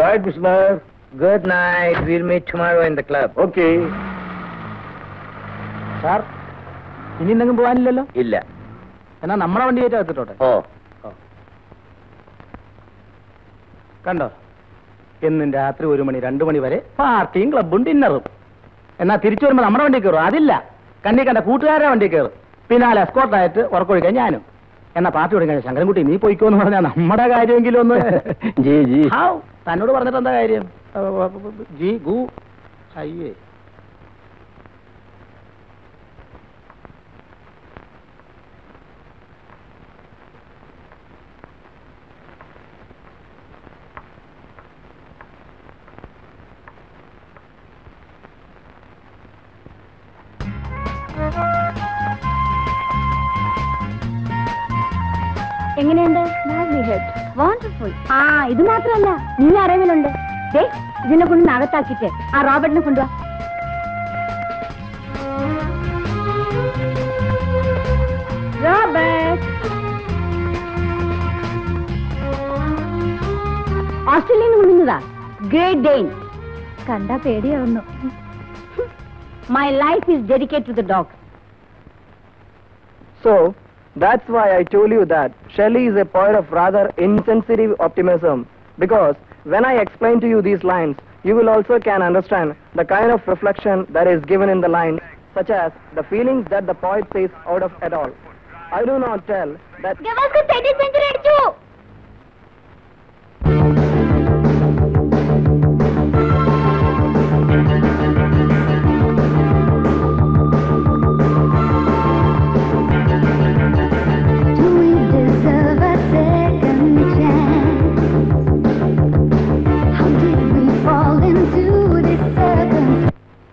night, Mr. Good night will meet tomorrow in the club Okay. Sir ഇനി എന്തെങ്കിലും പോകാനില്ലല്ലോ ഇല്ല എന്നാ നമ്മളെ വണ്ടി കയറ്റി വെച്ചിട്ടോട്ടെ ഓ കണ്ടോ എന്നും രാത്രി ഒരു മണി രണ്ടു മണി വരെ പാർട്ടിയും ക്ലബും ഡിന്നറും എന്നാ തിരിച്ചു വരുമ്പോ നമ്മുടെ വണ്ടി കയറും അതില്ല കണ്ണി കണ്ട കൂട്ടുകാരുടെ വണ്ടി കയറും പിന്നാലെ എസ്കോർട്ടായിട്ട് ഉറക്കൊഴിക്കാൻ ഞാനും എന്നാ പാർട്ടി കൊടുക്കാൻ ശങ്കരൻകുട്ടി നീ പോയിക്കോന്ന് പറഞ്ഞാൽ നമ്മുടെ കാര്യമെങ്കിലും ഒന്ന് ജി ജി ഹാവ് തന്നോട് പറഞ്ഞിട്ട് എന്താ കാര്യം ജി ഗു അയ്യേ എങ്ങനെയുണ്ട് വണ്ടർഫുൾ ആ ഇത് മാത്രമല്ല നീ അറിവിലുണ്ട് ദേ ഇതിനെ കൊണ്ട് അകത്താക്കിട്ട് ആ റോബർട്ടിനെ കൊണ്ടുവാ റോബർട്ട് ഓസ്ട്രേലിയയിൽ നിന്ന് കൊണ്ടുവന്നതാ ഗ്രേറ്റ് ഡെയിൻ കണ്ടാ പേടിയാവുന്നു my life is dedicate to the dog So, that's why I told you that Shelley is a poet of rather insensitive optimism. Because when I explain to you these lines, you will also can understand the kind of reflection that is given in the line, such as the feelings that the poet says out of it all. I do not tell that century അടിച്ചു Do we deserve a second chance? How did we fall into this circumstance?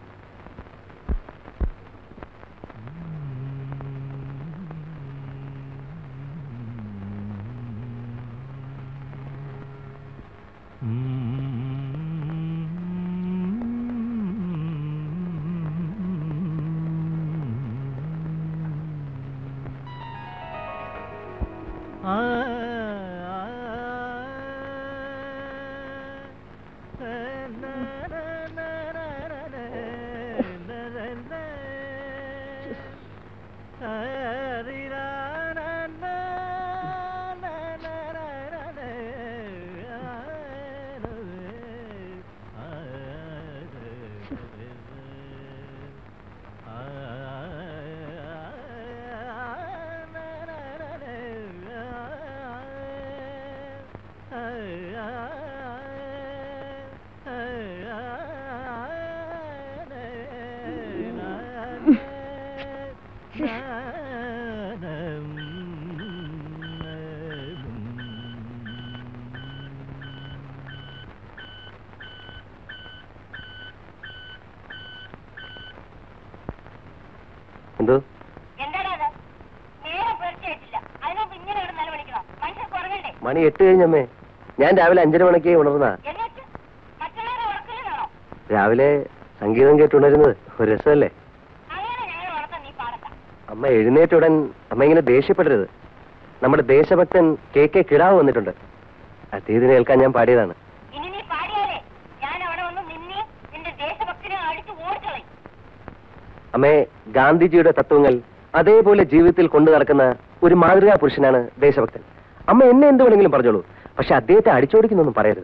എന്തോ എന്താടാ നേരെ പേടിച്ചിട്ടില്ല അതിനെ ഇങ്ങനെ ഇവിടെ നിലവിളിക്കണം മനുഷ്യർക്ക് ഉറങ്ങണ്ടേ മണി എട്ട് കഴിഞ്ഞമ്മേ ഞാൻ രാവിലെ അഞ്ചര മണിക്ക് ഉണർന്ന എന്നിട്ട് മറ്റുള്ളവരെ ഉറക്കില്ലെന്നാണോ രാവിലെ സംഗീതം കേട്ടുണരുന്നത് ഒരു രസമല്ലേ അങ്ങനെ ഞങ്ങൾ ഉണർത്താൻ നീ പാടണ്ട അമ്മ എഴുന്നേറ്റ ഉടൻ അമ്മ ഇങ്ങനെ ദേഷ്യപ്പെടരുത് നമ്മുടെ ദേശഭക്തൻ കെ കെ കിടാവ് വന്നിട്ടുണ്ട് അദ്ദേഹത്തിന് കേൾക്കാൻ ഞാൻ പാടിയതാണ് ഇനി നീ പാടിയാലേ ഞാൻ അവിടെ വന്ന് നിന്നെ നിന്റെ ദേശഭക്തിനെ അടിച്ചു ഓടിക്കളയും അമ്മേ ഗാന്ധിജിയുടെ തത്വങ്ങൾ അതേപോലെ ജീവിതത്തിൽ കൊണ്ടു നടക്കുന്ന ഒരു മാതൃകാ പുരുഷനാണ് ദേശഭക്തൻ അമ്മ എന്നെ എന്ത് വേണമെങ്കിലും പറഞ്ഞോളൂ പക്ഷെ അദ്ദേഹത്തെ അടിച്ചോടിക്കുന്നൊന്നും പറയരുത്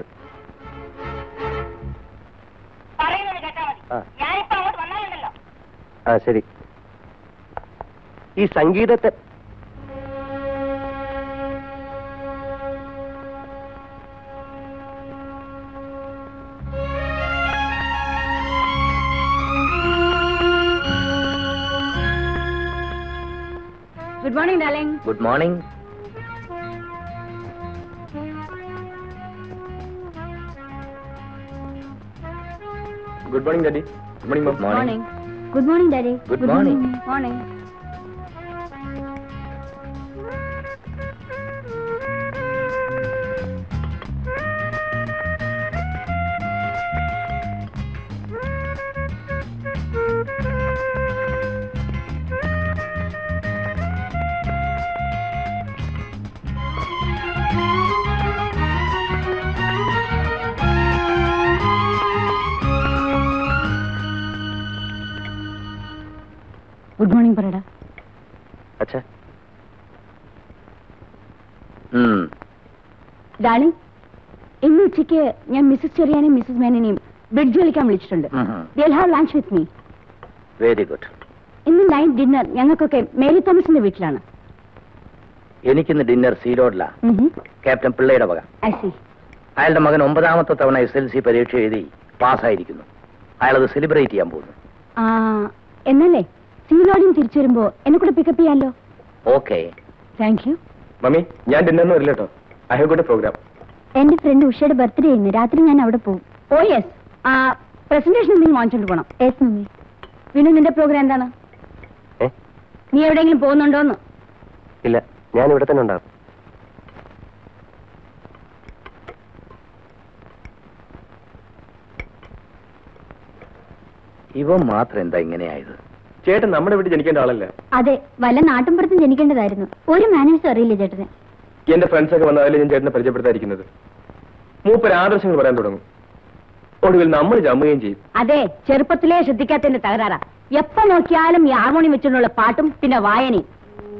പറയുന്നത് കേട്ടാ മതി ആ. ഞാനിപ്പോ അങ്ങോട്ട് വന്നാലുണ്ടല്ലോ ആ ശരി ഈ സംഗീതത്തെ good morning darling good morning good morning daddy good morning good morning good morning daddy Good morning. Morning Thank good morning പറയടാ അച്ഛാ ഡാർലിംഗ് ഇന്ന് ഉച്ചയ്ക്ക് ഞാൻ മിസ്സസ് ചെറിയാനെയും മിസ്സസ് മേനനെയും ബ്രിഡ്ജ് കളിക്കാൻ വിളിച്ചിട്ടുണ്ട് they'll have lunch with me very good ഇന്ന് നൈറ്റ് ഡിന്നർ ഞങ്ങൾക്കൊക്കെ മേരി തോമസിന്റെ വീട്ടിലാണ് എനിക്കിന്ന് ഡിന്നർ സീലോഡില ക്യാപ്റ്റൻ പിള്ളയുടെ വക ഐ സി അയാളുടെ മകൻ ഒമ്പതാമത്തെ തവണ എസ് എൽ സി പരീക്ഷ എഴുതി പാസ്സായിരിക്കുന്നു അയാളത് സെലിബ്രേറ്റ് ചെയ്യാൻ പോകുന്നു ആ എന്നല്ലേ സീലോഡിയും തിരിച്ചു വരുമ്പോ എന്നെ കൂടെ പിക്കപ്പ് ചെയ്യാമല്ലോ ഓക്കെ താങ്ക് യു മമ്മി ഞാൻ ഡിന്നറിന് വരില്ല കേട്ടോ ഐ ഹാവ് ഗുഡ് പ്രോഗ്രാം എന്റെ ഫ്രണ്ട് ഉഷയുടെ ബർത്ത്ഡേ ഇന്ന് രാത്രി ഞാൻ അവിടെ പോകും ഓ യെസ് ആ പ്രസന്റേഷൻ എന്തെങ്കിലും വാങ്ങിച്ചോണ്ട് പോകണം യെസ് മമ്മി പിന്നെ നിന്റെ പ്രോഗ്രാം എന്താണ് ഏ നീ എവിടെയെങ്കിലും പോകുന്നുണ്ടോന്ന് ഇല്ല ഞാൻ ഇവിടെ തന്നെ ഉണ്ടാവും ഇവൻ മാത്രം എന്താ ഇങ്ങനെയായത് ചേട്ടൻ നമ്മുടെ വീട്ടിൽ ജനിക്കേണ്ട ആളല്ല അതെ വല്ല നാട്ടിൻപുറത്തും ജനിക്കേണ്ടതായിരുന്നു ഒരു മാനേഴ്സും അറിയില്ല ചേട്ടന് എന്റെ ഫ്രണ്ട്സ് ഒക്കെ വന്നാലും ഞാൻ ചേട്ടനെ പരിചയപ്പെടുത്താതിരിക്കുന്നത് മൂപ്പര് ആദർശങ്ങൾ പറയാൻ തുടങ്ങും ഒടുവിൽ നമ്മൾ ജമ്മുകയും ചെയ്യും അതെ ചെറുപ്പത്തിലേ ശ്രദ്ധിക്കാത്തതിന്റെ തകരാറാ എപ്പോ നോക്കിയാലും ഈ ഹാർമോണിയം വെച്ചുകൊണ്ടുള്ള പാട്ടും പിന്നെ വായനയും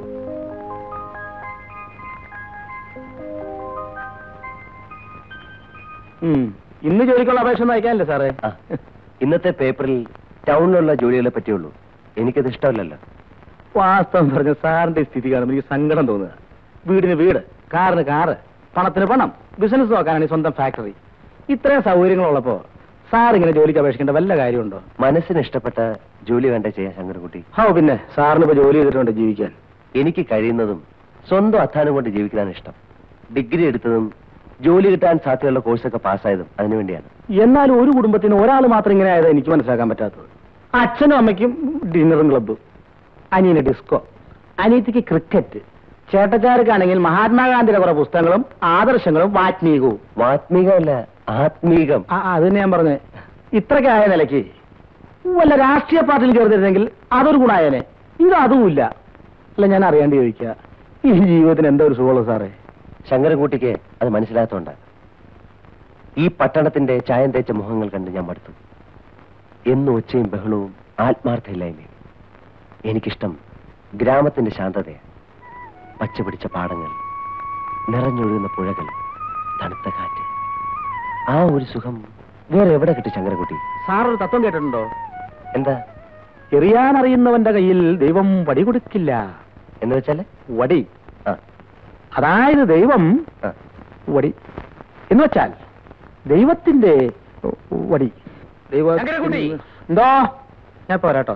ഇന്ന് ജോലിക്കുള്ള അപേക്ഷ ഒന്നും അയക്കാനില്ല സാറേ ആ, ഇന്നത്തെ പേപ്പറിൽ ടൗണിലുള്ള ജോലികളെ പറ്റിയുള്ളൂ എനിക്കത് ഇഷ്ടമല്ലല്ലോ വാസ്തവം പറഞ്ഞ സാറിന്റെ ഈ സ്ഥിതി കാണുമ്പോൾ എനിക്ക് സങ്കടം തോന്നുക വീടിന് വീട് കാറിന് കാറ് പണത്തിന് പണം ബിസിനസ് നോക്കാനാണ് ഈ സ്വന്തം ഫാക്ടറി ഇത്രയും സൗകര്യങ്ങളുള്ളപ്പോ സാർ ഇങ്ങനെ ജോലിക്ക് അപേക്ഷിക്കേണ്ട വല്ല കാര്യമുണ്ടോ മനസ്സിന് ഇഷ്ടപ്പെട്ട ജോലി വേണ്ട ചെയ്യാൻ ശങ്കരൻകുട്ടി ഹോ പിന്നെ സാറിന് ഇപ്പൊ ജോലി ചെയ്തിട്ടുണ്ട് ജീവിക്കാൻ എനിക്ക് കഴിയുന്നതും സ്വന്തം അധ്വാനം കൊണ്ട് ജീവിക്കാനാണ് ഇഷ്ടം ഡിഗ്രി എടുത്തതും ജോലി കിട്ടാൻ സാധ്യതയുള്ള കോഴ്സൊക്കെ പാസ്സായതും അതിനുവേണ്ടിയാണ് എന്നാലും ഒരു കുടുംബത്തിന് ഒരാൾ മാത്രം ഇങ്ങനെ ആയത് എനിക്ക് മനസ്സിലാക്കാൻ പറ്റാത്തത് അച്ഛനും അമ്മയ്ക്കും ഡിന്നറും ക്ലബ്ബും അനിയന് ഡിസ്കോ അനിയത്തിക്ക് ക്രിക്കറ്റ് ചേട്ടച്ചാർക്കാണെങ്കിൽ മഹാത്മാഗാന്ധിയുടെ കുറെ പുസ്തകങ്ങളും ആദർശങ്ങളും വാത്മീകവും വാത്മീകമല്ല ആത്മീകം ആ ആ, അത് തന്നെ ഞാൻ പറഞ്ഞേ ഇത്രയ്ക്ക് ആയ നിലയ്ക്ക് വല്ല രാഷ്ട്രീയ പാർട്ടിയിൽ ചേർത്തിരുന്നെങ്കിൽ അതൊരു ഗുണായനെ ഇത് അതുമില്ല അല്ല ഞാൻ അറിയാണ്ട് ചോദിക്കുക ഈ ജീവിതത്തിന് എന്താ ഒരു സുഖമുള്ളൂ സാറേ ശങ്കരൻകുട്ടിക്ക് അത് മനസ്സിലാത്തോണ്ടാണ് ഈ പട്ടണത്തിന്റെ ചായം തേച്ച മുഖങ്ങൾ കണ്ട് ഞാൻ മടുത്തു എന്നും ഒച്ചയും ബഹളവും ആത്മാർത്ഥയില്ലായ്മയും എനിക്കിഷ്ടം ഗ്രാമത്തിന്റെ ശാന്തതയാണ് പച്ച പിടിച്ച പാടങ്ങൾ നിറഞ്ഞൊഴുകുന്ന പുഴകൾ തണുത്ത കാറ്റ് ആ ഒരു സുഖം വേറെ എവിടെ കിട്ടി ശങ്കരൻകുട്ടി സാറൊരു തത്വം കേട്ടിട്ടുണ്ടോ എന്താ എറിയാനറിയുന്നവന്റെ കയ്യിൽ ദൈവം വടി കൊടുക്കില്ല എന്ന് വെച്ചാല് വടി ആ അതായത് ദൈവം ആ വടി എന്ന് വെച്ചാൽ ദൈവത്തിന്റെ വടി ദൈവ ശങ്കരൻകുട്ടി. എന്തോ ഞാൻ പോരാട്ടോ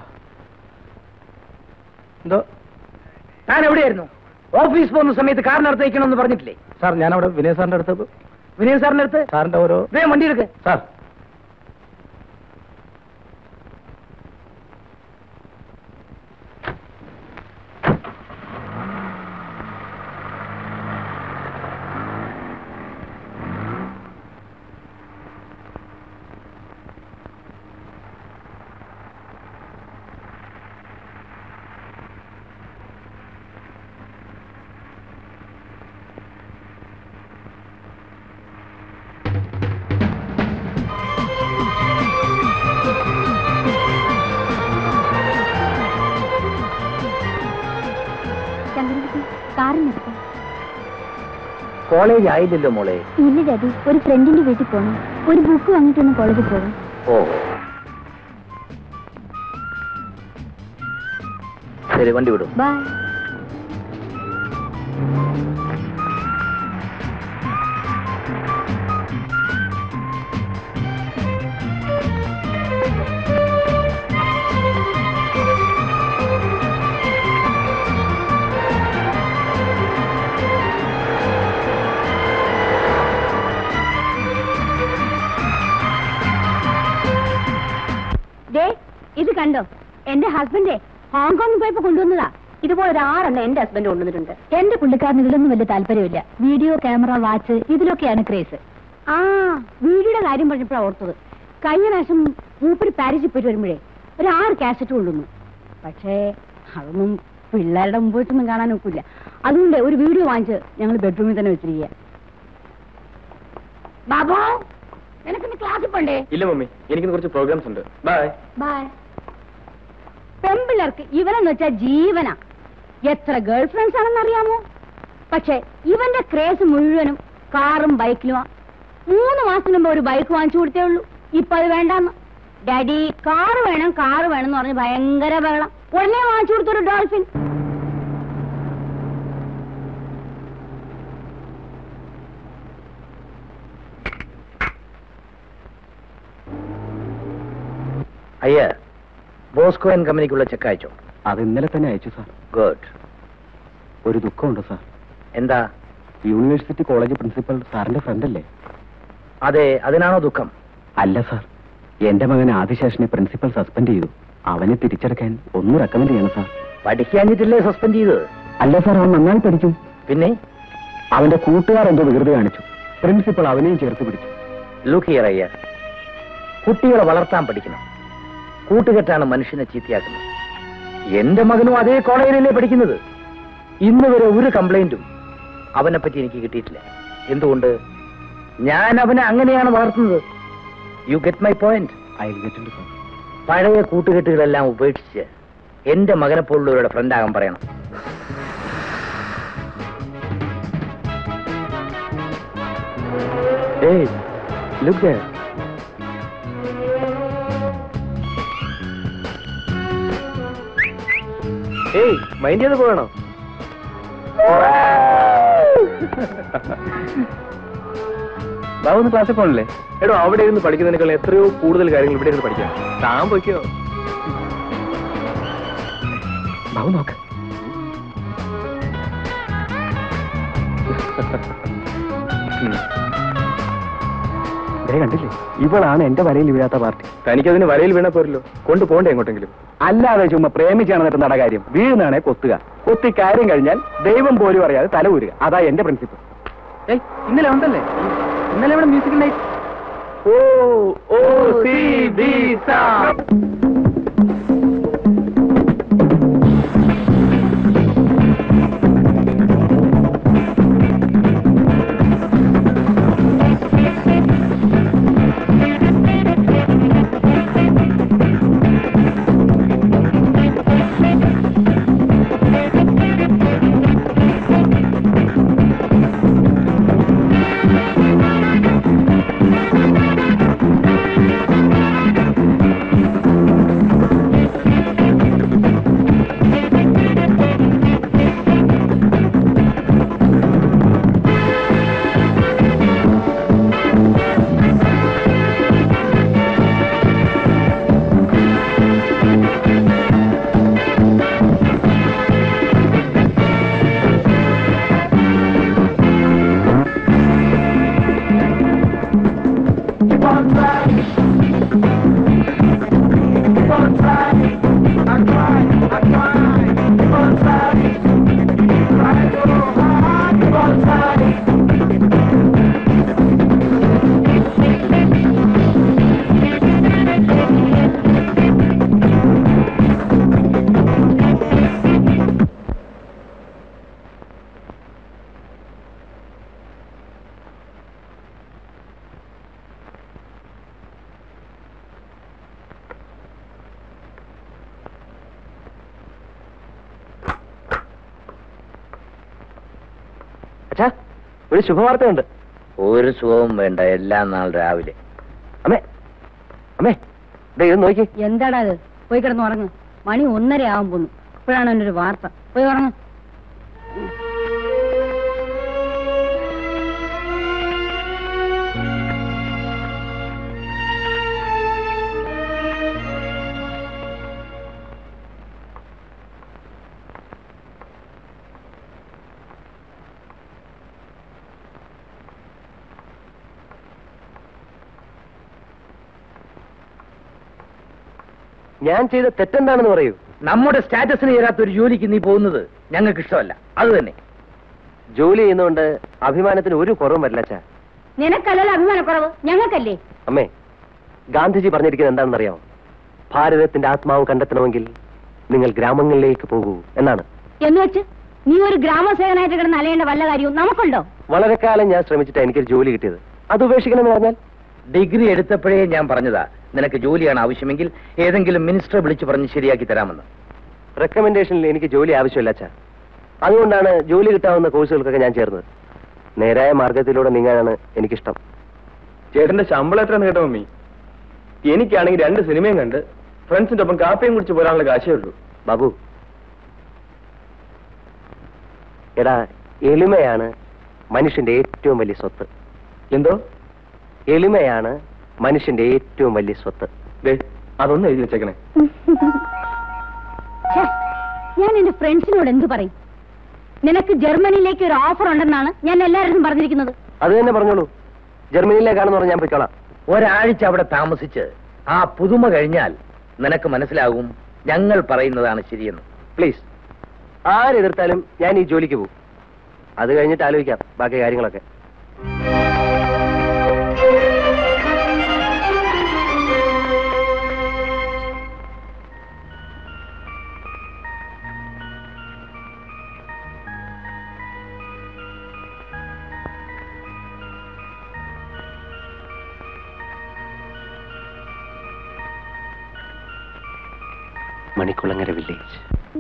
എന്തോ താൻ എവിടെയായിരുന്നു ഓഫീസ് പോകുന്ന സമയത്ത് കാറിനടുത്ത് വയ്ക്കണമെന്ന് പറഞ്ഞിട്ടില്ലേ സാർ ഞാനവിടെ വിനയ സാറിന്റെ അടുത്ത് വിനയ സാറിന്റെ അടുത്ത് സാറിന്റെ ഓരോ വേഗം വണ്ടി എടുക്ക് സാർ കാറിനെടുക്കാം കോളേജ് ആയില്ലല്ലോ മോളെ ഇല്ല ഡാഡി ഒരു ഫ്രണ്ടിന്റെ വീട്ടിൽ പോകണം ഒരു ബുക്ക് വാങ്ങിയിട്ടൊന്ന് കോളേജിൽ പോകാം ഓ ശരി വണ്ടി വിടും ബൈ ദേ ഇത് കണ്ടോ എന്റെ ഹസ്ബൻഡ് ഹോങ്കോങ്ങിൽ പോയപ്പോ കൊണ്ടുവന്നതാ ഇതുപോലെ ഒരു ആറെണ്ണം എന്റെ ഹസ്ബൻഡ് കൊണ്ടുവന്നിട്ടുണ്ട് എന്റെ പുള്ളിക്കാരന് ഇതിലൊന്നും വലിയ താല്പര്യമില്ല വീഡിയോ ക്യാമറ വാച്ച് ഇതിലൊക്കെയാണ് ക്രേസ് ആ വീഡിയോയുടെ കാര്യം പറഞ്ഞപ്പോഴാണ് ഓർത്തത് കഴിഞ്ഞ പ്രാവശ്യം മൂപ്പര് പാരീസിൽ പോയിട്ട് വരുമ്പോഴേ ഒരു ആറ് കാസറ്റ് കൊണ്ടുവന്നു പക്ഷേ അതൊന്നും പിള്ളേരുടെ മുമ്പ് വെച്ചൊന്നും കാണാൻ ഒക്കില്ല അതുകൊണ്ട് ഒരു വീഡിയോ വാങ്ങിച്ച് ഞങ്ങൾ ബെഡ്റൂമിൽ തന്നെ വെച്ചിരിക്കുക ബാബു നിനക്കിന്ന് ക്ലാസ്സിൽ പോണ്ടേ ഇല്ല മമ്മി എനിക്ക് കുറച്ച് പ്രോഗ്രാംസ് ഉണ്ട് ബൈ ബൈ പെമ്പിള്ളേർക്ക് ഇവനെന്ന് വെച്ചാൽ ജീവനാ എത്ര ഗേൾ ഫ്രണ്ട്സ് ആണെന്ന് അറിയാമോ പക്ഷെ ഇവന്റെ ക്രേസ് മുഴുവനും കാറും ബൈക്കിലുമാ മൂന്ന് മാസത്തിന് മുമ്പ് ഒരു ബൈക്ക് വാങ്ങിച്ചു കൊടുത്തേ ഉള്ളൂ ഇപ്പൊ അത് വേണ്ടാന്ന് ഡാഡി കാറ് വേണം കാറ് വേണം എന്ന് പറഞ്ഞ് ഭയങ്കര ബഹളം ഉടനെ വാങ്ങിച്ചു കൊടുത്തൊരു ഡോൾഫിൻ അയ്യ ബോസ്കോ ആൻഡ് കമ്പനിക്കുള്ള ചെക്ക് അയച്ചോ അത് ഇന്നലെ തന്നെ അയച്ചു സാർ ഗുഡ് ഒരു ദുഃഖമുണ്ട് സാർ എന്താ യൂണിവേഴ്സിറ്റി കോളേജ് പ്രിൻസിപ്പൽ സാറിന്റെ ഫ്രണ്ട് അല്ലേ അതെ അതിനാണോ ദുഃഖം അല്ല സാർ എന്റെ മകൻ ആദിശേഷനെ പ്രിൻസിപ്പൽ സസ്പെൻഡ് ചെയ്തു അവനെ തിരിച്ചെടുക്കാൻ ഒന്ന് റെക്കമെൻഡ് ചെയ്യണം സാർ പഠിക്കാഞ്ഞിട്ടില്ലേ സസ്പെൻഡ് ചെയ്തത് അല്ല സാർ അവൻ നന്നായി പഠിക്കും പിന്നെ അവന്റെ കൂട്ടുകാർ എന്തോ വികൃതി കാണിച്ചു പ്രിൻസിപ്പൽ അവനെയും ചേർത്ത് പിടിച്ചു ലുക്ക് ഹിയർ അയ്യ കുട്ടികളെ വളർത്താൻ പഠിക്കണം കൂട്ടുകെട്ടാണ് മനുഷ്യനെ ചീത്തയാക്കുന്നത് എന്റെ മകനും അതേ കോളേജിലല്ലേ പഠിക്കുന്നത് ഇന്ന് വരെ ഒരു കംപ്ലൈന്റും അവനെ പറ്റി എനിക്ക് കിട്ടിയിട്ടില്ല എന്തുകൊണ്ട് ഞാൻ അവനെ അങ്ങനെയാണ് വളർത്തുന്നത് യു ഗെറ്റ് മൈ പോയിന്റ് അയൽ ഗെറ്റുണ്ട് സാർ പഴയ കൂട്ടുകെട്ടുകളെല്ലാം ഉപേക്ഷിച്ച് എന്റെ മകനെ പോലുള്ളവരുടെ ഫ്രണ്ട് ആകാൻ പറയണം ഏയ് ലുക്ക് ഏയ് മൈൻഡ് ചെയ്ത് പോകണോ ബാബു ക്ലാസ്സിൽ പോകണില്ലേ എടോ അവിടെ ഇരുന്ന് പഠിക്കുന്നതിനേക്കാൾ എത്രയോ കൂടുതൽ കാര്യങ്ങൾ ഇവിടെ ഇരുന്ന് പഠിക്കാം താൻ പൊയ്ക്കോ ബാബു നോക്ക് ദേ കണ്ടില്ലേ ഇവളാണ് എന്റെ വരയിൽ വീഴാത്ത പാർട്ടി തനിക്കതിന് വലയിൽ വീണ പോരല്ലോ കൊണ്ടു പോണ്ടേ എങ്ങോട്ടെങ്കിലും അല്ലാതെ ചുമ്മാ പ്രേമിച്ചാണ് എന്നിട്ട് നട കാര്യം വീഴുന്നാണെ കൊത്തുക കൊത്തി കാര്യം കഴിഞ്ഞാൽ ദൈവം പോലും അറിയാതെ തല ഊരുക അതാ എന്റെ പ്രിൻസിപ്പിൾ ഏയ് ഇന്നലെ ഉണ്ടല്ലേ ഇന്നലെ ഇവിടെ മ്യൂസിക്കൽ നൈറ്റ് ഓ ഓ സി ബി സാ അച്ഛാ ഒരു ശുഭവാർത്തയുണ്ട് ഒരു സുഖവും വേണ്ട എല്ലാ നാൾ രാവിലെ അമ്മേ അമ്മേ ദേ ഇത് നോക്കി എന്താടാ അത് പോയി കിടന്ന് ഉറങ്ങ് മണി ഒന്നര ആവാൻ പോന്നു ഇപ്പോഴാണ് എൻ്റെ ഒരു വാർത്ത പോയി ഉറങ്ങ് ഞാൻ ചെയ്ത തെറ്റെന്താണെന്ന് പറയൂ നമ്മുടെ സ്റ്റാറ്റസിന് ചേരാത്ത ഒരു ജോലിക്ക് നീ പോകുന്നത് ഞങ്ങൾക്ക് ഇഷ്ടമല്ല അത് തന്നെ ജോലി ചെയ്യുന്നതുകൊണ്ട് അഭിമാനത്തിന് ഒരു കുറവും വരില്ല അച്ഛാ നിനക്കല്ലല്ലോ അഭിമാനക്കുറവ് ഞങ്ങൾക്കല്ലേ അമ്മേ ഗാന്ധിജി പറഞ്ഞിരിക്കുന്നത് എന്താണെന്ന് അറിയാമോ ഭാരതത്തിന്റെ ആത്മാവ് കണ്ടെത്തണമെങ്കിൽ നിങ്ങൾ ഗ്രാമങ്ങളിലേക്ക് പോകൂ എന്നാണ് എന്ന് വെച്ച് നീ ഒരു ഗ്രാമസേവനായിട്ട് കിടന്ന് അലയേണ്ട വല്ല കാര്യവും നമുക്കുണ്ടോ വളരെ കാലം ഞാൻ ശ്രമിച്ചിട്ട് എനിക്കൊരു ജോലി കിട്ടിയത് അത് ഉപേക്ഷിക്കണമെന്ന് പറഞ്ഞാൽ ഡിഗ്രി എടുത്തപ്പോഴേ ഞാൻ പറഞ്ഞതാ നിനക്ക് ജോലിയാണ് ആവശ്യമെങ്കിൽ ഏതെങ്കിലും മിനിസ്റ്ററെ വിളിച്ചു പറഞ്ഞ് ശരിയാക്കി തരാമെന്ന് റെക്കമെൻഡേഷനിൽ എനിക്ക് ജോലി ആവശ്യമില്ല അച്ഛാ അതുകൊണ്ടാണ് ജോലി കിട്ടാവുന്ന കോഴ്സുകൾക്കൊക്കെ ഞാൻ ചേർന്നത് നേരായ മാർഗത്തിലൂടെ നീങ്ങാനാണ് എനിക്കിഷ്ടം ചേട്ടന്റെ ശമ്പളം എത്രയാന്ന് കേട്ടോ മമ്മി എനിക്കാണെങ്കിൽ രണ്ട് സിനിമയും കണ്ട് ഫ്രണ്ട്സിന്റെ ഒപ്പം കാപ്പിയും കുടിച്ച് പോരാനുള്ള കാശേ ഉള്ളൂ ബാബു എടാ എളിമയാണ് മനുഷ്യന്റെ ഏറ്റവും വലിയ സ്വത്ത് എന്തോ എളിമയാണ് മനുഷ്യന്റെ ഏറ്റവും വലിയ സ്വത്ത് ദേ അതൊന്ന് എഴുതി വെച്ചേക്കണേ ഛേ, ഞാൻ എന്റെ ഫ്രണ്ട്സിനോട് എന്തു പറയും നിനക്ക് ജർമ്മനിയിലേക്ക് ഒരു ഓഫർ ഉണ്ടെന്നാണ് ഞാൻ എല്ലാവരും പറഞ്ഞിരിക്കുന്നത് അത് തന്നെ പറഞ്ഞോളൂ ജർമ്മനിയിലേക്കാണെന്ന് പറഞ്ഞാൽ ഞാൻ പൊയ്ക്കോളാം ഒരാഴ്ച അവിടെ താമസിച്ച് ആ പുതുമ കഴിഞ്ഞാൽ നിനക്ക് മനസ്സിലാകും ഞങ്ങൾ പറയുന്നതാണ് ശരിയെന്ന് പ്ലീസ് ആരെതിർത്താലും ഞാൻ ഈ ജോലിക്ക് പോകും അത് കഴിഞ്ഞിട്ട് ആലോചിക്കാം ബാക്കി കാര്യങ്ങളൊക്കെ മണിക്കുളങ്ങര വില്ലേജ്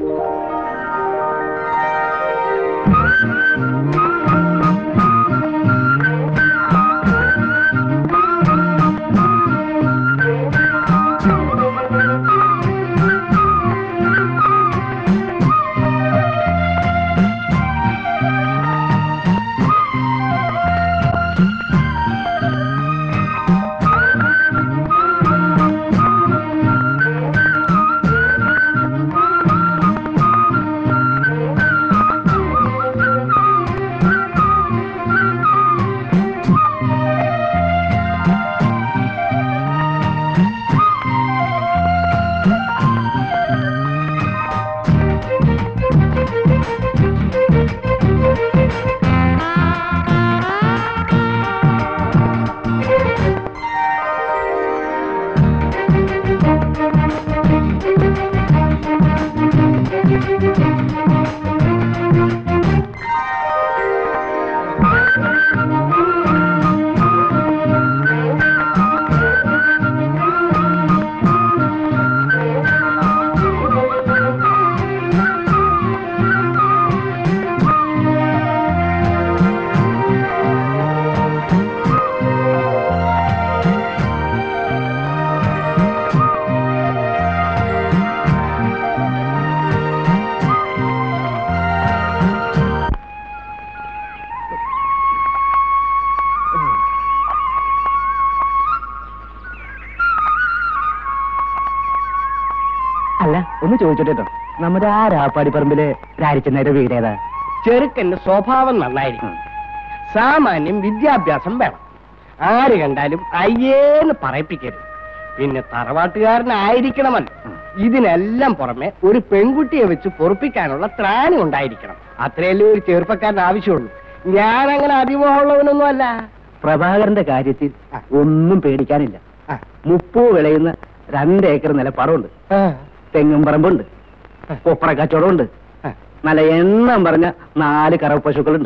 അല്ല ഒന്ന് ചോദിച്ചോട്ടോ നമ്മുടെ ആ രാപ്പാടിപ്പറമ്പില് രാരിച്ചെന്നേരെ വീട് ഏതാ ചെറുക്കന്റെ സ്വഭാവം നന്നായിരിക്കും സാമാന്യം വിദ്യാഭ്യാസം വേണം ആര് കണ്ടാലും അയ്യേന്ന് പറയിപ്പിക്കരുത് പിന്നെ തറവാട്ടുകാരനായിരിക്കണമല്ലോ ഇതിനെല്ലാം പുറമെ ഒരു പെൺകുട്ടിയെ വെച്ച് പൊറപ്പിക്കാനുള്ള ത്രാണി ഉണ്ടായിരിക്കണം അത്രയല്ലേ ഒരു ചെറുപ്പക്കാരന് ആവശ്യമുള്ളൂ ഞാൻ അങ്ങനെ അതിമോഹമുള്ളവനൊന്നും അല്ല പ്രഭാകരന്റെ കാര്യത്തിൽ ആ. ഒന്നും പേടിക്കാനില്ല ആ. മുപ്പൂ വിളയുന്ന രണ്ട് ഏക്കർ നിലപ്പറവുണ്ട് തെങ്ങും പറമ്പുണ്ട് കൊപ്ര കച്ചവടമുണ്ട് നല്ല എണ്ണം പറഞ്ഞ നാല് കറവ് പശുക്കളുണ്ട്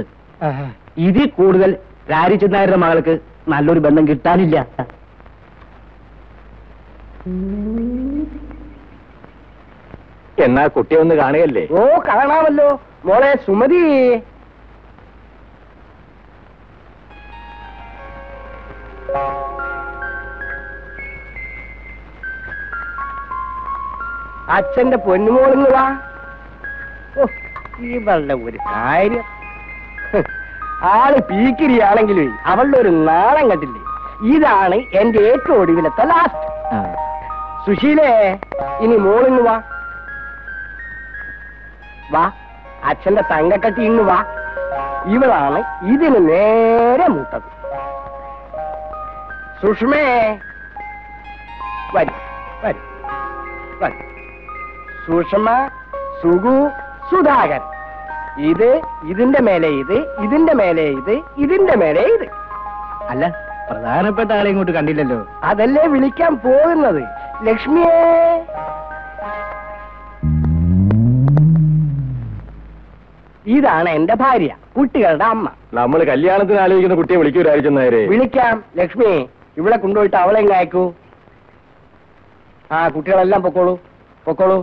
ഇതിൽ കൂടുതൽ രാരിച്ചനായരുടെ മകൾക്ക് നല്ലൊരു ബന്ധം കിട്ടാനില്ല എന്നാ കുട്ടിയെ ഒന്ന് കാണുകയല്ലേ ഓ കാണാമല്ലോ മോളെ സുമതി അച്ഛന്റെ പൊന്നുമോളിന്ന് വാ ഓ ഇവളുടെ ഒരു കാര്യം ഹ്, ആള് പീക്കിരിയാണെങ്കിലും അവളുടെ ഒരു നാളം കണ്ടില്ലേ ഇതാണ് എന്റെ ഏറ്റവും ഒടുവിലത്തെ ലാസ്റ്റ് സുശീലേ ഇനി മോളിന്ന് വാ വാ അച്ഛന്റെ തങ്കക്കട്ടി ഇന്ന് വാ ഇവളാണ് ഇതിന് നേരെ മൂത്തത് സുഷ്മേ വരും വരും വരും സുഷമ സുഗു സുധാകരൻ ഇത് ഇതിന്റെ മേലെ ഇത് ഇതിന്റെ മേലെ ഇത് ഇതിന്റെ മേലെ ഇത് അല്ല പ്രധാനപ്പെട്ട ആളെ ഇങ്ങോട്ട് കണ്ടില്ലല്ലോ അതല്ലേ വിളിക്കാൻ പോകുന്നത് ലക്ഷ്മിയേ ഇതാണ് എന്റെ ഭാര്യ കുട്ടികളുടെ അമ്മ നമ്മൾ കല്യാണത്തിന് ആലോചിക്കുന്ന കുട്ടിയെ വിളിക്കൂരായിരിക്കും നേരെ വിളിക്കാം ലക്ഷ്മി ഇവിടെ കൊണ്ടുപോയിട്ട് അവളെ എങ്ങ് അയക്കൂ ആ കുട്ടികളെല്ലാം പൊക്കോളൂ പൊക്കോളൂ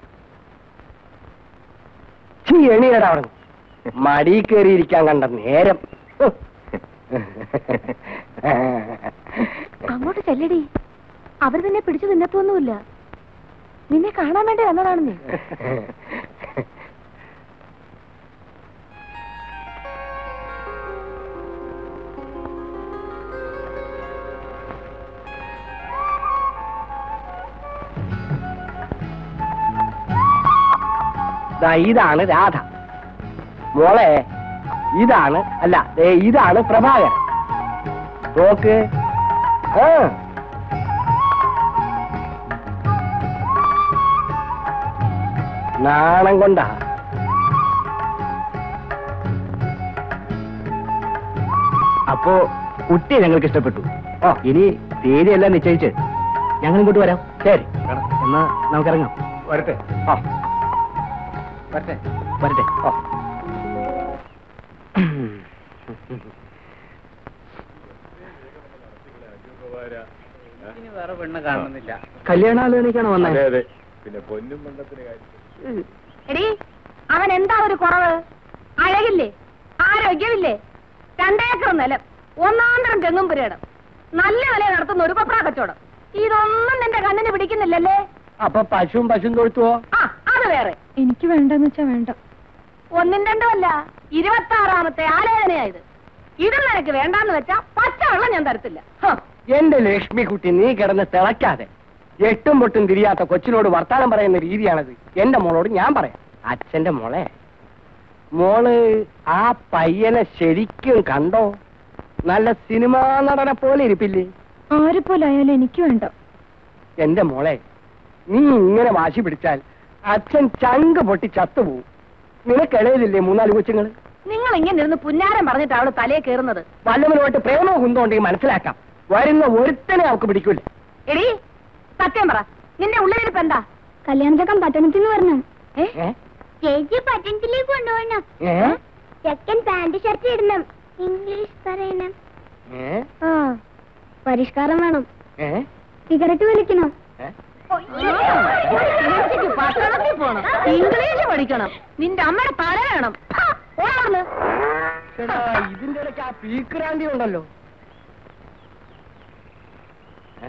ചീ എണിയടാ അവിടെ മടി കയറിയിരിക്കാൻ കണ്ട നേരം ഹ്. അങ്ങോട്ട് ചെല്ലടി അവർ നിന്നെ പിടിച്ചു നിന്നത്തൊന്നുമില്ല നിന്നെ കാണാൻ വേണ്ടി വന്നതാണെന്നേ ദാ ഇതാണ് രാധ മോളെ ഇതാണ് അല്ല ദേ ഇതാണ് പ്രഭാകരൻ നോക്ക് ആ നാണം കൊണ്ടാ അപ്പോ കുട്ടിയെ ഞങ്ങൾക്ക് ഇഷ്ടപ്പെട്ടു ഓ ഇനി തീയതിയെല്ലാം നിശ്ചയിച്ച് ഞങ്ങൾ ഇങ്ങോട്ട് വരാം ശരി എന്നാ നമുക്കിറങ്ങാം വരട്ടെ ആ വരട്ടെ വരട്ടെ ഓ വേറെ പെണ്ണ് കാണുന്നില്ല കല്യാണാലോചനയ്ക്കാണ് വന്നത് അതെ പിന്നെ പൊന്നും പണ്ടത്തിന് കാര്യം എടി അവൻ എന്താ ഒരു കുറവ് അഴകില്ലേ ആരോഗ്യമില്ലേ രണ്ടേക്കർ നിലം ഒന്നാന്തരം തെങ്ങും പുരയിടം നല്ല വില നടത്തുന്ന ഒരു പപ്രാ കച്ചവടം ഇതൊന്നും നിന്റെ കണ്ണിന് പിടിക്കുന്നില്ലല്ലേ അപ്പൊ പശുവും പശുവും തൊഴുത്തുവോ ആ അത് വേറെ എനിക്ക് വേണ്ടെന്ന് വെച്ചാ വേണ്ട ഒന്നും രണ്ടുമല്ല ഇരുപത്തി ആറാമത്തെ ആലോചനയായത് ഇത് നിനക്ക് വേണ്ടാന്ന് വെച്ചാ പച്ചവെള്ളം ഞാൻ തരത്തില്ല ഹ. എന്റെ ലക്ഷ്മി കുട്ടി നീ കിടന്ന് തിളയ്ക്കാതെ എട്ടും പൊട്ടും തിരിയാത്ത കൊച്ചിനോട് വർത്താനം പറയുന്ന രീതിയാണത് എന്റെ മോളോട് ഞാൻ പറയാം അച്ഛന്റെ മോളെ മോള് ആ പയ്യനെ ശരിക്കും കണ്ടോ നല്ല സിനിമാ നടനെ പോലെ ഇരിപ്പില്ലേ ആരെപ്പോലായാലും എനിക്ക് വേണ്ട എന്റെ മോളെ നീ ഇങ്ങനെ വാശി പിടിച്ചാൽ അച്ഛൻ ചങ്ക് പൊട്ടി ചത്തുപോകും നിനക്കിടയിലില്ലേ മൂന്നാല് കൊച്ചുങ്ങള് നിങ്ങൾ ഇങ്ങനെ ഇരുന്ന് പുന്നാരം പറഞ്ഞിട്ട് അവള് തലയെ കയറുന്നത് വല്ലവനുമായിട്ട് പ്രേമോ കുന്തോണ്ടെങ്കിൽ മനസ്സിലാക്കാം വരുന്ന ഒരുത്തനെ അവൾക്ക് പിടിക്കൂല എടി സത്യം പറ നിന്റെ ഉള്ളിലിരിപ്പ് എന്താ കല്യാണച്ചക്കൻ പട്ടണത്തിൽ നിന്ന് വരണം ഏ? ഏ? ചേച്ചി പട്ടണത്തിലേക്ക് കൊണ്ടുപോകണം ഏ? ചെക്കൻ പാന്റ് ഷർട്ട് ഇടണം ഇംഗ്ലീഷ് പറയണം ഏ? ആ പരിഷ്കാരം വേണം ഏ? സിഗരറ്റ് വലിക്കണം ഏ? ചേച്ചിക്ക് പട്ടണത്തിൽ പോണം ഇംഗ്ലീഷ് പഠിക്കണം നിന്റെ അമ്മയുടെ തല വേണം ഹാ, ഓടാ അവിടുന്ന്. എടാ, ഇതിന്റെ ഇടയ്ക്ക് ആ പീക്രാന്തി ഉണ്ടല്ലോ ഏ?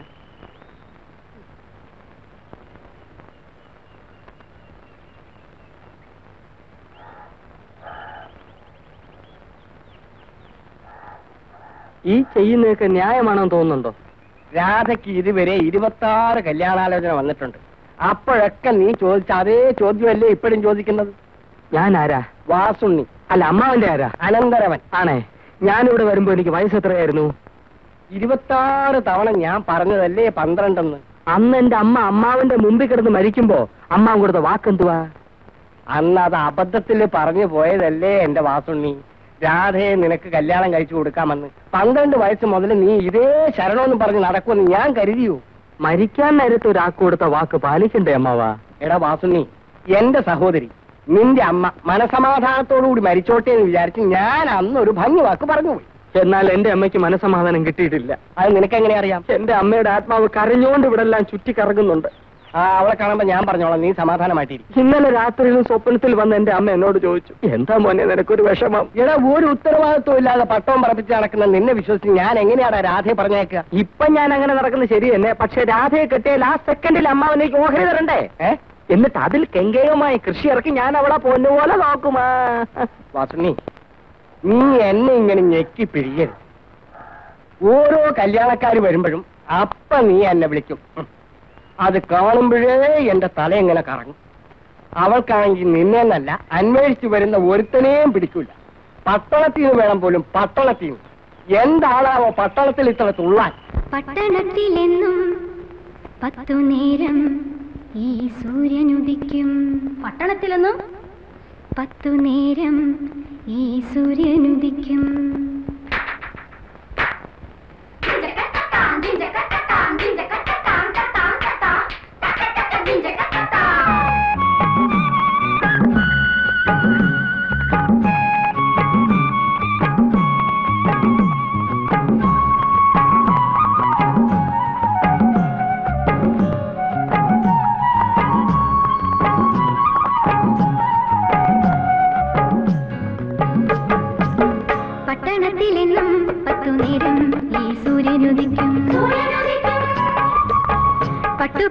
ഈ ചെയ്യുന്നതൊക്കെ ന്യായമാണെന്ന് തോന്നുന്നുണ്ടോ രാധയ്ക്ക് ഇതുവരെ ഇരുപത്തി ആറ് കല്യാണാലോചന വന്നിട്ടുണ്ട് അപ്പോഴൊക്കെ നീ ചോദിച്ച അതേ ചോദ്യമല്ലേ ഇപ്പോഴും ചോദിക്കുന്നത് ഞാൻ ആരാ വാസുണ്ണി അല്ല അമ്മാവന്റെ ആരാ അനന്തരവൻ ആണേ ഞാനിവിടെ വരുമ്പോ എനിക്ക് വയസ്സ് എത്രയായിരുന്നു ഇരുപത്താറ് തവണ ഞാൻ പറഞ്ഞതല്ലേ പന്ത്രണ്ടെന്ന് അന്ന് എന്റെ അമ്മ അമ്മാവന്റെ മുമ്പിൽ കിടന്ന് മരിക്കുമ്പോ അമ്മാവൻ കൊടുത്ത വാക്കെന്തുവാ അന്ന് അത് അബദ്ധത്തിൽ പറഞ്ഞു പോയതല്ലേ എന്റെ വാസുണ്ണി രാധയെ നിനക്ക് കല്യാണം കഴിച്ചു കൊടുക്കാമെന്ന് പന്ത്രണ്ട് വയസ്സ് മുതൽ നീ ഇതേ ശരണമെന്ന് പറഞ്ഞ് നടക്കുമെന്ന് ഞാൻ കരുതിയോ മരിക്കാൻ നേരത്തെ ഒരാൾക്ക് കൊടുത്ത വാക്ക് പാലിക്കണ്ടേ അമ്മാവാ എടാ വാസുണ്ണി എന്റെ സഹോദരി നിന്റെ അമ്മ മനസമാധാനത്തോടുകൂടി മരിച്ചോട്ടെ എന്ന് വിചാരിച്ച് ഞാൻ അന്ന് ഒരു ഭംഗി വാക്ക് പറഞ്ഞുപോയി എന്നാൽ എന്റെ അമ്മയ്ക്ക് മനസമാധാനം കിട്ടിയിട്ടില്ല അത് നിനക്ക് എങ്ങനെ അറിയാം എന്റെ അമ്മയുടെ ആത്മാവ് കരഞ്ഞുകൊണ്ട് ഇവിടെ എല്ലാം ചുറ്റി കറങ്ങുന്നുണ്ട് ആ അവളെ കാണുമ്പോ ഞാൻ പറഞ്ഞോളാം നീ സമാധാനമായിട്ടിരിക്കും ഇന്നലെ രാത്രിയിലും സ്വപ്നത്തിൽ വന്ന എന്റെ അമ്മ എന്നോട് ചോദിച്ചു എന്താ മോനെ നിനക്കൊരു വിഷമം എടാ ഒരു ഉത്തരവാദിത്വം ഇല്ലാതെ പട്ടവും പറപ്പിച്ച് നടക്കുന്ന നിന്നെ വിശ്വസിച്ച് ഞാൻ എങ്ങനെയാടാ രാധയെ പറഞ്ഞേക്കുക ഇപ്പൊ ഞാൻ അങ്ങനെ നടക്കുന്നത് ശരി തന്നെ പക്ഷെ രാധയെ കെട്ടിയാൽ ആ സെക്കൻഡിൽ അമ്മാവനേക്ക് ഓഹരി തരണ്ടേ ഏ എന്നിട്ട് അതിൽ കെങ്കേയമായി കൃഷി ഇറക്കി ഞാൻ അവളെ പൊന്നുപോലെ നോക്കുമാ വാസുണ്ണി നീ എന്നെ ഇങ്ങനെ ഞെക്കി പിഴിയരുത് ഓരോ കല്യാണക്കാർ വരുമ്പോഴും അപ്പ നീ എന്നെ വിളിക്കും ഉം. അത് കാണുമ്പോഴേ എന്റെ തല ഇങ്ങനെ കറങ്ങും അവൾക്കാണെങ്കിൽ നിന്നെന്നല്ല അന്വേഷിച്ചു വരുന്ന ഒരുത്തനെയും പിടിക്കൂല പട്ടണത്തിൽ നിന്ന് വേണം പോലും പട്ടണത്തിൽ നിന്ന് എന്താണാവോ പട്ടണത്തിൽ ഇത്ര തുള്ളാൻ പട്ടണത്തിലെന്നും പത്തു നേരം ഈ സൂര്യനുദിക്കും പട്ടണത്തിലൊന്നും പത്തു നേരം ഈ സൂര്യനുദിക്കും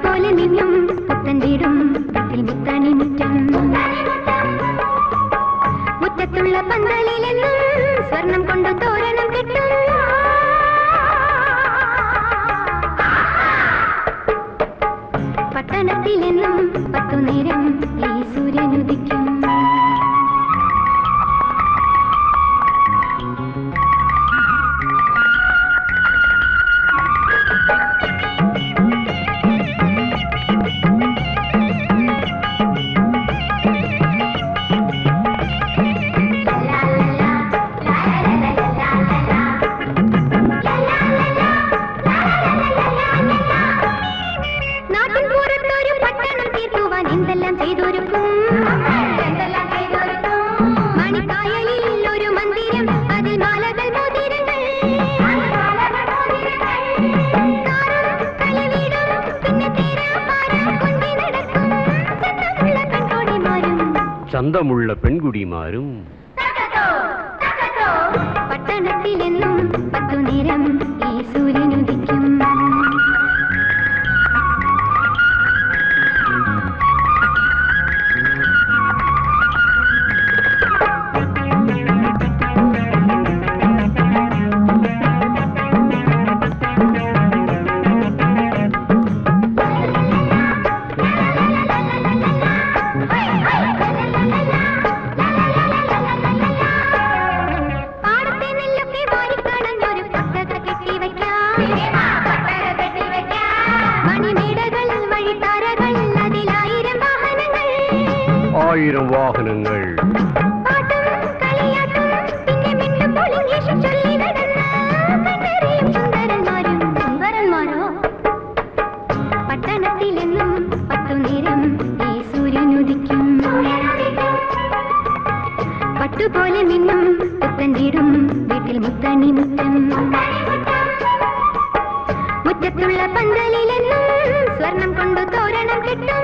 പട്ടുപോലെ നിന്നും പുത്തൻ വീടും വീട്ടിൽ മുത്താണി മുറ്റം മുറ്റത്തുള്ള പന്തലിലെന്നും സ്വർണം കൊണ്ട് തോരണം കെട്ടും പട്ടണത്തിലെന്നും പത്തു നേരം ഈ സൂര്യനുദിക്കും നാട്ടിൻ പുറത്തൊരു പട്ടണം തീർക്കുവാൻ എന്തെല്ലാം ചെയ്തൊരുക്കും മണിക്കായലിൽ ഒരു മന്ദിരം അതിൽ മാലകൾ മോതിരങ്ങൾ കാറും കളിവീടും പിന്നെ തേരാപ്പാര കൊണ്ടു നടക്കും ചന്തമുള്ള പെൺകോടിമാരും ചന്തമുള്ള പെൺകുടിമാരും പട്ടണത്തിലെന്നും പത്തു നേരം ഈ സൂര്യനുദിക്കും പാടത്തെ നെല്ലൊക്കെ വാരിക്കളഞ്ഞൊരു പട്ടക കെട്ടി മണിമേടകൾ വഴിത്താരകൾ അതിലായിരം വാഹനങ്ങൾ ആയിരം വാഹനങ്ങൾ പാട്ടും കളിയാട്ടും പിന്നെ മിണ്ടുമ്പോൾ ഇംഗ്ലീഷ് ചൊല്ലി നടന്ന കണ്ടറിയും സുന്ദരന്മാരും സുന്ദരന്മാരോ പട്ടണത്തിലെന്നും പത്തു നേരം ഈ സൂര്യനുദിക്കും പട്ടുപോലെ മിന്നും പുത്തൻ വീടും വീട്ടിൽ മുത്തണി മുറ്റം മുറ്റത്തുള്ള പന്തലിലെന്നും സ്വർണം കൊണ്ടു തോരണം കെട്ടും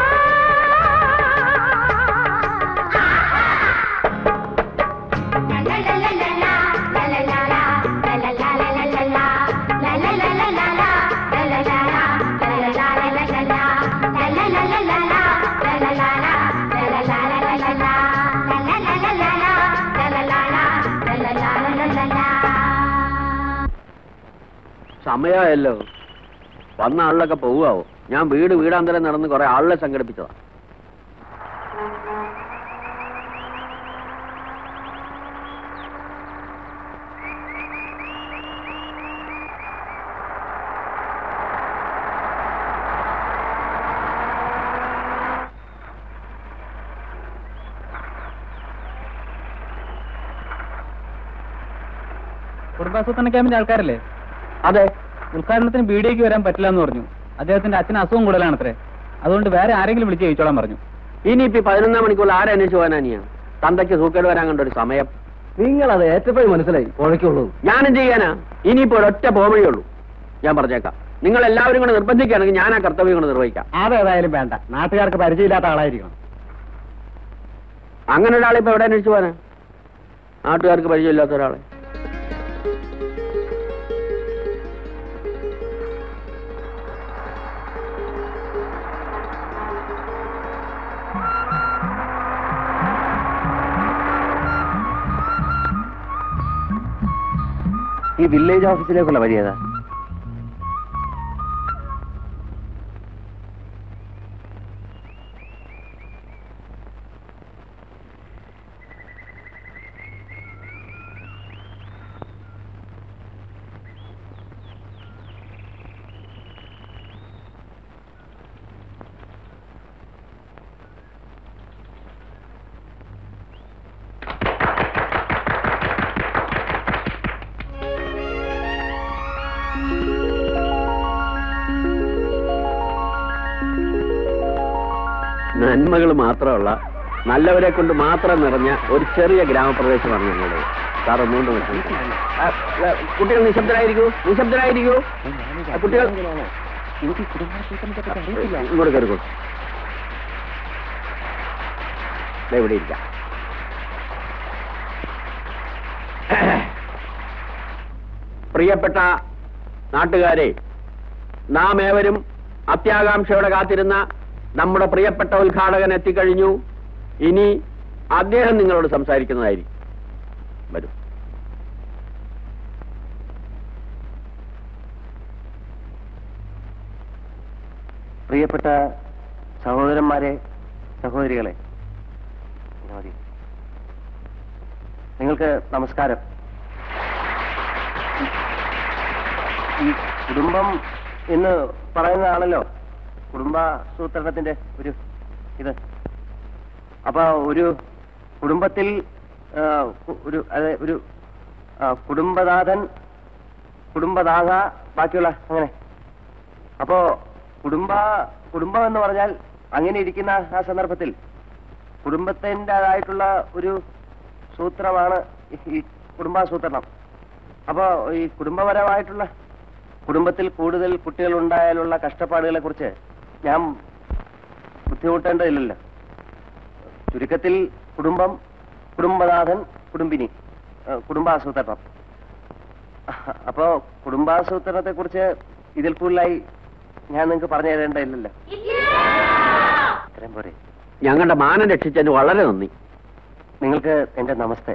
സമയമായല്ലോ വന്ന ആളിലൊക്കെ പോവാവോ ഞാൻ വീട് വീടാന്തരം നടന്ന് കുറെ ആളിനെ സംഘടിപ്പിച്ചതാ കുടുംബാസൂത്രണ ക്യാമ്പിന്റെ ആൾക്കാരല്ലേ അതെ ഉദ്ഘാടനത്തിന് ബീഡിയേക്ക് വരാൻ പറ്റില്ല എന്ന് പറഞ്ഞു അദ്ദേഹത്തിന്റെ അച്ഛന് അസുഖം കൂടുതലാണത്രേ അതുകൊണ്ട് വേറെ ആരെങ്കിലും വിളിച്ച് ചോദിച്ചോളാൻ പറഞ്ഞു ഇനിയിപ്പോ ഈ പതിനൊന്നാം മണിക്കൂർ ആരെ അന്വേഷിച്ച് പോകാനാ തന്തയ്ക്ക് സൂക്കേട് വരാൻ കണ്ട ഒരു സമയം നിങ്ങളത് ഏറ്റപ്പോഴും മനസ്സിലായി പുഴയ്ക്കുള്ളൂ ഞാനും ചെയ്യാനാ ഇനിയിപ്പോ ഒരൊറ്റ പോവഴേ ഉള്ളൂ ഞാൻ പറഞ്ഞേക്കാം നിങ്ങൾ എല്ലാവരും കൂടെ നിർബന്ധിക്കുകയാണെങ്കിൽ ഞാൻ ആ കർത്തവ്യം കൊണ്ട് നിർവഹിക്കാം അതേതായാലും വേണ്ട നാട്ടുകാർക്ക് പരിചയമില്ലാത്ത ആളായിരിക്കണം അങ്ങനെ ഒരാളെ ഇപ്പൊ എവിടെ അന്വേഷിച്ചു പോകാനാ നാട്ടുകാർക്ക് പരിചയമില്ലാത്ത ഒരാളെ ഈ വില്ലേജ് ഓഫീസിലേക്കുള്ള വഴി ഏതാ നന്മകൾ മാത്രമുള്ള നല്ലവരെ കൊണ്ട് മാത്രം നിറഞ്ഞ ഒരു ചെറിയ ഗ്രാമപ്രദേശമാണ് ഞങ്ങളുടെ സാർ ഒന്നുകൊണ്ട് മനസ്സിലാക്കി കുട്ടികൾ നിശബ്ദരായിരിക്കൂ നിശബ്ദരായിരിക്കൂ ആ, കുട്ടികൾ ഇങ്ങോട്ട് കയറിക്കോളൂ ദേ ഇവിടെ ഇരിക്കാം പ്രിയപ്പെട്ട നാട്ടുകാരെ നാം ഏവരും അത്യാകാംക്ഷയോടെ കാത്തിരുന്ന നമ്മുടെ പ്രിയപ്പെട്ട ഉദ്ഘാടകൻ എത്തിക്കഴിഞ്ഞു ഇനി അദ്ദേഹം നിങ്ങളോട് സംസാരിക്കുന്നതായിരിക്കും വരൂ പ്രിയപ്പെട്ട സഹോദരന്മാരെ സഹോദരികളെ ഇങ്ങനെ മതി. നിങ്ങൾക്ക് നമസ്കാരം ഈ കുടുംബം എന്ന് പറയുന്നതാണല്ലോ കുടുംബാസൂത്രണത്തിന്റെ ഒരു ഇത് അപ്പൊ ഒരു കുടുംബത്തിൽ ആ, കു- ഒരു അതെ ഒരു ആ, കുടുംബനാഥൻ കുടുംബനാഥ ബാക്കിയുള്ള അങ്ങനെ അപ്പോ കുടുംബ കുടുംബം എന്ന് പറഞ്ഞാൽ അങ്ങനെ ഇരിക്കുന്ന ആ സന്ദർഭത്തിൽ കുടുംബത്തിൻ്റെതായിട്ടുള്ള ഒരു സൂത്രമാണ് ഈ- ഈ കുടുംബാസൂത്രണം അപ്പോ ഈ കുടുംബപരമായിട്ടുള്ള കുടുംബത്തിൽ കൂടുതൽ കുട്ടികൾ ഉണ്ടായാലുള്ള കഷ്ടപ്പാടുകളെ കുറിച്ച് ഞാൻ ബുദ്ധിമുട്ടേണ്ടതില്ലല്ലോ ചുരുക്കത്തിൽ കുടുംബം കുടുംബനാഥൻ കുടുംബിനി ഏഹ് കുടുംബാസൂത്രണം അപ്പോ കുടുംബാസൂത്രണത്തെ കുറിച്ച് ഇതിൽ കൂടുതലായി ഞാൻ നിങ്ങൾക്ക് പറഞ്ഞു തരേണ്ടതില്ലല്ലോ ഇത്രയും പോരെ ഞങ്ങളുടെ മാനം രക്ഷിച്ചതിന് വളരെ നന്ദി നിങ്ങൾക്ക് എന്റെ നമസ്തേ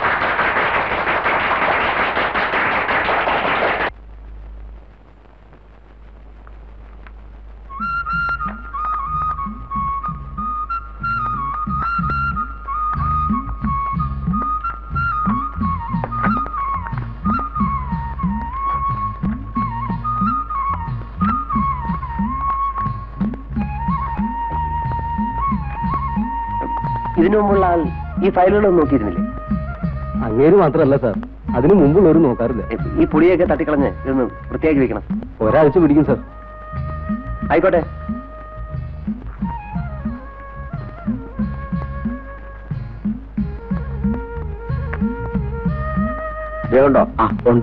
ഇതിനു മുമ്പുള്ള ആൾ ഈ ഫയലുകളൊന്നും നോക്കിയിരുന്നില്ലേ അങ്ങേര് മാത്രമല്ല സാർ അതിനു മുമ്പുള്ളവരും നോക്കാറില്ല ഈ പുളിയൊക്കെ തട്ടിക്കളഞ്ഞ് ഇതൊന്ന് വൃത്തിയാക്കി വെക്കണം ഒരാഴ്ച പിടിക്കും സാർ ആയിക്കോട്ടെ ദേവുണ്ടോ ആ ഉണ്ട്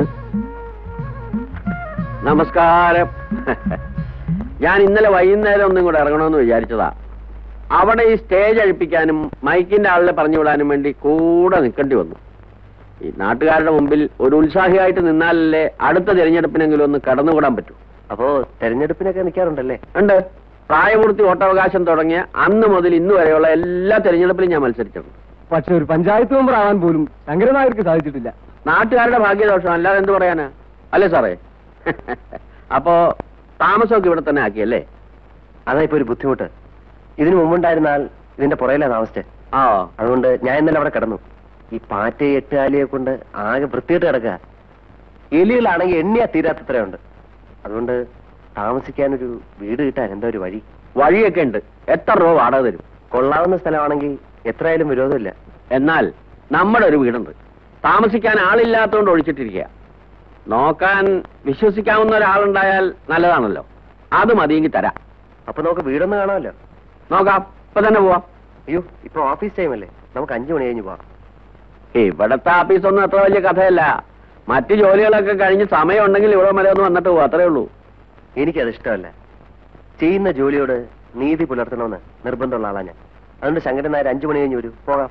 നമസ്കാരം ഞാൻ ഇന്നലെ വൈകുന്നേരം ഒന്നും കൂടെ ഇറങ്ങണമെന്ന് വിചാരിച്ചതാ അവിടെ ഈ സ്റ്റേജ് അഴിപ്പിക്കാനും മൈക്കിന്റെ ആളിനെ പറഞ്ഞു വിടാനും വേണ്ടി കൂടെ നിൽക്കേണ്ടി വന്നു ഈ നാട്ടുകാരുടെ മുമ്പിൽ ഒരു ഉത്സാഹിയായിട്ട് നിന്നാലല്ലേ അടുത്ത തിരഞ്ഞെടുപ്പിനെങ്കിലും ഒന്ന് കടന്നുകൂടാൻ പറ്റൂ അപ്പോ തെരഞ്ഞെടുപ്പിനൊക്കെ നിൽക്കാറുണ്ടല്ലേ ഉണ്ട് പ്രായപൂർത്തി വോട്ടവകാശം തുടങ്ങിയ അന്ന് മുതൽ ഇന്ന് വരെയുള്ള എല്ലാ തെരഞ്ഞെടുപ്പിലും ഞാൻ മത്സരിച്ചിട്ടുണ്ട് പക്ഷെ ഒരു പഞ്ചായത്ത് മെമ്പർ ആവാൻ പോലും ശങ്കരനായർക്ക് സാധിച്ചിട്ടില്ല നാട്ടുകാരുടെ ഭാഗ്യദോഷം അല്ലാതെ എന്ത് പറയാനാ അല്ലേ സാറേ അപ്പോ താമസമൊക്കെ ഇവിടെ തന്നെ ആക്കിയല്ലേ അതാ ഇപ്പൊ ഒരു ബുദ്ധിമുട്ട് ഇതിനു മുമ്പുണ്ടായിരുന്ന ആൾ ഇതിന്റെ പുറയിലാ താമസിച്ചേ ആ അതുകൊണ്ട് ഞാൻ ഇന്നലെ അവിടെ കിടന്നു ഈ പാറ്റ എട്ടുകാലിയെ കൊണ്ട് ആകെ വൃത്തിയിട്ട് കിടക്കുക എലികളാണെങ്കിൽ എണ്ണിയാ തീരാത്തത്രയുണ്ട് അതുകൊണ്ട് താമസിക്കാനൊരു വീട് കിട്ടാൻ എന്താ ഒരു വഴി വഴിയൊക്കെ ഉണ്ട് എത്ര രൂപ വാടക തരും കൊള്ളാവുന്ന സ്ഥലമാണെങ്കിൽ എത്രയായാലും വിരോധമില്ല എന്നാൽ നമ്മുടെ ഒരു വീടുണ്ട് താമസിക്കാൻ ആളില്ലാത്തതുകൊണ്ട് ഒഴിച്ചിട്ടിരിക്കുക നോക്കാൻ വിശ്വസിക്കാവുന്ന ഒരാളുണ്ടായാൽ നല്ലതാണല്ലോ അത് മതിയെങ്കിൽ തരാം അപ്പൊ നമുക്ക് വീടൊന്ന് കാണാമല്ലോ നോക്കാം ഇപ്പൊ തന്നെ പോവാം അയ്യോ ഇപ്പൊ ഓഫീസ് ടൈം അല്ലേ നമുക്ക് അഞ്ചു മണി കഴിഞ്ഞ് പോവാം ഇവിടത്തെ ആഫീസൊന്നും അത്ര വലിയ കഥയല്ല മറ്റു ജോലികളൊക്കെ കഴിഞ്ഞ് സമയം ഉണ്ടെങ്കിൽ ഇവിടെ വരെ ഒന്ന് വന്നിട്ട് പോവാ അത്രേ ഉള്ളൂ എനിക്കത് ഇഷ്ടമല്ല ചെയ്യുന്ന ജോലിയോട് നീതി പുലർത്തണമെന്ന് നിർബന്ധമുള്ള ആളാ ഞാൻ അതുകൊണ്ട് ശങ്കരൻ നായർ അഞ്ചു മണി കഴിഞ്ഞ് വരൂ പോകാം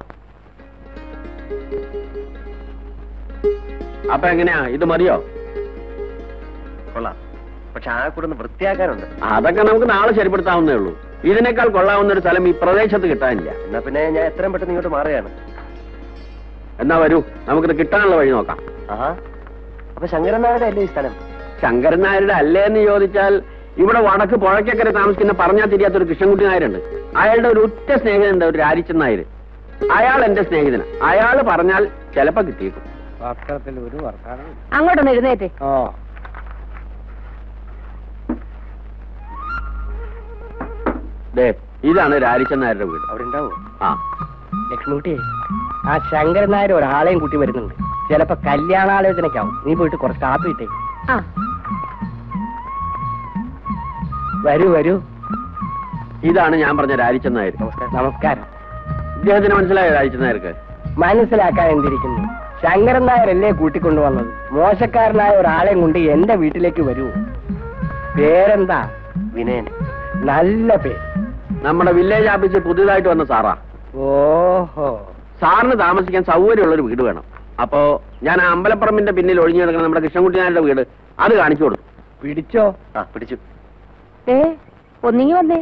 അപ്പൊ എങ്ങനെയാ ഇത് മതിയോ കൊള്ളാം പക്ഷെ ആ കൂടെ ഒന്ന് വൃത്തിയാക്കാനുണ്ട് അതൊക്കെ നമുക്ക് നാളെ ശരിപ്പെടുത്താവുന്നേ ഉള്ളൂ ഇതിനേക്കാൾ കൊള്ളാവുന്ന ഒരു സ്ഥലം ഈ പ്രദേശത്ത് കിട്ടാനില്ല എന്നാ പിന്നെ ഞാൻ എത്രയും പെട്ടെന്ന് ഇങ്ങോട്ട് മാറുകയാണ് എന്നാ വരൂ നമുക്കിത് കിട്ടാനുള്ള വഴി നോക്കാം ആഹാ അപ്പൊ ശങ്കരൻ നായരുടെ അല്ലേ ഈ സ്ഥലം ശങ്കരൻ നായരുടെ അല്ലേ എന്ന് ചോദിച്ചാൽ ഇവിടെ വടക്ക് പുഴയ്ക്കക്കരെ താമസിക്കുന്ന പറഞ്ഞാൽ തിരിയാത്ത ഒരു കൃഷ്ണൻകുട്ടി നായരുണ്ട് അയാളുടെ ഒരു ഉറ്റ സ്നേഹിതനുണ്ട് ഒരു രാരിച്ചൻ നായർ അയാൾ എന്റെ സ്നേഹിതന് അയാൾ പറഞ്ഞാൽ ചിലപ്പോ കിട്ടിയേക്കും പത്രത്തിൽ ഒരു വർത്താനം അങ്ങോട്ടൊന്ന് എഴുന്നേറ്റ് ഓ ദേ ഇതാണ് രാരിച്ചൻ നായരുടെ വീട് അവിടെ ഉണ്ടാവും ആ ലക്ഷ്മിക്കുട്ടി ആ ശങ്കരൻ നായർ ഒരാളെയും കൂട്ടി വരുന്നുണ്ട് ചിലപ്പോ കല്യാണാലോചനയ്ക്കാവും നീ പോയിട്ട് കുറച്ച് കാപ്പി ഇട്ടേ ആ വരൂ വരൂ ഇതാണ് ഞാൻ പറഞ്ഞ രാരിച്ചൻ നായർ നമസ്കാരം നമസ്കാരം ഇദ്ദേഹത്തിന് മനസ്സിലായോ രാരിച്ചൻ നായർക്ക് മനസ്സിലാക്കാൻ എന്തിരിക്കുന്നു ശങ്കരൻ നായരല്ലേ കൂട്ടിക്കൊണ്ടുവന്നത് മോശക്കാരനായ ഒരാളെയും കൊണ്ട് എന്റെ വീട്ടിലേക്ക് വരൂ പേരെന്താ വിനയൻ നല്ല പേര് നമ്മുടെ വില്ലേജ് ഓഫീസിൽ പുതിയതായിട്ട് വന്ന സാറാ ഓഹോ സാറിന് താമസിക്കാൻ സൗകര്യമുള്ള ഒരു വീട് വേണം അപ്പോ ഞാൻ ആ അമ്പലപ്പറമ്പിന്റെ പിന്നിൽ ഒഴിഞ്ഞു കിടക്കുന്ന നമ്മുടെ കൃഷ്ണൻകുട്ടി നായരുടെ വീട് അത് കാണിച്ചു കൊടുത്തു പിടിച്ചോ ആ പിടിച്ചു ഏ ഒന്നിങ്ങി വന്നേ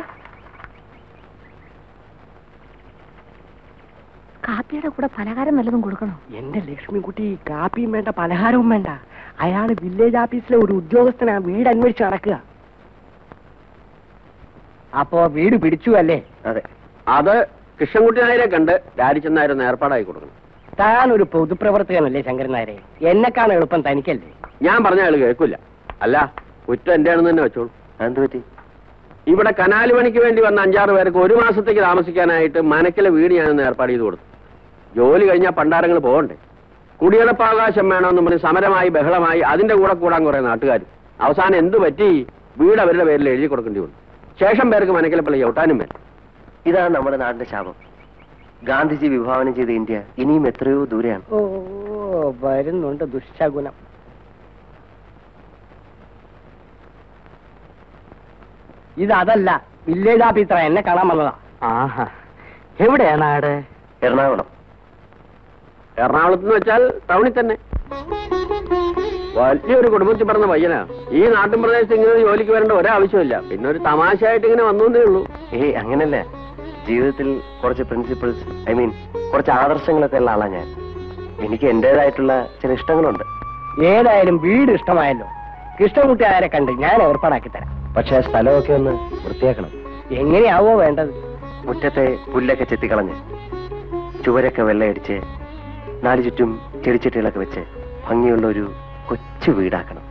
കാപ്പിയുടെ കൂടെ പലഹാരം വല്ലതും കൊടുക്കണോ എന്റെ ലക്ഷ്മിക്കുട്ടി കാപ്പിയും വേണ്ട പലഹാരവും വേണ്ട അയാള് വില്ലേജ് ഓഫീസിലെ ഒരു ഉദ്യോഗസ്ഥനാ വീട് അന്വേഷിച്ച് നടക്കുക അപ്പോ വീട് പിടിച്ചു അല്ലേ അതെ അത് കൃഷ്ണൻകുട്ടി നായരെ കണ്ട് രാരിച്ചൻ നായർ ഒന്ന് ഏർപ്പാടാക്കി കൊടുക്കണം താൻ ഒരു പൊതുപ്രവർത്തകനല്ലേ ശങ്കരൻ നായരെ എന്നെക്കാണ് എളുപ്പം തനിക്കല്ലേ ഞാൻ പറഞ്ഞ ആള് കേൾക്കില്ല അല്ല കുറ്റം എന്റെ ആണെന്ന് തന്നെ വെച്ചോളൂ എന്ത് പറ്റി ഇവിടെ കനാല് പണിക്ക് വേണ്ടി വന്ന അഞ്ചാറ് പേർക്ക് ഒരു മാസത്തേക്ക് താമസിക്കാനായിട്ട് മനക്കിലെ വീട് ഞാനൊന്ന് ഏർപ്പാട് ചെയ്ത് കൊടുത്തു ജോലി കഴിഞ്ഞാൽ പണ്ടാരങ്ങൾ പോകണ്ടേ കുടിയടപ്പാവകാശം വേണമെന്ന് പറഞ്ഞ് സമരമായി ബഹളമായി അതിന്റെ കൂടെ കൂടാൻ കുറെ നാട്ടുകാർ അവസാനം എന്ത് പറ്റി വീട് അവരുടെ പേരിൽ എഴുതി കൊടുക്കേണ്ടി വന്നു ശേഷം പേർക്ക് മനക്കിലെ പള്ളി ചവിട്ടാനും വേണ്ട ഇതാണ് നമ്മുടെ നാടിന്റെ ശാപം ഗാന്ധിജി വിഭാവനം ചെയ്ത ഇന്ത്യ ഇനിയും എത്രയോ ദൂരെയാണ് ഓ വരുന്നുണ്ട് ദുശകുനം ഇത് അതല്ല വില്ലേജ് ഓഫീസറ എന്നെ കാണാൻ വന്നതാ ആഹാ എവിടെയാ നാട് എറണാകുളം എറണാകുളത്ത് എന്ന് വെച്ചാൽ ടൗണിൽ തന്നെ വലിയൊരു കുടുംബത്തിൽ പറഞ്ഞ പയ്യനാ ഈ നാട്ടിൻ പ്രദേശത്ത് ഇങ്ങനെ ജോലിക്ക് വരേണ്ട ഒരാവശ്യമില്ല പിന്നെ ഒരു തമാശയായിട്ട് ഇങ്ങനെ വന്നു എന്നേ ഉള്ളൂ ഏയ് അങ്ങനല്ല ജീവിതത്തിൽ കുറച്ച് പ്രിൻസിപ്പിൾസ് ഐ മീൻ കുറച്ച് ആദർശങ്ങളൊക്കെ ഉള്ള ആളാ ഞാൻ എനിക്ക് എന്റേതായിട്ടുള്ള ചില ഇഷ്ടങ്ങളുണ്ട് ഏതായാലും വീട് ഇഷ്ടമായല്ലോ കൃഷ്ണൻകുട്ടി ആരെ കണ്ട് ഞാൻ ഏർപ്പാടാക്കി തരാം പക്ഷെ ആ സ്ഥലമൊക്കെ ഒന്ന് വൃത്തിയാക്കണം എങ്ങനെയാവോ വേണ്ടത് മുറ്റത്തെ പുല്ലൊക്കെ ചെത്തിക്കളഞ്ഞ് ചുവരൊക്കെ വെള്ളയടിച്ച് നാല് ചുറ്റും ചെടിച്ചട്ടികളൊക്കെ വെച്ച് ഭംഗിയുള്ള ഒരു കൊച്ചു വീടാക്കണം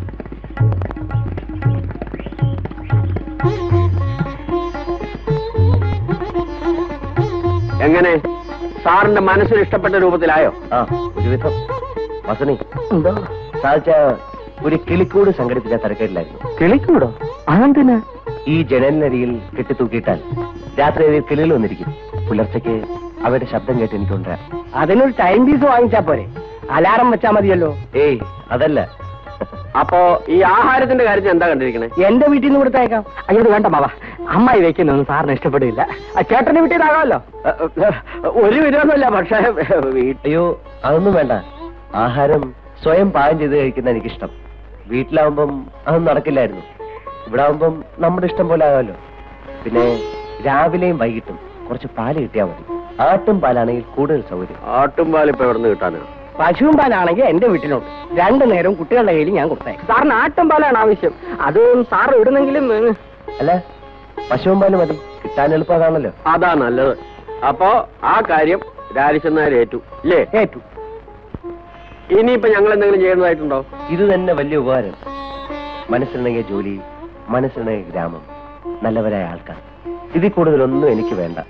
എങ്ങനെ സാറിന്റെ മനസ്സിന് ഇഷ്ടപ്പെട്ട രൂപത്തിലായോ ആ ഒരുവിധം വസണി എന്തോ സാധിച്ച ഒരു കിളിക്കൂട് സംഘടിപ്പിച്ച തരക്കേടില്ലായിരുന്നു കിളിക്കൂടോ അതെന്തിനാ ഈ ജനലിനരികിൽ കെട്ടിത്തൂക്കിയിട്ടാൽ രാത്രി അതിൽ കിളികൾ വന്നിരിക്കും പുലർച്ചയ്ക്ക് അവയുടെ ശബ്ദം കേട്ട് എനിക്ക് കൊണ്ടുവരാം അതിനൊരു ടൈം പീസ് വാങ്ങിച്ചാ പോരെ അലാറം വെച്ചാ മതിയല്ലോ ഏയ് അതല്ല അപ്പോ ഈ ആഹാരത്തിന്റെ കാര്യത്തിൽ എന്താ കണ്ടിരിക്കണേ എന്റെ വീട്ടിൽ നിന്ന് കൊടുത്തയക്കാം അയ്യോ ഇത് വേണ്ട മാവ അമ്മായി വെക്കുന്നൊന്നും സാറിന് ഇഷ്ടപ്പെടില്ല ആ ചേട്ടന്റെ വീട്ടിൽ നിന്നാകാമല്ലോ ഒരു വിരോധമല്ല പക്ഷേ വീട്ടിൽ അയ്യോ അതൊന്നും വേണ്ട ആഹാരം സ്വയം പാകം ചെയ്ത് കഴിക്കുന്ന എനിക്കിഷ്ടം വീട്ടിലാവുമ്പം അതൊന്നും നടക്കില്ലായിരുന്നു ഇവിടെ ആവുമ്പം നമ്മുടെ ഇഷ്ടം പോലെ ആകാമല്ലോ പിന്നെ രാവിലെയും വൈകിട്ടും കുറച്ച് പാല് കിട്ടിയാൽ മതി ആട്ടും പാലാണെങ്കിൽ കൂടുതൽ സൗകര്യം ആട്ടുംപാൽ ഇപ്പൊ എവിടെ നിന്ന് കിട്ടാനാ പശുവും പാലാണെങ്കിൽ എന്റെ വീട്ടിലുണ്ട് രണ്ടു നേരം കുട്ടികളുടെ കയ്യിൽ ഞാൻ കൊടുത്തയക്കാം സാറിന് ആട്ടും പാലാണ് ആവശ്യം അത് സാർ ഇടുന്നെങ്കിലും ഏ, അല്ല പശുവും പാല് മതി കിട്ടാൻ എളുപ്പം അതാണല്ലോ അതാ നല്ലത് അപ്പോ ആ കാര്യം രാരിച്ചെന്നാർ ഏറ്റു ഇല്ലേ ഏറ്റു ഇനിയിപ്പോ ഞങ്ങൾ എന്തെങ്കിലും ചെയ്യുന്നതായിട്ടുണ്ടോ ഇത് തന്നെ വലിയ ഉപകാരം മനസ്സിലുണ്ടെങ്കിൽ ജോലി മനസ്സിലുണ്ടെങ്കിൽ ഗ്രാമം നല്ലവരായ ആൾക്കാർ ഇതിൽ കൂടുതലൊന്നും എനിക്ക് വേണ്ട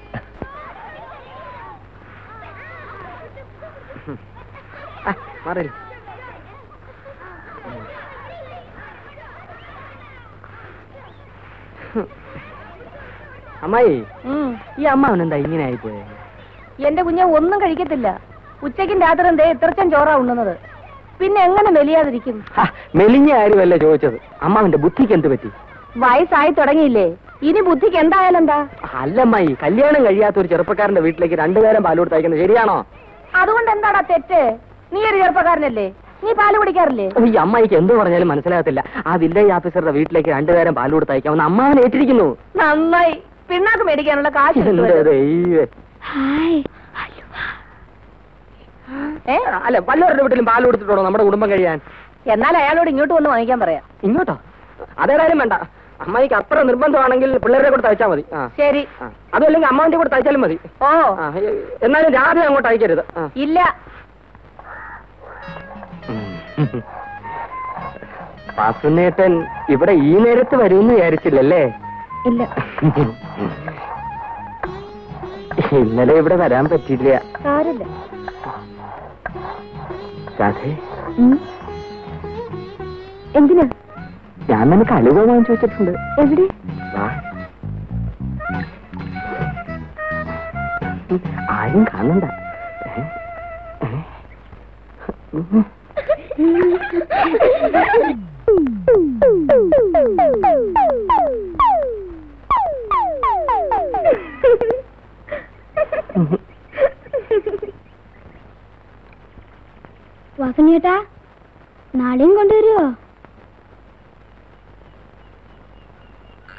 ആ, മാറില്ല അമ്മായി ഈ അമ്മാവൻ എന്താ ഇങ്ങനെ ആയിപ്പോയെ എന്റെ കുഞ്ഞെ ഒന്നും കഴിക്കത്തില്ല ഉച്ചയ്ക്കും രാത്രിയും ദേ ഇത്രച്ചൻ ചോറാ ഉണ്ണുന്നത് പിന്നെ എങ്ങനെ മെലിയാതിരിക്കും ഹ, മെലിഞ്ഞ കാര്യമല്ല ചോദിച്ചത് അമ്മാവന്റെ ബുദ്ധിക്ക് എന്ത് പറ്റി വയസ്സായി തുടങ്ങിയില്ലേ ഇനി ബുദ്ധിക്ക് എന്തായാലും എന്താ അല്ലമ്മായി കല്യാണം കഴിയാത്ത ഒരു ചെറുപ്പക്കാരന്റെ വീട്ടിലേക്ക് രണ്ടുപേരും പാൽ കൊടുത്തയക്കുന്നത് ശരിയാണോ അതുകൊണ്ട് എന്താടാ തെറ്റ് നീ ഒരു ചെറുപ്പക്കാരനല്ലേ നീ പാല് കുടിക്കാറില്ലേ ഓ, ഈ അമ്മായിക്ക് എന്ത് പറഞ്ഞാലും മനസ്സിലാകത്തില്ല ആ വില്ലേജ് ഓഫീസറുടെ വീട്ടിലേക്ക് രണ്ടുപേരും പാൽ കൊടുത്തയക്കാമെന്ന് അമ്മാവൻ ഏറ്റിരിക്കുന്നു നന്നായി പിണ്ണാക്ക് മേടിക്കാനുള്ള കാശ് എന്റെ കിട്ടുമല്ലോ. ദൈവേ. ഏ അല്ല വല്ലവരുടെ വീട്ടിലും പാൽ കൊടുത്തിട്ടുണ്ടോ നമ്മുടെ കുടുംബം കഴിയാൻ എന്നാൽ അയാളോട് ഇങ്ങോട്ട് വന്ന് വാങ്ങിക്കാൻ പറയാം ഇങ്ങോട്ടോ അതേതായാലും വേണ്ട അമ്മായിക്ക് അത്ര നിർബന്ധമാണെങ്കിൽ പിള്ളേരുടെ കൂടെ തയ്ച്ചാൽ മതി ആ ശരി ആ. അതുമല്ലെങ്കിൽ അമ്മാവിന്റെ കൂടെ തയ്ച്ചാലും മതി ഓ ആ, എ- എന്നാലും രാധ അങ്ങോട്ട് അയക്കരുത് ആ. ഇല്ല വാസുനേട്ടൻ ഇവിടെ ഈ നേരത്ത് വരുമെന്ന് വിചാരിച്ചില്ലല്ലേ ഇല്ല ഇന്നലെ ഇവിടെ വരാൻ പറ്റില്ല സാരില്ല രാധേ എന്തിനാ ഞാൻ നിനക്ക് അലുവ വാങ്ങിച്ചു വെച്ചിട്ടുണ്ട് എവിടെ വാ. ഉം, ആരും കാണണ്ട ഏ? ഏ? ഉം. വാസനേട്ടാ നാളെയും കൊണ്ടുവരുമോ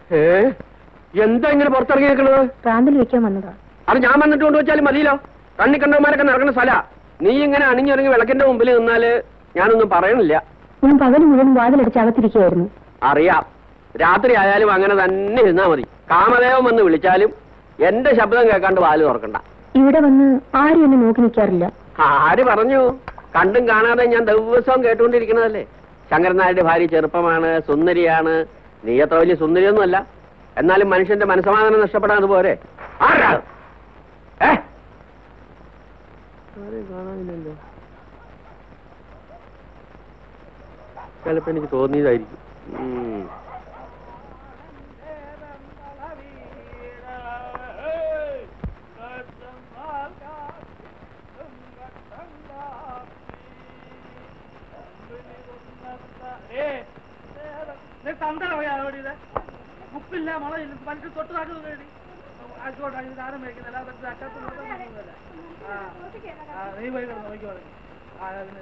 ഏ എന്താ ഇങ്ങനെ പുറത്തിറങ്ങി നിൽക്കുന്നത് പ്രാന്തൽ വെക്കാൻ വന്നതാ അത് ഞാൻ വന്നിട്ട് കൊണ്ടുവച്ചാലും മതിയല്ലോ കണ്ണി കണ്ടവന്മാരൊക്കെ നടക്കുന്ന സ്ഥല നീ ഇങ്ങനെ അണിഞ്ഞിറങ്ങി വിളക്കിന്റെ മുമ്പിൽ നിന്നാല് ഞാനൊന്നും പറയണില്ല ഞാൻ പകല് മുഴുവൻ വാതിലടിച്ച് അകത്തിരിക്കുകയായിരുന്നു അറിയാം രാത്രി ആയാലും അങ്ങനെ തന്നെ ഇരുന്നാ മതി കാമദേവൻ വന്ന് വിളിച്ചാലും എന്റെ ശബ്ദം കേൾക്കാണ്ട് വാല് തുറക്കണ്ട ഇവിടെ വന്ന് ആരും എന്നെ നോക്കി നിൽക്കാറില്ല ആര് പറഞ്ഞു കണ്ടും കാണാതെ ഞാൻ ദിവസവും കേട്ടുകൊണ്ടിരിക്കണതല്ലേ ശങ്കരൻ നായരുടെ ഭാര്യ ചെറുപ്പമാണ് സുന്ദരിയാണ് നീ അത്ര വലിയ സുന്ദരിയൊന്നുമല്ല എന്നാലും മനുഷ്യന്റെ മനസ്സമാധാനം നഷ്ടപ്പെടാൻ അതുപോലെ ആരാ ഏ ചിലപ്പോ എനിക്ക് തോന്നിയതായിരിക്കും ഉം. ഉപ്പില്ല മുളകില്ല മനുഷ്യൻ തൊട്ട് നാട്ടുന്നത് വേണ്ടി ആയിക്കോട്ടെ ഇത് ആരും മേടിക്കുന്നില്ല അതൊക്കെ അക്കത്ത് നോക്കുന്നില്ല. ആ. ആ, നീ പോയി കിടന്ന് നോക്കിക്കോ ആ, അതിന്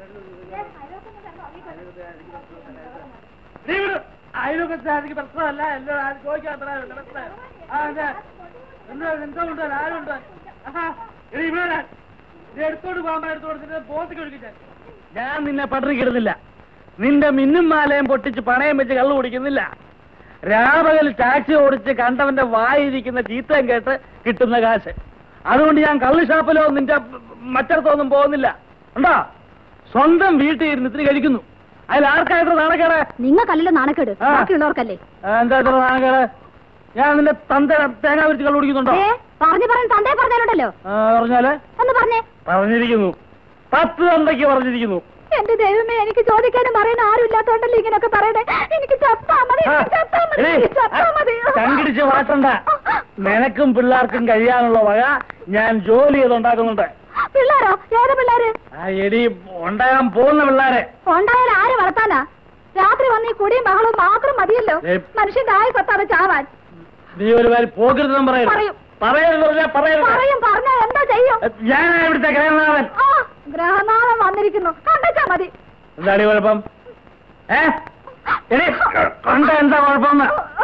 നീ വിട്. അയൽവക്കത്തെ ആർക്ക് പ്രശ്നമല്ല എല്ലാം ആരും ചോദിക്കാൻ പ്രശ്നം ആ എന്താ എന്താ എന്താ ഉണ്ട് ആരും ഉണ്ട് ആഹാ, എടീ, ഇവിടെ വരാൻ. ഇത് എടുത്തോണ്ട് പോകാൻ എടുത്തു കൊടുത്തിട്ട് പോത്തിക്ക് ഒഴുകിച്ചാൽ ഞാൻ നിന്നെ പട്ടിണിക്കിടുന്നില്ല നിന്റെ മിന്നും മാലയും പൊട്ടിച്ച് പണയം വെച്ച് കള്ളു കുടിക്കുന്നില്ല രാപകൽ ടാക്സി ഓടിച്ച് കണ്ടവന്റെ വായിരിക്കുന്ന ചീത്തയും കേട്ട് കിട്ടുന്ന കാശ് അതുകൊണ്ട് ഞാൻ കള്ളു ഷാപ്പിലോ നിന്റെ മറ്റിടത്തൊന്നും പോകുന്നില്ല ഉണ്ടോ സ്വന്തം വീട്ടിൽ ഇരുന്ന് ഇത്തിരി കഴിക്കുന്നു അതിൽ ആർക്കായിട്ട് നാണക്കേട് നിങ്ങൾക്കല്ലല്ലോ നാണക്കേട് ആ. ബാക്കിയുള്ളവർക്കല്ലേ ആ, എന്താ ഇത്ര നാണക്കേട് ഞാൻ നിന്റെ തന്ത തേങ്ങ വിരിച്ച് കള്ളു കുടിക്കുന്നുണ്ടോ ഏ പറഞ്ഞു പറഞ്ഞു തന്തേ പറഞ്ഞാലുണ്ടല്ലോ ആ, പറഞ്ഞാല് ഒന്ന് പറഞ്ഞേ പറഞ്ഞിരിക്കുന്നു പത്ത് തന്തയ്ക്ക് പറഞ്ഞിരിക്കുന്നു എന്റെ ദൈവമേ എനിക്ക് ചോദിക്കാനും പറയാനും ആരും ഇല്ലാത്തോണ്ടല്ലോ ഇങ്ങനെയൊക്കെ പറയണേ എനിക്ക് ചത്താ മതി എനിക്ക് ചത്താ മതി എനിക്ക് ചത്താ മതി കണ്ടിടിച്ച് വാട്ടണ്ട നിനക്കും പിള്ളേർക്കും കഴിയാനുള്ള വക ഞാൻ ജോലി ചെയ്തുണ്ടാക്കുന്നുണ്ട് പിള്ളേരോ ഏത് പിള്ളേര് ആ എടി ഉണ്ടാകാൻ പോകുന്ന പിള്ളേരെ ഉണ്ടായാൽ ആര് വളർത്താനാ രാത്രി വന്ന് ഈ കുടിയും ബഹളവും മാത്രം മതിയല്ലോ ഏ. മനുഷ്യന്റെ ആയ സത്താണ് ചാവാൻ നീ ഒരു കാര്യം പോകരുതെന്നും പറയരുത് പറയും. പറയരുത് പറഞ്ഞാ പറയരുത് പറയും പറഞ്ഞ എന്താ ചെയ്യും ഞാനാ ഇവിടുത്തെ ഗ്രഹനാഥൻ ആ ഗ്രഹനാഥം വന്നിരിക്കുന്നു കണ്ടച്ചാ മതി എന്താണ് ഈ കുഴപ്പം ഏ എടി കണ്ട എന്താ കുഴപ്പം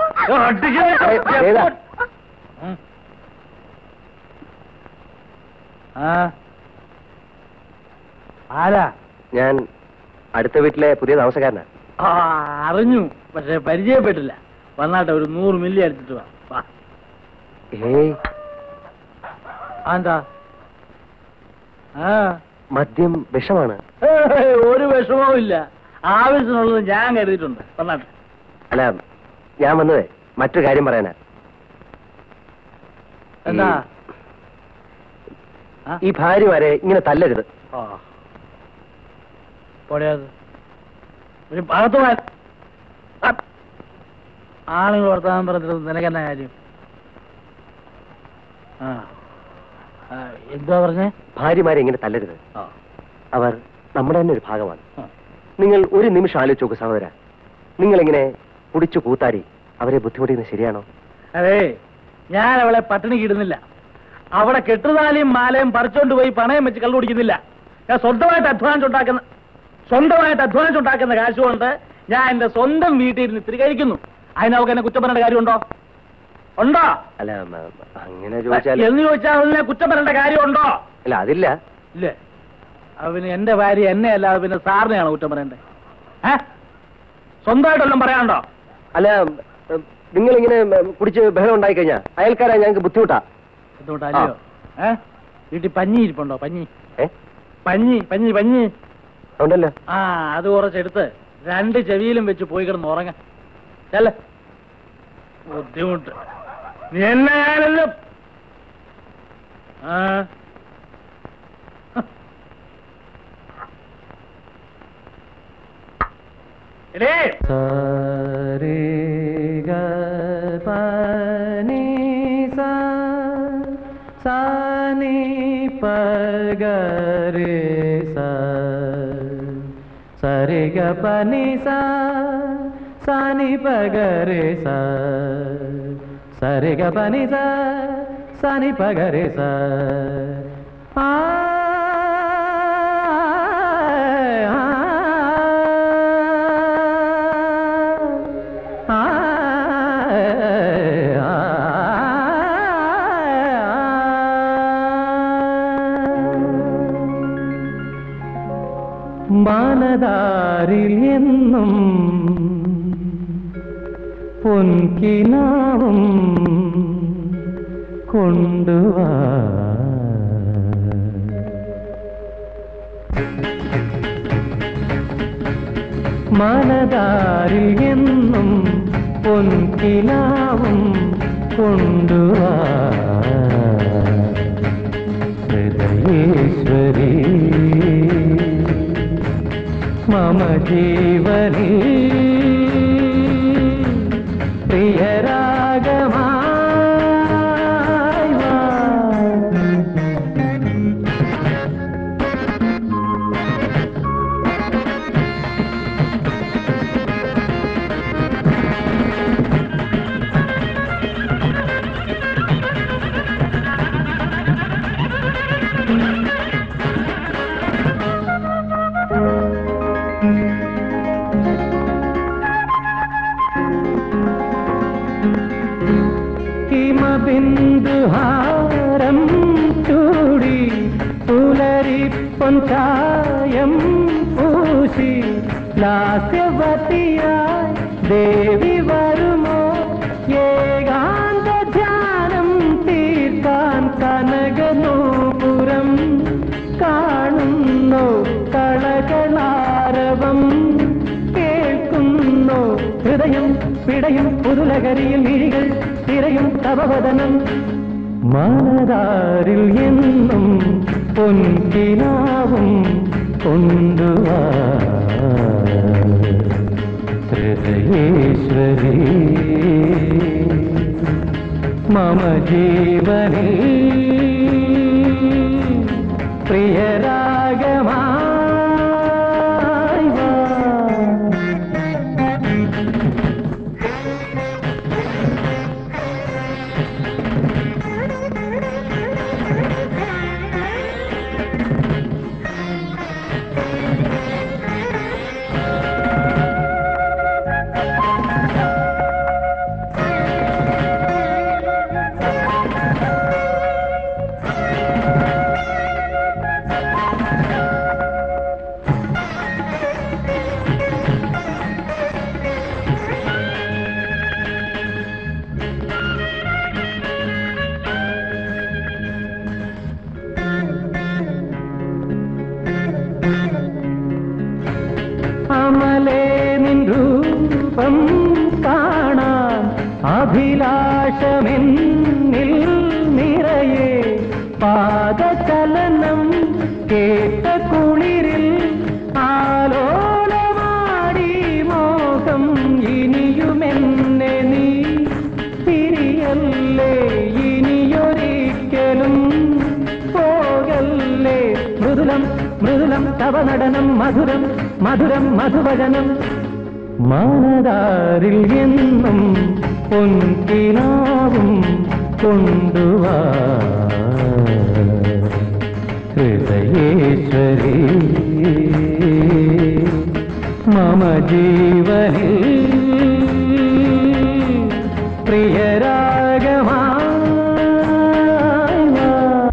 ഏതാ? ആ ആരാ ഞാൻ അടുത്ത വീട്ടിലെ പുതിയ താമസക്കാരനാ ആ അറിഞ്ഞു പക്ഷെ പരിചയപ്പെട്ടില്ല വന്നാട്ടെ ഒരു നൂറ് മില്ലി അടിച്ചിട്ട് വാ വാ ഏയ് ആ, എന്താ ആ മദ്യം വിഷമാണ് ഏയ്, ഒരു വിഷമവും ഇല്ല ആവശ്യത്തിനുള്ളത് ഞാൻ കരുതിയിട്ടുണ്ട് വന്നാട്ടെ അല്ല ഞാൻ വന്നതേ മറ്റൊരു കാര്യം പറയാനാ എന്താ ആ? ഈ ഭാര്യമാരെ ഇങ്ങനെ തല്ലരുത് ആ പൊടിയത് ഒരു അകത്ത് പോയാൽ ആളുകൾ വർത്താനം പറഞ്ഞിട്ട് നിനക്കെന്നാ കാര്യം ആ ആ, എന്തുവാ പറഞ്ഞേ ഭാര്യമാരെ ഇങ്ങനെ തല്ലരുത് ആ അവർ നമ്മുടെ തന്നെ ഒരു ഭാഗമാണ് ആ. നിങ്ങൾ ഒരു നിമിഷം ആലോചിച്ച് നോക്കൂ സഹോദര നിങ്ങളിങ്ങനെ കുടിച്ചു കൂത്താടി അവരെ ബുദ്ധിമുട്ടിക്കുന്നത് ശരിയാണോ അതെ ഞാൻ അവളെ പട്ടിണിക്ക് ഇടുന്നില്ല അവിടെ കെട്ടുതാലിയും മാലയും പറിച്ചോണ്ട് പോയി പണയം വെച്ച് കള്ളു കുടിക്കുന്നില്ല ഞാൻ സ്വന്തമായിട്ട് അധ്വാനിച്ചുണ്ടാക്കുന്ന സ്വന്തമായിട്ട് അധ്വാനിച്ചുണ്ടാക്കുന്ന കാശ് കൊണ്ട് ഞാൻ എന്റെ സ്വന്തം വീട്ടിൽ ഇരുന്ന് ഇത്തിരി കഴിക്കുന്നു അതിന് അവൾക്ക് എന്നെ കുറ്റം പറയേണ്ട കാര്യമുണ്ടോ ഉണ്ടോ അല്ല മ, മ, അങ്ങനെ ചോദിച്ചാൽ എന്ന് ചോദിച്ചാൽ അതിനെ കുറ്റം പറയേണ്ട കാര്യമുണ്ടോ അല്ല അതില്ല ഇല്ലേ അപ്പൊ പിന്നെ എന്റെ ഭാര്യ എന്നെ അല്ലാതെ പിന്നെ സാറിനെയാണ് കുറ്റം പറയണ്ടേ ഏ സ്വന്തമായിട്ടൊന്നും പറയാനുണ്ടോ അല്ല നിങ്ങൾ ഇങ്ങനെ കുടിച്ച് ബഹളം ഉണ്ടായി കഴിഞ്ഞാൽ അയൽക്കാരാ ഞങ്ങൾക്ക് ബുദ്ധിമുട്ടാ എന്തുകൊണ്ടല്ലോ ഏ വീട്ടിൽ പഞ്ഞി ഇരിപ്പുണ്ടോ പഞ്ഞി ഏ പഞ്ഞി പഞ്ഞി പഞ്ഞി ഉണ്ടല്ലോ ആ അത് കുറച്ചെടുത്ത് രണ്ട് ചെവിയിലും വെച്ച് പോയി കിടന്ന് ഉറങ്ങ ചെല്ല ബുദ്ധിമുട്ട് നീ എന്നെ ഞാനല്ലോ ആ എടേ సరి గ పని సా సాని పగరే సా సరి గ పని సా సాని పగరే సా ఆ ఆ മനതാരിൽ എന്നും പൊൻകിനാവും കൊണ്ടുവാ മനതാരിൽ എന്നും പൊൻകിനാവും കൊണ്ടുവാ ഹൃദയേശ്വരി മമ ജീവനി പ്രിയരാഗമായി വാ ഹിമബിന്ദുഹാരം ചൂടി പുലരിപ്പൊൻ ചായം പൂശി ലാസ്യവതിയായി ദേവി വരുമോ ഏകാന്ത ധ്യാനം തീർക്കാൻ കനകനൂപുരം കാണുന്നു കളകളാരവം കേൾക്കുന്നു ഹൃദയം പിടയും പുതുലകരിയിൽ മിഴികൾ തിരയും തവവദനം മനതാരിൽ എന്നും പൊൻകിനാവും കൊണ്ടുവാ ഹൃദയേശ്വരി മമ ജീവനേ പ്രിയരാഗമായി വാ അമലേ നിൻ രൂപം കാണാൻ അഭിലാഷമെന്നിൽ നിറയെ പാദചലനം കേട്ട കുളിരിൽ ആലോലമാടി മോഹം ഇനിയുമെന്നെ നീ തിരിയല്ലേ ഇനിയൊരിക്കലും പോകല്ലേ മൃദുലം മൃദുലം തവനടനം മധുരം മധുരം മധുവചനം മനതാരിൽ എന്നും പൊൻകിനാവും കൊണ്ടുവാ ഹൃദയേശ്വരി മമ ജീവനിൽ പ്രിയരാഗമായി വാ.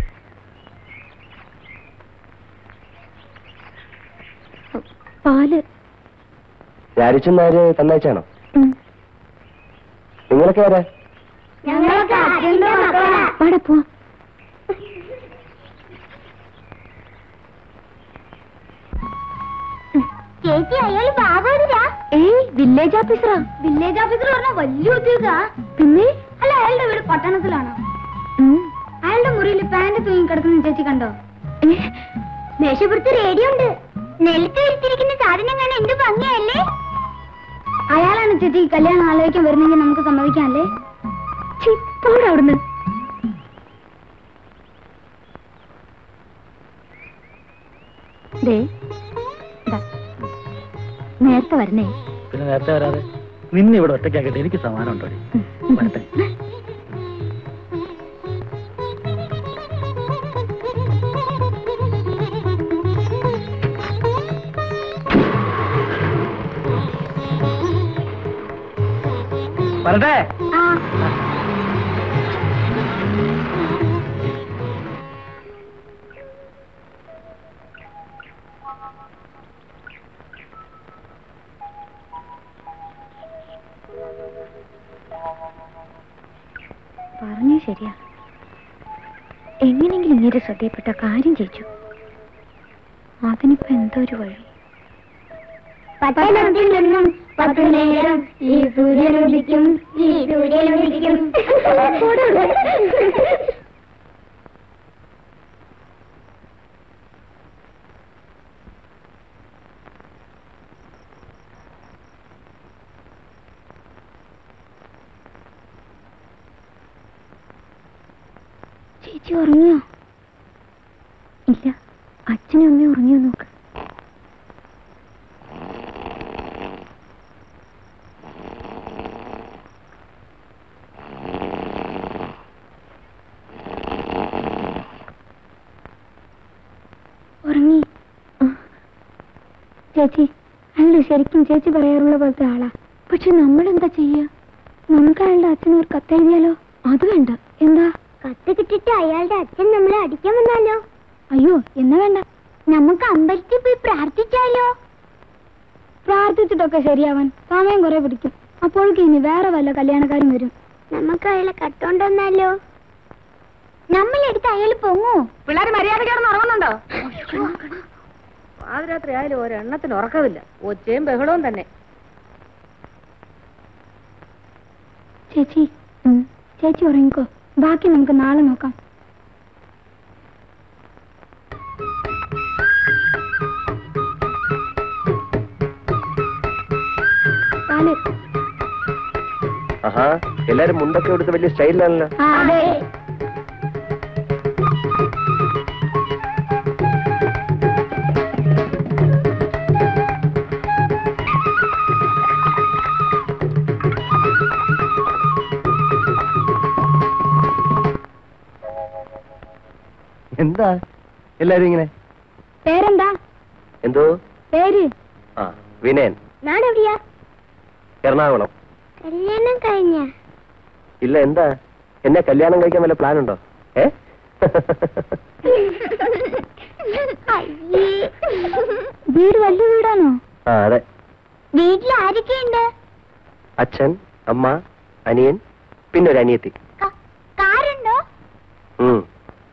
പാല് രാരിച്ചെന്നാര് തന്നയച്ചാണോ നിങ്ങളൊക്കെ ആരാ പാടെ പോ ചേച്ചി അയാള് ബാബുരാ ഏയ് വില്ലേജ് ഓഫീസറാ വില്ലേജ് ഓഫീസർ പറഞ്ഞ വലിയ ഉദ്യോഗ പിന്നെ അല്ല അയാളുടെ വീട് പട്ടണത്തിലാണോ ഉം. അയാളുടെ മുറിയിൽ പാന്റ് തൂങ്ങി കിടക്കുന്ന ചേച്ചി കണ്ടോ ഏ, മേശപ്പുറത്ത് റേഡിയോ ഉണ്ട് നെൽത്ത് വിരിച്ചിരിക്കുന്ന സാധനം കാണാൻ എന്ത് ഭംഗിയല്ലേ അയാളാണ് ചേച്ചി ഈ കല്യാണം ആലോചിക്കാൻ വരുന്നെങ്കിൽ നമുക്ക് സമ്മതിക്കാമല്ലേ ഛീ, പോടാ അവിടുന്ന് ദേ, ദാ, നേരത്തെ വരണേ പിന്നെ നേരത്തെ വരാതെ നിന്നെ ഇവിടെ ഒറ്റയ്ക്കാക്കിട്ട് എനിക്ക് സമാനം ഉണ്ടോ വരട്ടെ വരട്ടെ ആ പറഞ്ഞു ശരിയാ എങ്ങനെങ്കിലും ഇങ്ങനെ ശ്രദ്ധയപ്പെട്ട കാര്യം ചെയ്യിച്ചു അതിനിപ്പോ എന്തോ ഒരു വഴി പട്ടണത്തിൽ നിന്നും പത്തു നേരം ഈ സൂര്യനുദിക്കും ഈ സൂര്യനുദിക്കും ചേച്ചി ഉറങ്ങിയോ ഇല്ല അച്ഛനും അമ്മയും ഉറങ്ങിയോ നോക്ക് ഉറങ്ങി ആ. ചേച്ചി അയാൾ ശരിക്കും ചേച്ചി പറയാറുള്ള പോലത്തെ ആളാ പക്ഷെ നമ്മൾ എന്താ ചെയ്യാ നമുക്ക് അയാളുടെ അച്ഛന് ഒരു കത്തെഴുതിയാലോ അത് വേണ്ട എന്താ കത്ത് കിട്ടിട്ട് അയാളുടെ അച്ഛൻ നമ്മളെ അടിക്കാൻ വന്നാലോ അയ്യോ എന്നാ വേണ്ട നമുക്ക് അമ്പലത്തിൽ പോയി പ്രാർത്ഥിച്ചാലോ പ്രാർത്ഥിച്ചിട്ടൊക്കെ ശരിയാവാൻ സമയം കുറെ പിടിക്കും അപ്പോഴേക്ക് ഇനി വേറെ വല്ല കല്യാണക്കാരും വരും നമുക്ക് അയാളെ കട്ടോണ്ടോന്നാലോ നമ്മളെടുത്ത് അയാൾ പൊങ്ങോ പിള്ളേർ മര്യാദ കിടന്ന് ഉറങ്ങുന്നുണ്ടോ പാതിരാത്രി ആയാലും ഒരെണ്ണത്തിന് ഉറക്കമില്ല ഒച്ചയും ബഹളവും തന്നെ ചേച്ചി ചേച്ചി ഉറങ്ങിക്കോ ബാക്കി നമുക്ക് നാളെ നോക്കാം പാല് ആഹാ എല്ലാരും മുണ്ടൊക്കെ എടുത്ത് വലിയ സ്റ്റൈലിലാണല്ലോ ആ അതെ എന്താ എല്ലാരും ഇങ്ങനെ പേരെന്താ എന്തോ പേര് ആ വിനയൻ നാടെവിടെയാ എറണാകുളം കല്യാണം കഴിഞ്ഞ ഇല്ല എന്താ എന്നെ കല്യാണം കഴിക്കാൻ വല്ല പ്ലാൻ ഉണ്ടോ ഏ വീട് വലിയ വീടാണോ ആ അതെ വീട്ടിൽ ആരൊക്കെയുണ്ട് അച്ഛൻ അമ്മ അനിയൻ പിന്നെ ഒരു അനിയത്തി ക- കാറുണ്ടോ ഉം.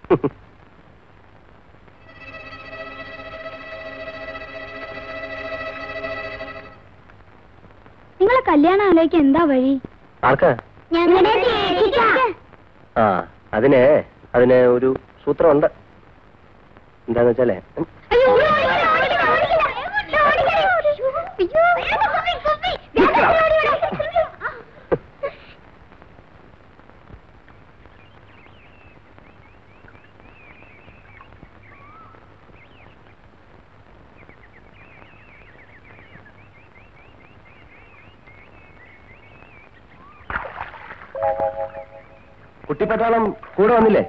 നിങ്ങളെ കല്യാണം ആലോചിക്കാൻ എന്താ വഴി ആർക്കാ ഞങ്ങളുടെ ചേച്ചിക്കാ. ആ അതിന് അതിന് ഒരു സൂത്രമുണ്ട് എന്താന്ന് വെച്ചാലേ ഉം, അയ്യോ, ഓടിക്കല, ഓടിക്കല, ഓടിക്കല. ഓടിക്കല, ഓടിക്കല. അയ്യോ, കുപ്പി, കുപ്പി. വേഗം ഓടി, ഓടി. ആ. കുട്ടിപ്പട്ടാളം കൂടെ വന്നില്ലേ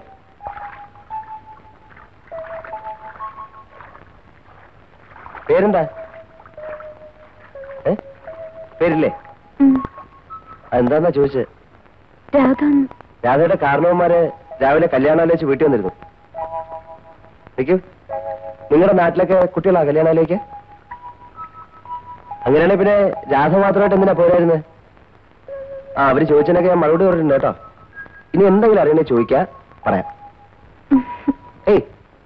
പേരെന്താ ഏ പേരില്ലേ അതെന്താന്നാ ചോദിച്ചത് രാധ രാധയുടെ കാരണവന്മാര് രാവിലെ കല്യാണാലോചിച്ച് വീട്ടിൽ വന്നിരുന്നു നിൽക്കൂ നിങ്ങളുടെ നാട്ടിലൊക്കെ കുട്ടികളാ കല്യാണാലോചിക്ക അങ്ങനെയാണെങ്കിൽ പിന്നെ രാധ മാത്രമായിട്ട് എന്തിനാ പോരായിരുന്നത് ആ അവര് ചോദിച്ചതിനൊക്കെ ഞാൻ മറുപടി പറഞ്ഞിട്ടുണ്ട് കേട്ടോ ഇനി എന്തെങ്കിലും അറിയണേ ചോദിക്കാ പറയാം ഏയ്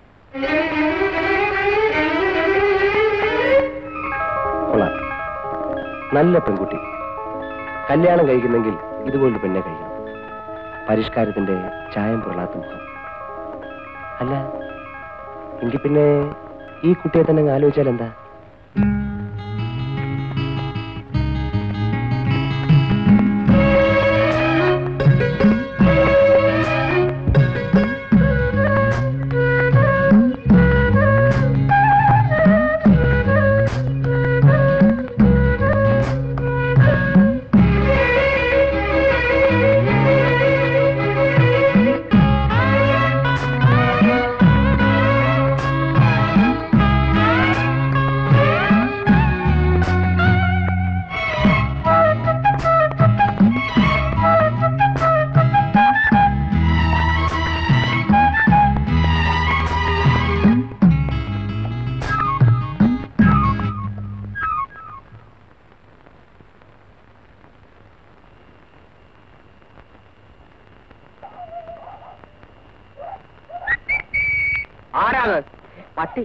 കൊള്ളാം നല്ല പെൺകുട്ടി കല്യാണം കഴിക്കുന്നെങ്കിൽ ഇതുപോലൊരു പെണ്ണെ കഴിക്കണം പരിഷ്കാരത്തിന്റെ ചായം പുരളാത്ത മുഖം അല്ല എങ്കിൽ പിന്നെ ഈ കുട്ടിയെ തന്നെ അങ്ങ് ആലോചിച്ചാൽ എന്താ ആരാത് പട്ടി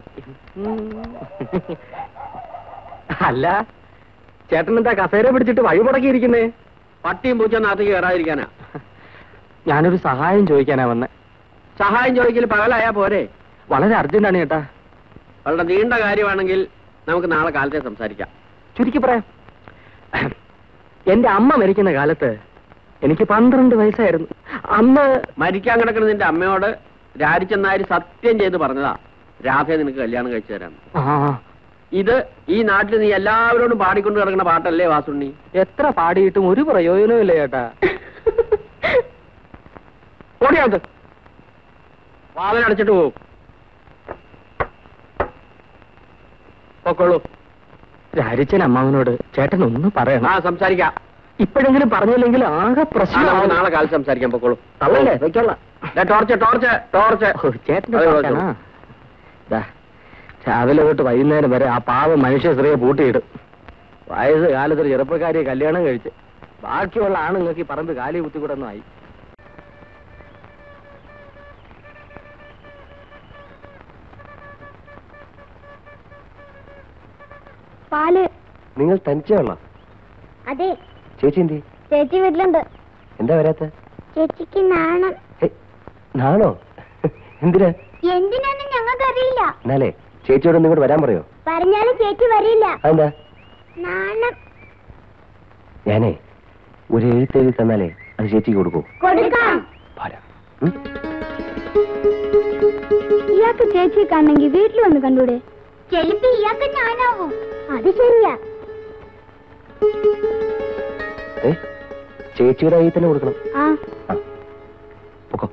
അല്ല ചേട്ടൻ എന്താ കസേര പിടിച്ചിട്ട് വഴി മുടക്കിയിരിക്കുന്നേ പട്ടിയും പൂച്ച നാട്ടിൽ കയറാതിരിക്കാനാ ഞാനൊരു സഹായം ചോദിക്കാനാ വന്നെ സഹായം ചോദിക്കൽ പകലായാ പോരെ വളരെ അർജന്റാണ് ചേട്ടാ വളരെ നീണ്ട കാര്യമാണെങ്കിൽ നമുക്ക് നാളെ കാലത്തെ സംസാരിക്കാം ചുരുക്കി പറയാം എന്റെ അമ്മ മരിക്കുന്ന കാലത്ത് എനിക്ക് പന്ത്രണ്ട് വയസ്സായിരുന്നു അന്ന് മരിക്കാൻ കിടക്കുന്ന നിന്റെ അമ്മയോട് രാരിച്ചെന്നാര് സത്യം ചെയ്ത് പറഞ്ഞതാ രാധയെ നിനക്ക് കല്യാണം കഴിച്ചു തരാം ആ ഇത് ഈ നാട്ടിൽ നീ എല്ലാവരോടും പാടിക്കൊണ്ട് കിടക്കുന്ന പാട്ടല്ലേ വാസുണ്ണി എത്ര പാടിയിട്ടും ഒരു പ്രയോജനവും ഇല്ല ചേട്ടാ ഓടിയത് വാതിലടച്ചിട്ട് പോകും പൊക്കോളൂ രാരിച്ചൻ അമ്മാവനോട് ചേട്ടൻ ഒന്ന് പറയണം ആ സംസാരിക്കാം ഇപ്പോഴെങ്കിലും പറഞ്ഞില്ലെങ്കിൽ ആകെ ആ, നമുക്ക് പ്രശ്നം നാളെ കാലത്ത് സംസാരിക്കാം പൊക്കോളൂ തള്ളല്ലേ വെക്കോളാം ദേ, ടോർച്ച് ടോർച്ച് ടോർച്ച് ഓ, ചേട്ടന്റെ അതെ, പാട്ടാണോ? ദാ, രാവിലെ തൊട്ട് വൈകുന്നേരം വരെ ആ പാവ മനുഷ്യ സ്ത്രീയെ പൂട്ടിയിടും വയസ്സ് കാലത്ത് ഒരു ചെറുപ്പക്കാരിയെ കല്യാണം കഴിച്ച് ബാക്കിയുള്ള ആണുങ്ങൾക്ക് ഈ പറമ്പ് കാലി കുത്തിക്കൂടൊന്നും ആയി പാല് നിങ്ങൾ തനിച്ചേ ഉള്ള അതെ ചേച്ചി എന്തി ചേച്ചി വീട്ടിലുണ്ട് എന്താ വരാത്ത ചേച്ചിക്ക് നാണം നാണോ എന്തിനാ എന്തിനാന്ന് ഞങ്ങൾക്കറിയില്ല എന്നാലേ ചേച്ചിയോട് ഒന്ന് ഇങ്ങോട്ട് വരാൻ പറയോ പറഞ്ഞാലും ചേച്ചി വരില്ല അതെന്താ നാണം ഞാനേ ഒരു എഴുത്തെഴുതി തന്നാലേ അത് ചേച്ചിക്ക് കൊടുക്കൂ കൊടുക്കാം പോരാ ഇയാൾക്ക് ചേച്ചി കാണണമെങ്കിൽ വീട്ടിൽ വന്ന് കണ്ടൂടെ ചെലപ്പോ ഇയാൾക്ക് ഞാനാവും അത് ശരിയാ ഏ ചേച്ചിയുടെ കയ്യിൽ തന്നെ കൊടുക്കണം ആ ആ പൊക്കോ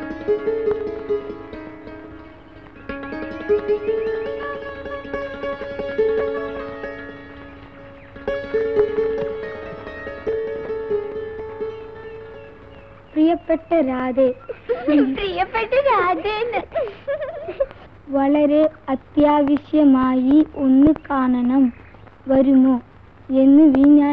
പ്രിയപ്പെട്ട രാധേ പ്രിയപ്പെട്ട രാധേന്ന് വളരെ അത്യാവശ്യമായി ഒന്ന് കാണണം വരുമോ എന്ന് വീ ഞാൻ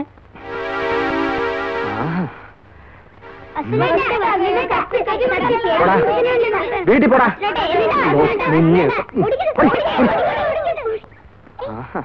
പോടാ. വീട്ടിൽ പോടാ ഓ, നിന്നെ. ആഹാ.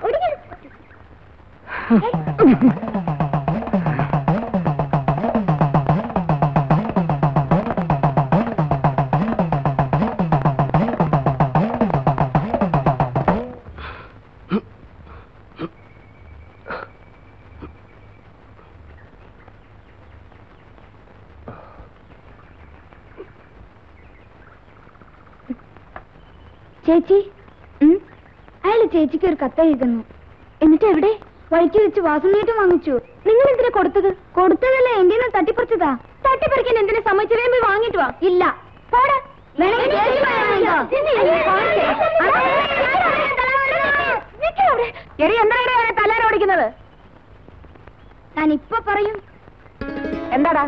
ചേച്ചി അയാള് ചേച്ചിക്ക് ഒരു കത്ത് എഴുതുന്നു എന്നിട്ട് എവിടെ വഴിക്ക് വെച്ച് വാസുണ്ണീട്ട് വാങ്ങിച്ചു നിങ്ങൾ എന്തിനാ കൊടുത്തത് കൊടുത്തതല്ല എന്റെ നിന്ന് തട്ടിപ്പറിച്ചതാ തട്ടിപ്പറിക്കാൻ എന്തിനാ സമ്മതിച്ചു വേഗം പോയി വാങ്ങിട്ട് വാ ഇല്ല പോടാ വേണമെങ്കിൽ ചേച്ചി എടി എന്താണ് തല്ലാൻ ഓടിക്കുന്നത് ഞാൻ ഇപ്പൊ പറയും എന്താടാ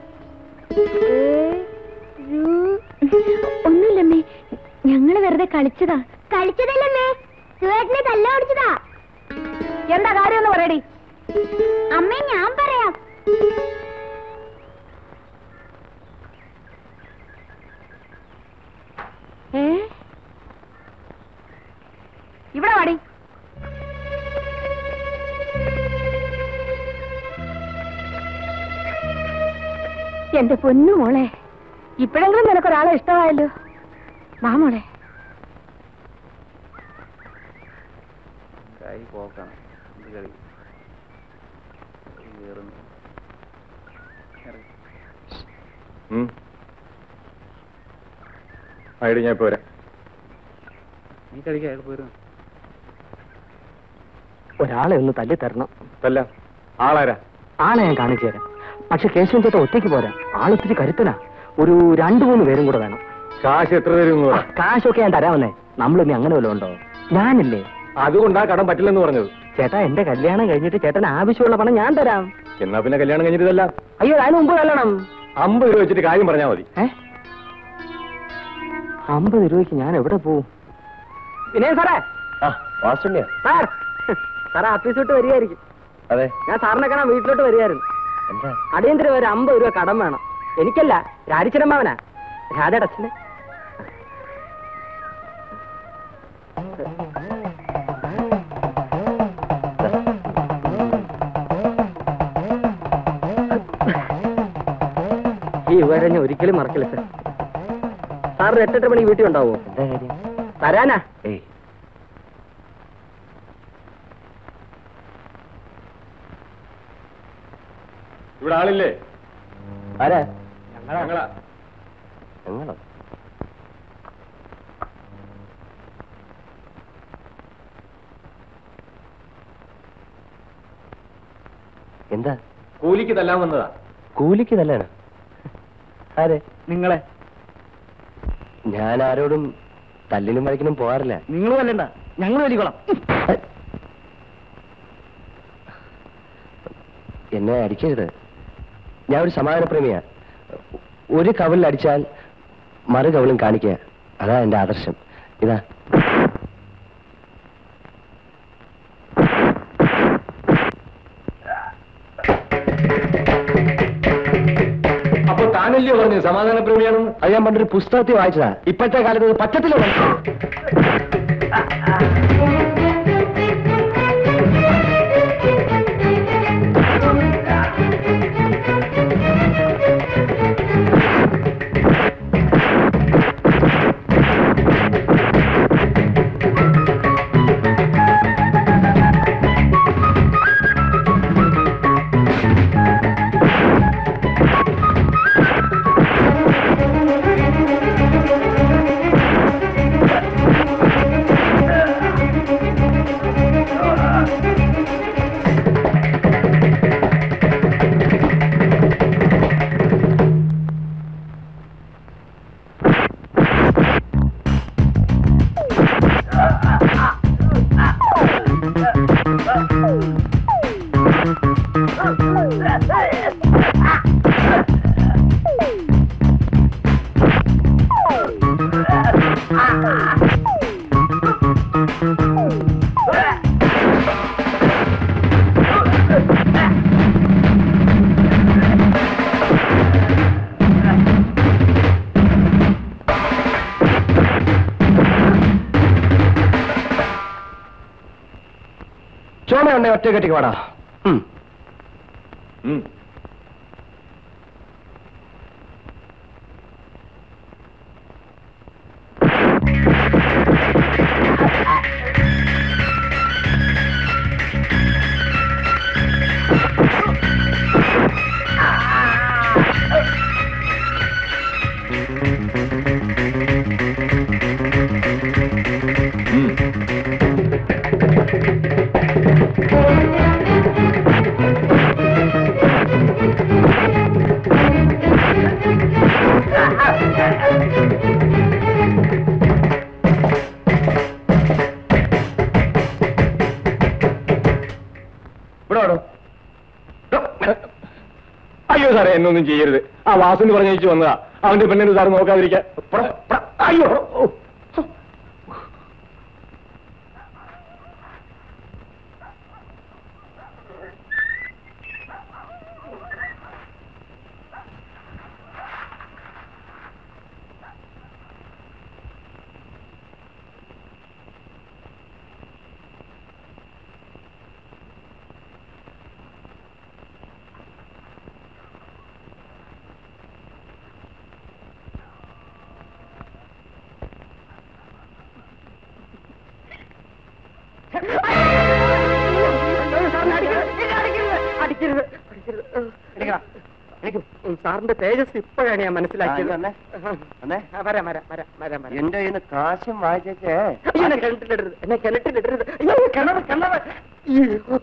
ഒന്നുമില്ലമ്മേ ഞങ്ങള് വെറുതെ കളിച്ചതാ കളിച്ചതല്ലമ്മേ സുവേട്ടിനെ തല്ല ഓടിച്ചതാ എന്താ കാര്യം ഒന്ന് പറയടി അമ്മേ ഞാൻ പറയാം ഏ ഇവിടെ വാടി എന്റെ പൊന്നു മോളെ ഇപ്പോഴെങ്കിലും നിനക്കൊരാളെ ഇഷ്ടമായല്ലോ വാ മോളെ കൈ പോക്കണം ഇത് കളി കേറുന്നു ഐഡി ഞാൻ പോരാ നീ കളിക്കാൻ അയാൾ പോരും ഒരാളെ ഒന്ന് തല്ലി തരണം തല്ല ആളാരാ ആളെ ഞാൻ കാണിച്ചു തരാം പക്ഷെ കേശവൻ ചേട്ടൻ ഒറ്റയ്ക്ക് പോരാ ആളിത്തിരി കരുത്തനാ ഒരു രണ്ടു മൂന്ന് പേരും കൂടെ വേണം കാശ് എത്ര തരും എന്ന് ആ, പറ കാശൊക്കെ ഞാൻ തരാമെന്നേ നമ്മളിനി അങ്ങനെ വല്ലതും ഉണ്ടോ ഞാനില്ലേ അതുകൊണ്ടാ കടം പറ്റില്ലെന്ന് പറഞ്ഞത് ചേട്ടാ എന്റെ കല്യാണം കഴിഞ്ഞിട്ട് ചേട്ടന് ആവശ്യമുള്ള പണം ഞാൻ തരാം എന്നാ പിന്നെ കല്യാണം കഴിഞ്ഞിട്ടല്ല അയ്യോ അതിന് മുമ്പ് കല്ലണം അമ്പത് രൂപ വെച്ചിട്ട് കാര്യം പറഞ്ഞാൽ മതി ഏ അമ്പത് രൂപയ്ക്ക് ഞാൻ എവിടെ പോവും വിനയ സാറേ ആ വാസുണ്യ സാർ സാറേ ഓഫീസ് വിട്ട് വരികയായിരിക്കും അതെ ഞാൻ സാറിനെ കാണാൻ വീട്ടിലോട്ട് വരികയായിരുന്നു എന്താ അടിയന്തരം ഒരു അമ്പത് രൂപ കടം വേണം എനിക്കല്ല രാരിച്ചനമ്മാവനാ രാധയുടെ അച്ഛനെ ഈ വിവരം ഞാൻ ഒരിക്കലും മറക്കില്ല സാർ സാറിന് എട്ടെട്ട് മണി വീട്ടിൽ ഉണ്ടാവോ എന്താ കാര്യം തരാനാ ഏയ് ഇവിടെ ആളില്ലേ ആരാ ഞങ്ങളാ ഞങ്ങളോ എന്താ കൂലിക്ക് തല്ലാൻ വന്നതാ കൂലിക്ക് തല്ലാണ് ആരെ നിങ്ങളെ ഞാൻ ആരോടും തല്ലിനും വഴക്കിനും പോകാറില്ല നിങ്ങൾ വല്ലണ്ട ഞങ്ങൾ വലിക്കോളാം എന്നെ അടിക്കരുത് ഞാൻ ഒരു സമാധാനപ്രേമിയാ ഒരു കവലിൽ അടിച്ചാൽ മറു കവലും കാണിക്കുക അതാ എന്റെ ആദർശം ഇതാ അപ്പൊ താനല്ലേ പറഞ്ഞു സമാധാന പ്രേമിയാണെന്ന് അത് ഞാൻ പണ്ടൊരു പുസ്തകത്തിൽ വായിച്ചതാ ഇപ്പോഴത്തെ കാലത്ത് ഇത് പറ്റത്തില്ല ചോമയുണ്ടെ ഒറ്റ കെട്ടിക്ക് വാടാ ഉം. ഇവിടെ വാടോ അയ്യോ സാറേ എന്നൊന്നും ചെയ്യരുത് ആ വാസുന്ന് പറഞ്ഞയച്ചു വന്നതാ അവന്റെ പെണ്ണിന് സാറ് നോക്കാതിരിക്കാൻ ഇവിടെ, ഇവിടെ. അയ്യോ ഓ. സാറിന്റെ തേജസ് ഇപ്പോഴാണ് ഞാൻ ആ, മനസ്സിലാക്കിയത് ഇങ്ങ് വന്നേ. വന്നേ. ആ, വരാം വരാം വരാം വരാം വരാം എന്റെ കയ്യിൽ നിന്ന് കാശും വായിച്ചേ അയ്യോ, എന്നെ കിണറ്റിലിടരുത് എന്നെ കിണറ്റിലിടരുത് അയ്യോ കിണറ് കിണറ് അയ്യോ.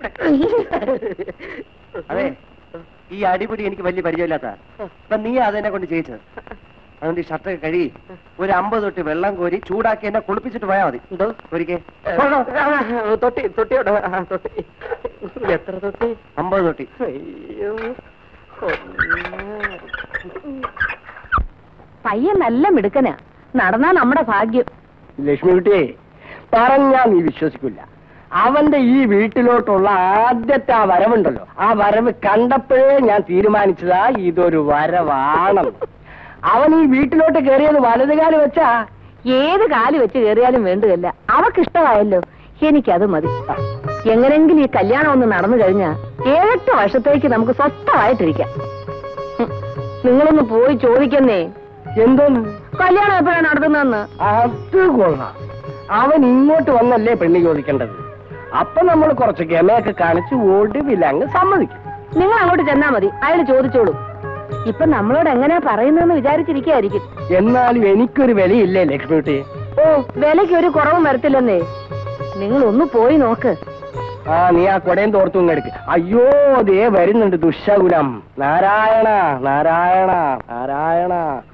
അതെ ഈ അടിപിടി എനിക്ക് വലിയ പരിചയമില്ലാത്ത അപ്പൊ നീ അതെന്നെ കൊണ്ട് ചെയ്യിച്ചത് അതുകൊണ്ട് ഈ ഷർട്ടൊക്കെ കഴുകി ഒരു അമ്പത് തൊട്ട് വെള്ളം കോരി ചൂടാക്കി എന്നെ കുളിപ്പിച്ചിട്ട് പോയാൽ മതി എന്തോ ഒരിക്കേ ആ, തൊട്ടി തൊട്ടിയോടെ ആ, തൊട്ടി എത്ര തൊട്ടി അമ്പത് തൊട്ടി അയ്യോ പയ്യൻ നല്ല മിടുക്കനാ നടന്നാ നമ്മുടെ ഭാഗ്യം ലക്ഷ്മിക്കുട്ടിയെ പറഞ്ഞാ നീ വിശ്വസിക്കില്ല അവന്റെ ഈ വീട്ടിലോട്ടുള്ള ആദ്യത്തെ ആ വരവുണ്ടല്ലോ ആ വരവ് കണ്ടപ്പോഴേ ഞാൻ തീരുമാനിച്ചതാ ഇതൊരു വരവാണെന്ന് അവൻ ഈ വീട്ടിലോട്ട് കയറിയത് വലതുകാല് വെച്ചാ ഏത് കാല് വെച്ച് കയറിയാലും വേണ്ടതല്ല അവക്കിഷ്ടമായല്ലോ എനിക്കത് മതി എങ്ങനെങ്കിലും ഈ കല്യാണം ഒന്ന് നടന്നു കഴിഞ്ഞാ ഏഴെട്ട് വർഷത്തേക്ക് നമുക്ക് സ്വസ്ഥമായിട്ടിരിക്കാം ഉം. നിങ്ങളൊന്ന് പോയി ചോദിക്കുന്നേ എന്തോന്ന് കല്യാണം എപ്പോഴാണ് നടത്തുന്നതെന്ന് അത് കൊള്ളാം അവൻ ഇങ്ങോട്ട് വന്നല്ലേ പെണ്ണി ചോദിക്കേണ്ടത് അപ്പൊ നമ്മൾ കുറച്ച് ഗമയൊക്കെ കാണിച്ച് ഒടുവിൽ അങ്ങ് സമ്മതിക്കും നിങ്ങൾ അങ്ങോട്ട് ചെന്നാ മതി അയാൾ ചോദിച്ചോളൂ ഇപ്പൊ നമ്മളോട് എങ്ങനെയാ പറയുന്നതെന്ന് വിചാരിച്ചിരിക്കായിരിക്കും എന്നാലും എനിക്കൊരു വിലയില്ലേ ലക്ഷ്മിക്കുട്ടി ഓ വിലയ്ക്ക് ഒരു കുറവും വരത്തില്ലെന്നേ നിങ്ങൾ ഒന്ന് പോയി നോക്ക് ആ നീ ആ കൊടയും തോർത്തും ഇങ്ങ് എടുക്ക് അയ്യോ ദേ വരുന്നുണ്ട് ദുശകുലം നാരായണ നാരായണ നാരായണ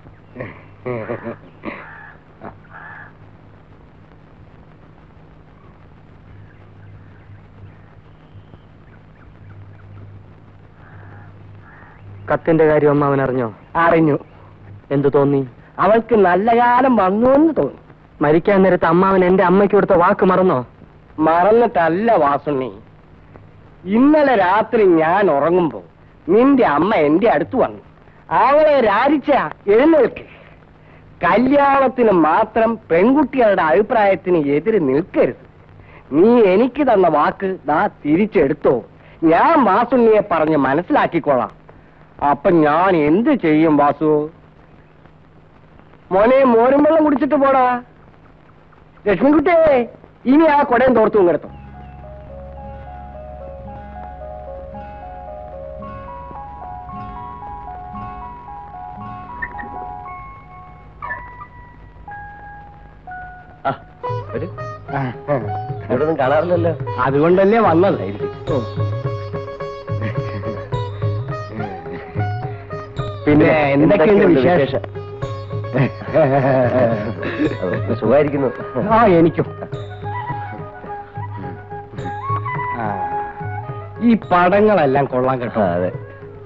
കത്തിന്റെ കാര്യം അമ്മ അവൻ അറിഞ്ഞോ അറിഞ്ഞു എന്തു തോന്നി അവൾക്ക് നല്ല കാലം വന്നു എന്ന് തോന്നി മരിക്കാൻ നേരത്ത് അമ്മാവൻ എന്റെ അമ്മയ്ക്ക് കൊടുത്ത വാക്ക് മറന്നോ മറന്നിട്ടല്ല വാസുണ്ണി ഇന്നലെ രാത്രി ഞാൻ ഉറങ്ങുമ്പോ നിന്റെ അമ്മ എന്റെ അടുത്ത് വന്നു അവളെ രാരിച്ച എഴുന്നേൽക്ക് കല്യാണത്തിന് മാത്രം പെൺകുട്ടികളുടെ അഭിപ്രായത്തിന് എതിര് നിൽക്കരുത് നീ എനിക്ക് തന്ന വാക്ക് ദാ തിരിച്ചെടുത്തോ ഞാൻ വാസുണ്ണിയെ പറഞ്ഞ് മനസ്സിലാക്കിക്കോളാം അപ്പൊ ഞാൻ എന്ത് ചെയ്യും വാസു മോനെ മോരും വെള്ളം കുടിച്ചിട്ട് പോടാ ലക്ഷ്മിക്കുട്ടിയെ ഇനി ആ കൊടയും തോർത്തു ഇങ്ങെടുത്തു ഇവിടെ ഒന്നും കാണാറില്ലല്ലോ അതുകൊണ്ടല്ലേ വന്നത് പിന്നെ എന്തൊക്കെയുണ്ട് വിശേഷം സുഖമായിരിക്കുന്നു ആ എനിക്കും ആ, ഈ പടങ്ങളെല്ലാം കൊള്ളാൻ കേട്ടോ ആ, അതെ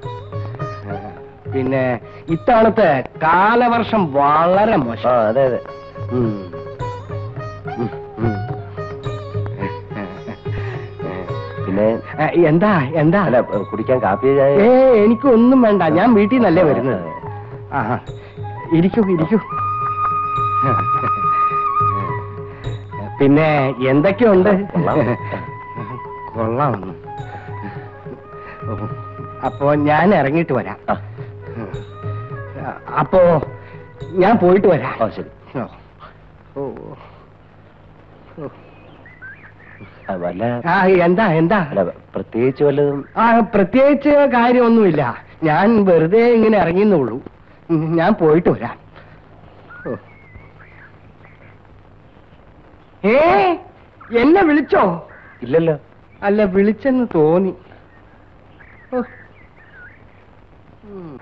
പിന്നെ ഇത്തവണത്തെ കാലവർഷം വളരെ ആ മോശം അതെ അതെ ഉം. ഉം, ഉം. പിന്നെ ഏ, എന്താ എന്താ അല്ല കുടിക്കാൻ കാപ്പി ചായ ഏ എനിക്കൊന്നും വേണ്ട ഞാൻ വീട്ടിൽ നിന്നല്ലേ വരുന്നത് ആഹാ ഇരിക്കൂ ഇരിക്കൂ പിന്നെ എന്തൊക്കെയുണ്ട് കൊള്ളാം. കൊള്ളാം അപ്പോ ഞാൻ ഇറങ്ങിയിട്ട് വരാം ആ. അപ്പോ ഞാൻ പോയിട്ട് വരാം ഓ ശരി ഓ. ഓ. ആ, വല്ല ആ എന്താ എന്താ അല്ല പ്രത്യേകിച്ച് വല്ലതും ആ പ്രത്യേകിച്ച് കാര്യമൊന്നുമില്ല ഞാൻ വെറുതെ ഇങ്ങനെ ഇറങ്ങിയെന്നുള്ളൂ ഉം, ഞാൻ പോയിട്ട് വരാം ഓ. ഏ എന്നെ വിളിച്ചോ ഇല്ലല്ലോ അല്ല വിളിച്ചെന്ന് തോന്നി ഓ. ഉം.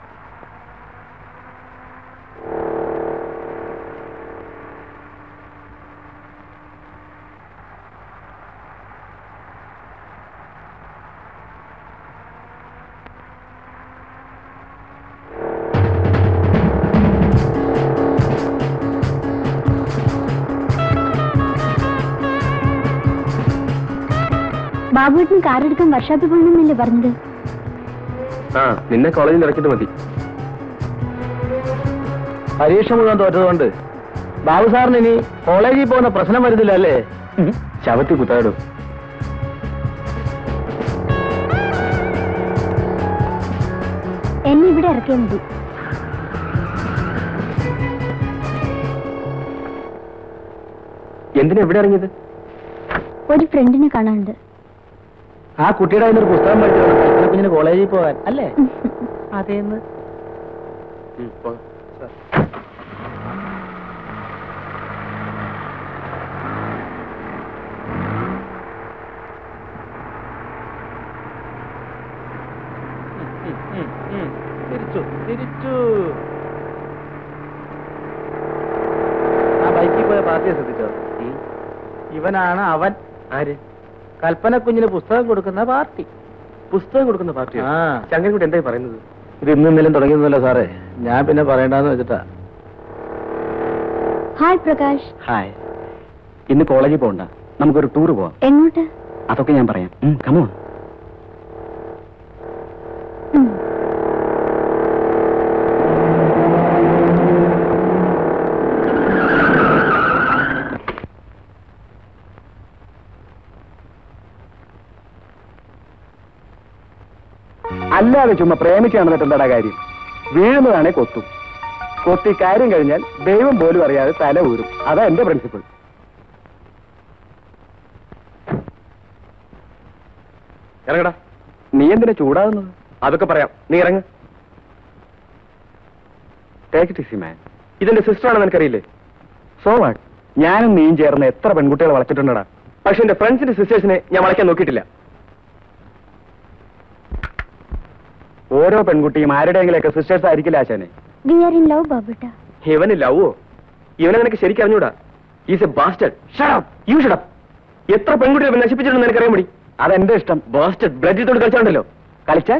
ബാബുവേട്ടൻ കാർ എടുക്കാൻ വർഷാപ്പിൽ പോകണമെന്നല്ലേ പറഞ്ഞത് ആ നിന്നെ കോളേജിൽ ഇറക്കിയിട്ട് മതി പരീക്ഷ മുഴുവൻ തോറ്റതുകൊണ്ട് ബാബു സാറിന് ഇനി കോളേജിൽ പോകുന്ന പ്രശ്നം വരുന്നില്ല അല്ലേ ശവത്തി കുത്താടും എന്നെ ഇവിടെ ഇറക്കിയാൽ മതി എന്തിനാ എവിടെ ഇറങ്ങിയത് ഒരു ഫ്രണ്ടിനെ കാണാനുണ്ട് ആ കുട്ടിയുടെ കയ്യിൽ ഒരു പുസ്തകം പഠിച്ചു കുഞ്ഞിന് കോളേജിൽ പോകാൻ അല്ലേ അതേന്ന് തിരിച്ചു തിരിച്ചു ആ ബൈക്കിൽ പോയ പാർട്ടിയെ ശ്രദ്ധിച്ചോ ഇവനാണ് അവൻ ആര് കൽപ്പന കുഞ്ഞിന് പുസ്തകം കൊടുക്കുന്ന പാർട്ടി പുസ്തകം കൊടുക്കുന്ന പാർട്ടിയോ ആ. ശങ്കരൻകുട്ടി എന്തായി പറയുന്നത് ഇത് ഇന്നും ഇന്നലും തുടങ്ങിയൊന്നുമല്ല സാറേ ഞാൻ പിന്നെ പറയണ്ടെന്ന് വെച്ചിട്ടാ ഹായ് പ്രകാശ് ഹായ് ഇന്ന് കോളേജിൽ പോകണ്ട നമുക്കൊരു ടൂർ പോവാം എങ്ങോട്ട് അതൊക്കെ ഞാൻ പറയാം കമോ ഉം. അല്ലാതെ ചുമ്മാ പ്രേമിച്ച് നടന്നിട്ട് എന്താടാ കാര്യം വീഴുന്നതാണെ കൊത്തും കൊത്തി കാര്യം കഴിഞ്ഞാൽ ദൈവം പോലും അറിയാതെ തല ഊരും അതാ എന്റെ പ്രിൻസിപ്പിൾ ഇറങ്ങടാ നീ എന്തിനാ ചൂടാകുന്നത് അതൊക്കെ പറയാം നീ ഇറങ്ങ് ടേക്ക് ഇറ്റ് ഈസി മാൻ ഇതെന്റെ സിസ്റ്റർ ആണെന്ന് എനിക്കറിയില്ലേ സോ വാട്ട് ഞാനും നീയും ചേർന്ന് എത്ര പെൺകുട്ടികളെ വളച്ചിട്ടുണ്ടടാ പക്ഷെ എന്റെ ഫ്രണ്ട്സിന്റെ സിസ്റ്റേഴ്സിനെ ഞാൻ വളയ്ക്കാൻ നോക്കിയിട്ടില്ല ഓരോ പെൺകുട്ടിയും ആരുടെയെങ്കിലൊക്കെ സിസ്റ്റേഴ്സ് ആയിരിക്കില്ല ആശാനെ വി ആർ ഇൻ ലവ് ബാബുട്ട ഇവന് ലവോ ഇവനെ നിനക്ക് ശരിക്കും അറിഞ്ഞൂടാ is a bastard you shut up എത്ര പെൺകുട്ടികൾ നശിപ്പിച്ചിട്ടുണ്ടെന്ന് എനിക്കറിയാൻ മതി അതെന്റെ ഇഷ്ടം ബാസ്റ്റഡ് ബ്ലഡ് തൊട്ട് കളിച്ചാണ്ടല്ലോ കളിച്ചാൽ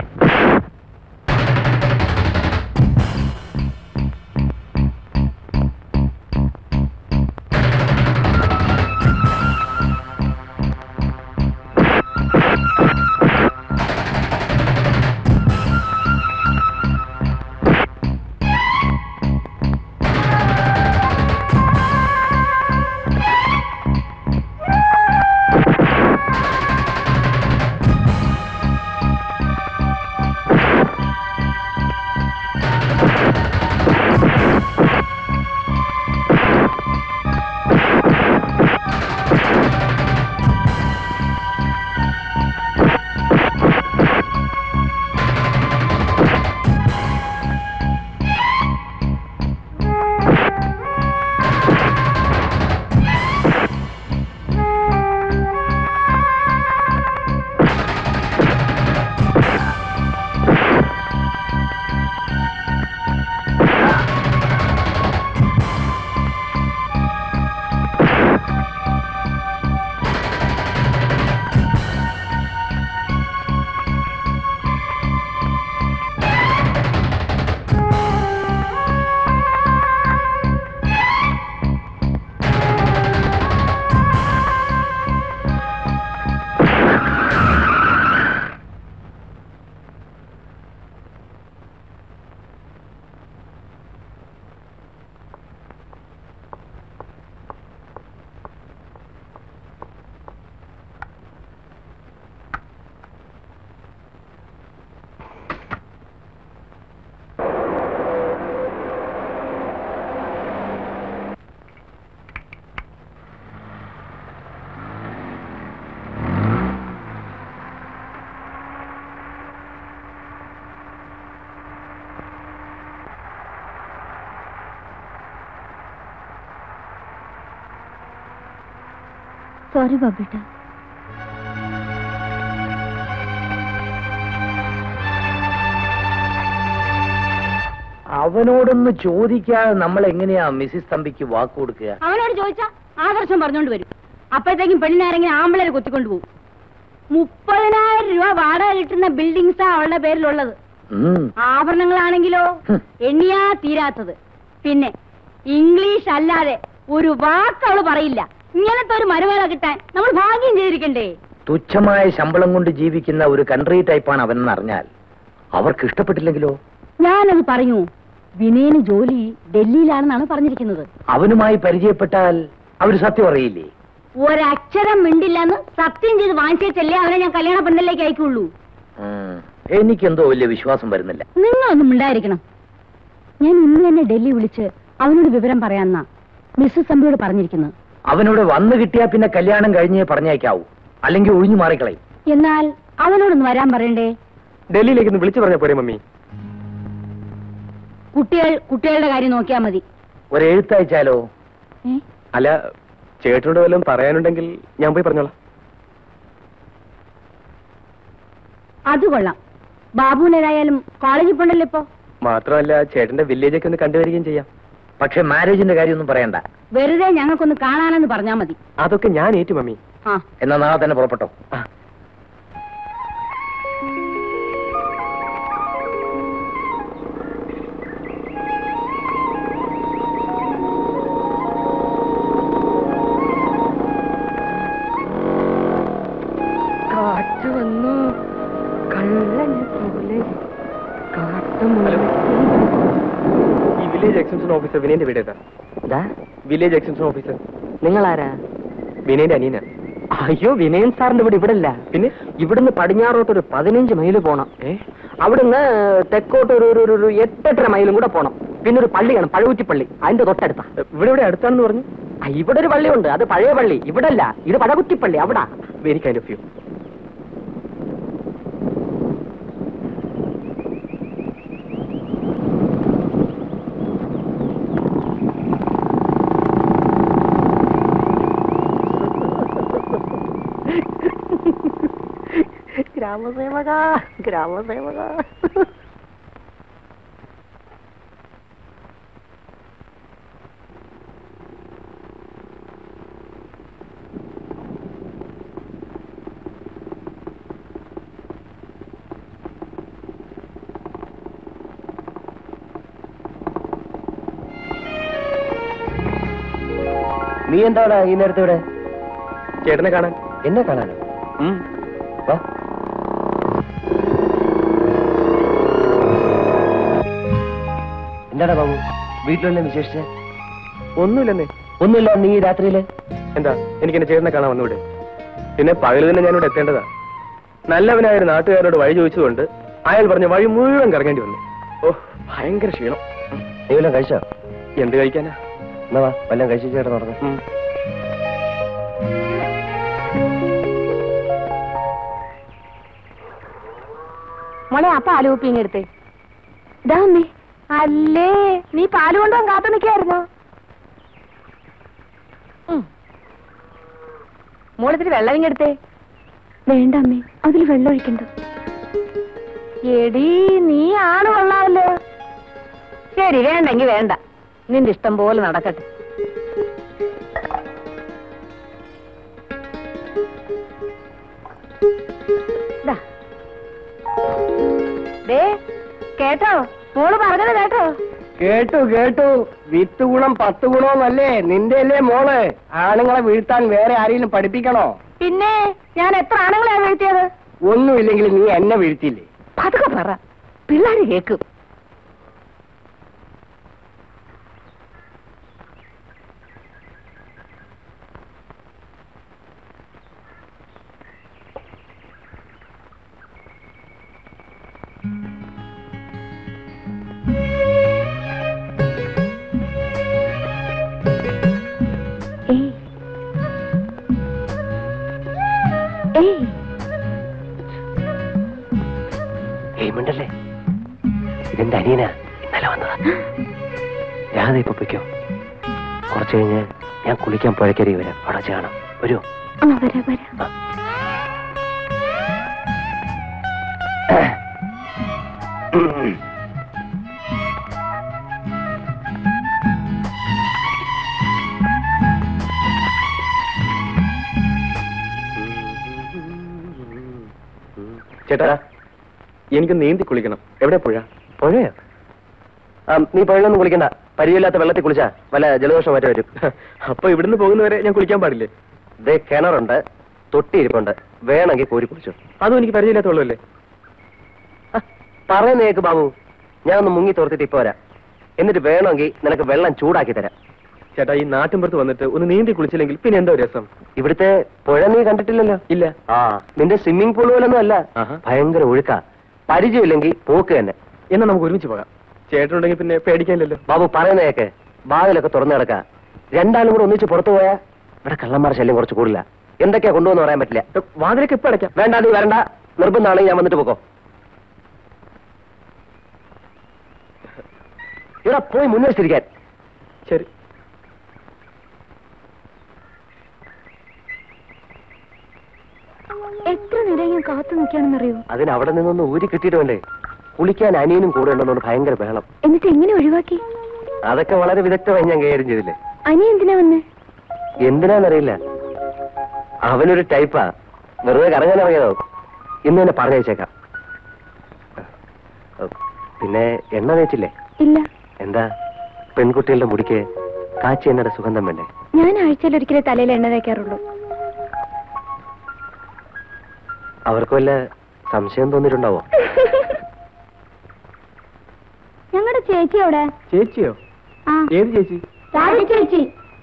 സോറി ബാബുട്ട അവനോടൊന്ന് ചോദിക്കാതെ നമ്മൾ എങ്ങനെയാ മിസ്സിസ് തമ്പിക്ക് വാക്ക് കൊടുക്കുക അവനോട് ചോദിച്ചാ ആദർശം പറഞ്ഞോണ്ട് വരും അപ്പോഴത്തേക്കും പെണ്ണിനാരെങ്കിലും ആമ്പിളരെ കൊത്തിക്കൊണ്ടു പോകും മുപ്പതിനായിരം രൂപ വാടക കിട്ടുന്ന ബിൽഡിങ്സാ അവളുടെ പേരിലുള്ളത് ഉം. ആഭരണങ്ങളാണെങ്കിലോ ഹും. എണ്ണിയാ തീരാത്തത് പിന്നെ ഇംഗ്ലീഷ് അല്ലാതെ ഒരു വാക്ക് അവള് പറയില്ല ഇങ്ങനത്തെ ഒരു മരുമകളെ കിട്ടാൻ നമ്മൾ ഭാഗ്യം ചെയ്തിരിക്കണ്ടേ തുച്ഛമായ ശമ്പളം കൊണ്ട് ജീവിക്കുന്ന ഒരു കൺട്രി ടൈപ്പാണ് അവനെന്ന് അറിഞ്ഞാൽ അവർക്ക് ഇഷ്ടപ്പെട്ടില്ലെങ്കിലോ ഞാനത് പറഞ്ഞു വിനയന് ജോലി ഡൽഹിയിലാണെന്നാണ് പറഞ്ഞിരിക്കുന്നത് അവനുമായി പരിചയപ്പെട്ടാൽ അവർ സത്യം അറിയില്ലേ ഒരക്ഷരം മിണ്ടില്ലെന്ന് സത്യം ചെയ്ത് വാങ്ങിച്ചേച്ചല്ലേ അവനെ ഞാൻ കല്യാണ പെണ്ണിലേക്ക് അയക്കുള്ളൂ ഉം. എനിക്കെന്തോ വലിയ വിശ്വാസം വരുന്നില്ല നിങ്ങളൊന്നും മിണ്ടായിരിക്കണം ഞാൻ ഇന്ന് തന്നെ ഡൽഹി വിളിച്ച് അവനോട് വിവരം പറയാന്നാ മിസ്സസ് തമ്പിയോട് പറഞ്ഞിരിക്കുന്നത് അവനോട് വന്നു കിട്ടിയാ പിന്നെ കല്യാണം കഴിഞ്ഞേ പറഞ്ഞേക്കാവൂ അല്ലെങ്കിൽ ഒഴിഞ്ഞു മാറിക്കളയും എന്നാൽ അവനോടൊന്ന് വരാൻ പറയണ്ടേ ഡൽഹിയിലേക്ക് ഒന്ന് വിളിച്ചു പറഞ്ഞ പോരെ മമ്മി കുട്ടികൾ കുട്ടികളുടെ കാര്യം നോക്കിയാ മതി ഒരു എഴുത്തയച്ചാലോ ഏ? അല്ല ചേട്ടനോട് വല്ലതും പറയാനുണ്ടെങ്കിൽ ഞാൻ പോയി പറഞ്ഞോളാം അത് കൊള്ളാം ബാബുവിനേതായാലും കോളേജിൽ പോണ്ടല്ലോ ഇപ്പൊ മാത്രമല്ല ചേട്ടന്റെ വില്ലേജൊക്കെ ഒന്ന് കണ്ടുവരികയും ചെയ്യാം പക്ഷെ മാരേജിന്റെ കാര്യമൊന്നും പറയണ്ട വെറുതെ ഞങ്ങൾക്കൊന്ന് കാണാനെന്ന് പറഞ്ഞാ മതി അതൊക്കെ ഞാൻ ഏറ്റു മമ്മി ആ എന്നാ നാളെ തന്നെ പുറപ്പെട്ടോ കാറ്റ് വന്നു കള്ളനെ പോലെ ഈ വില്ലേജ് എക്സ്റ്റൻഷൻ ഓഫീസർ വിനയന്റെ വീട് ഏതാ വില്ലേജ് എക്സ്റ്റൻഷൻ ഓഫീസർ നിങ്ങളാരാ വിനയന്റെ അനിയന അയ്യോ വിനയൻ സാറിന്റെ ഇവിടെ ഇവിടെ ഇല്ല പിന്നെ ഇവിടുന്ന് പടിഞ്ഞാറോട്ട് ഒരു പതിനഞ്ച് മൈല് പോണം ഏ അവിടുന്ന് തെക്കോട്ട് ഒരു ഒരു- ഒരു ഒരു എട്ടെട്ടര മൈലും കൂടെ പോണം പിന്നെ ഒരു പള്ളിയാണ് പഴകുറ്റി പള്ളി അതിന്റെ തൊട്ടടുത്താ ഇവിടെ ഇവിടെ അടുത്താണെന്ന് പറഞ്ഞു ആ, ഇവിടെ ഒരു പള്ളിയുണ്ട് അത് പഴയ പള്ളി ഇവിടെ അല്ല ഇത് പഴകുറ്റി പള്ളി അവിടെ വെരി കൈൻഡ് ഓഫ് യു ഗ്രാമസേവക ഗ്രാമസേവക നീ എന്താണ് ഈ നേരത്തെ ഇവിടെ ചേട്ടനെ കാണാൻ എന്നെ കാണാനോ ഉം. വാ എന്താടാ ബാബു വീട്ടിലെല്ലാം വിശേഷിച്ച് ഒന്നുമില്ലെന്നേ ഒന്നുമില്ല നീ ഈ രാത്രിയില് എന്താ എനിക്ക് എന്റെ ചേട്ടനെ കാണാൻ വന്നൂടെ പിന്നെ പകല് തന്നെ ഞാനിവിടെ എത്തേണ്ടതാ നല്ലവനായ ഒരു നാട്ടുകാരോട് വഴി ചോദിച്ചുകൊണ്ട് അയാൾ പറഞ്ഞ വഴി മുഴുവൻ കറങ്ങേണ്ടി വന്നു ഓ ഭയങ്കര ക്ഷീണം നീ വല്ലതും കഴിച്ചോ എന്ത് കഴിക്കാനാ എന്നാ വാ വല്ലതും കഴിച്ചു ചേട്ടൻ നടന്നു ഉം. മോളെ ആ പാല് കുപ്പിങ് എടുത്തേ ഇതാ അമ്മേ അല്ലേ നീ പാല് കൊണ്ടുപോകാൻ കാത്തു നിൽക്കായിരുന്നോ മോളിത്തിരി വെള്ളം ഇങ്ങെടുത്തേ വേണ്ട അമ്മേ അതിൽ വെള്ളം ഒഴിക്കണ്ട എടി നീ ആണ് കൊള്ളാമല്ലോ ശരി വേണ്ടെങ്കി വേണ്ട നിന്റെ ഇഷ്ടം പോലെ നടക്കട്ടെ ദാ. ദേ, കേട്ടോ മോള് പറഞ്ഞത് കേട്ടോ കേട്ടു കേട്ടു വിത്ത് ഗുണം പത്ത് ഗുണമെന്നല്ലേ നിന്റെ അല്ലേ മോള് ആണുങ്ങളെ വീഴ്ത്താൻ വേറെ ആരെങ്കിലും പഠിപ്പിക്കണോ പിന്നെ ഞാൻ എത്ര ആണുങ്ങളെ വീഴ്ത്തിയത് ഒന്നുമില്ലെങ്കിൽ നീ എന്നെ വീഴ്ത്തിയില്ലേ പതുക്കെ പറ പിള്ളേര് കേക്കും ഏയ് ഏയ് ഏയ് മിണ്ടല്ലേ ഇതെന്റെ അനിയനാ ഇന്നലെ വന്നതാ രാധ ഇപ്പൊ പൊയ്ക്കോ കുറച്ച് കഴിഞ്ഞ് ഞാൻ കുളിക്കാൻ പുഴക്കരി വരാം അവിടെ വെച്ച് കാണാം വരുമോ ആ വരാ വരാ ചേട്ടാ എനിക്ക് നീന്തി കുളിക്കണം എവിടെ പുഴ പുഴയോ ആ നീ പുഴയിലൊന്നും കുളിക്കണ്ട പരിചയമില്ലാത്ത വെള്ളത്തിൽ കുളിച്ചാ വല്ല ജലദോഷം മറ്റോ വരും അപ്പൊ ഇവിടുന്ന് പോകുന്നവരെ ഞാൻ കുളിക്കാൻ പാടില്ലേ ദേ കിണറുണ്ട് തൊട്ടി ഇരിപ്പുണ്ട് വേണമെങ്കിൽ കോരി കുളിച്ചു അതും എനിക്ക് പരിചയമില്ലാത്തുള്ളൂ പറയുന്നേക്ക് ബാബു ഞാൻ ഒന്ന് മുങ്ങി തോർത്തിട്ട് ഇപ്പൊ വരാം എന്നിട്ട് വേണമെങ്കിൽ നിനക്ക് വെള്ളം ചൂടാക്കി തരാം ചേട്ടാ ഈ നാട്ടിൻപുറത്ത് വന്നിട്ട് ഒന്ന് നീന്തി കുളിച്ചില്ലെങ്കിൽ പിന്നെ എന്തോ രസം ഇവിടുത്തെ പുഴ നീ കണ്ടിട്ടില്ലല്ലോ ഇല്ല ആ നിന്റെ സ്വിമ്മിംഗ് പൂൾ പോലൊന്നും അല്ല ആഹാ. ഭയങ്കര ഒഴുക്കാ പരിചയമില്ലെങ്കിൽ പോക്ക് തന്നെ എന്നാ നമുക്ക് ഒരുമിച്ച് പോകാം ചേട്ടനുണ്ടെങ്കിൽ പിന്നെ പേടിക്കാനില്ലല്ലോ ബാബു പറയുന്നേക്ക് വാതിലൊക്കെ തുറന്നു കിടക്ക രണ്ടാളും കൂടെ ഒന്നിച്ച് പുറത്തു പോയാ ഇവിടെ കള്ളന്മാരുടെ ശല്യം കുറച്ച് കൂടില്ല എന്തൊക്കെയാ കൊണ്ടുവന്ന് പറയാൻ പറ്റില്ല ഏ, വാതിലൊക്കെ ഇപ്പൊ അടയ്ക്കാം വേണ്ട നീ വരണ്ട നിർബന്ധമാണെങ്കിൽ ഞാൻ വന്നിട്ട് പോക്കോ ഇവിടെ പോയി മുൻവശത്തിരിക്കാൻ ശരി എത്ര നേരം ഞാൻ കാത്തു നിൽക്കുകയാണെന്നറിയോ അതിന് അവിടെ നിന്നൊന്ന് ഊരി കിട്ടിയിട്ട് വേണ്ടേ കുളിക്കാൻ അനിയനും കൂടെ ഉണ്ടെന്നുകൊണ്ട് ഭയങ്കര ബഹളം എന്നിട്ട് എങ്ങനെ ഒഴിവാക്കി അതൊക്കെ വളരെ വിദഗ്ധമായി ഞാൻ കൈകാര്യം ചെയ്തില്ലേ അനി എന്തിനാ വന്നേ എന്തിനാന്നറിയില്ല അവനൊരു ടൈപ്പാ വെറുതെ കറങ്ങാൻ ഇറങ്ങിയതോ ഇന്ന് തന്നെ പറഞ്ഞയച്ചേക്കാം പിന്നെ എണ്ണ തേച്ചില്ലേ ഇല്ല എന്താ പെൺകുട്ടികളുടെ മുടിക്ക് കാച്ചി എണ്ണയുടെ സുഗന്ധം വേണ്ടേ ഞാൻ ആഴ്ചയിൽ ഒരിക്കലേ തലയിൽ എണ്ണ തേക്കാറുള്ളൂ അവർക്ക് വല്ല സംശയം തോന്നിയിട്ടുണ്ടാവോ ഞങ്ങളുടെ ചേച്ചി അവിടെ ചേച്ചിയോ ആ ഏത് ചേച്ചി രാധ ചേച്ചി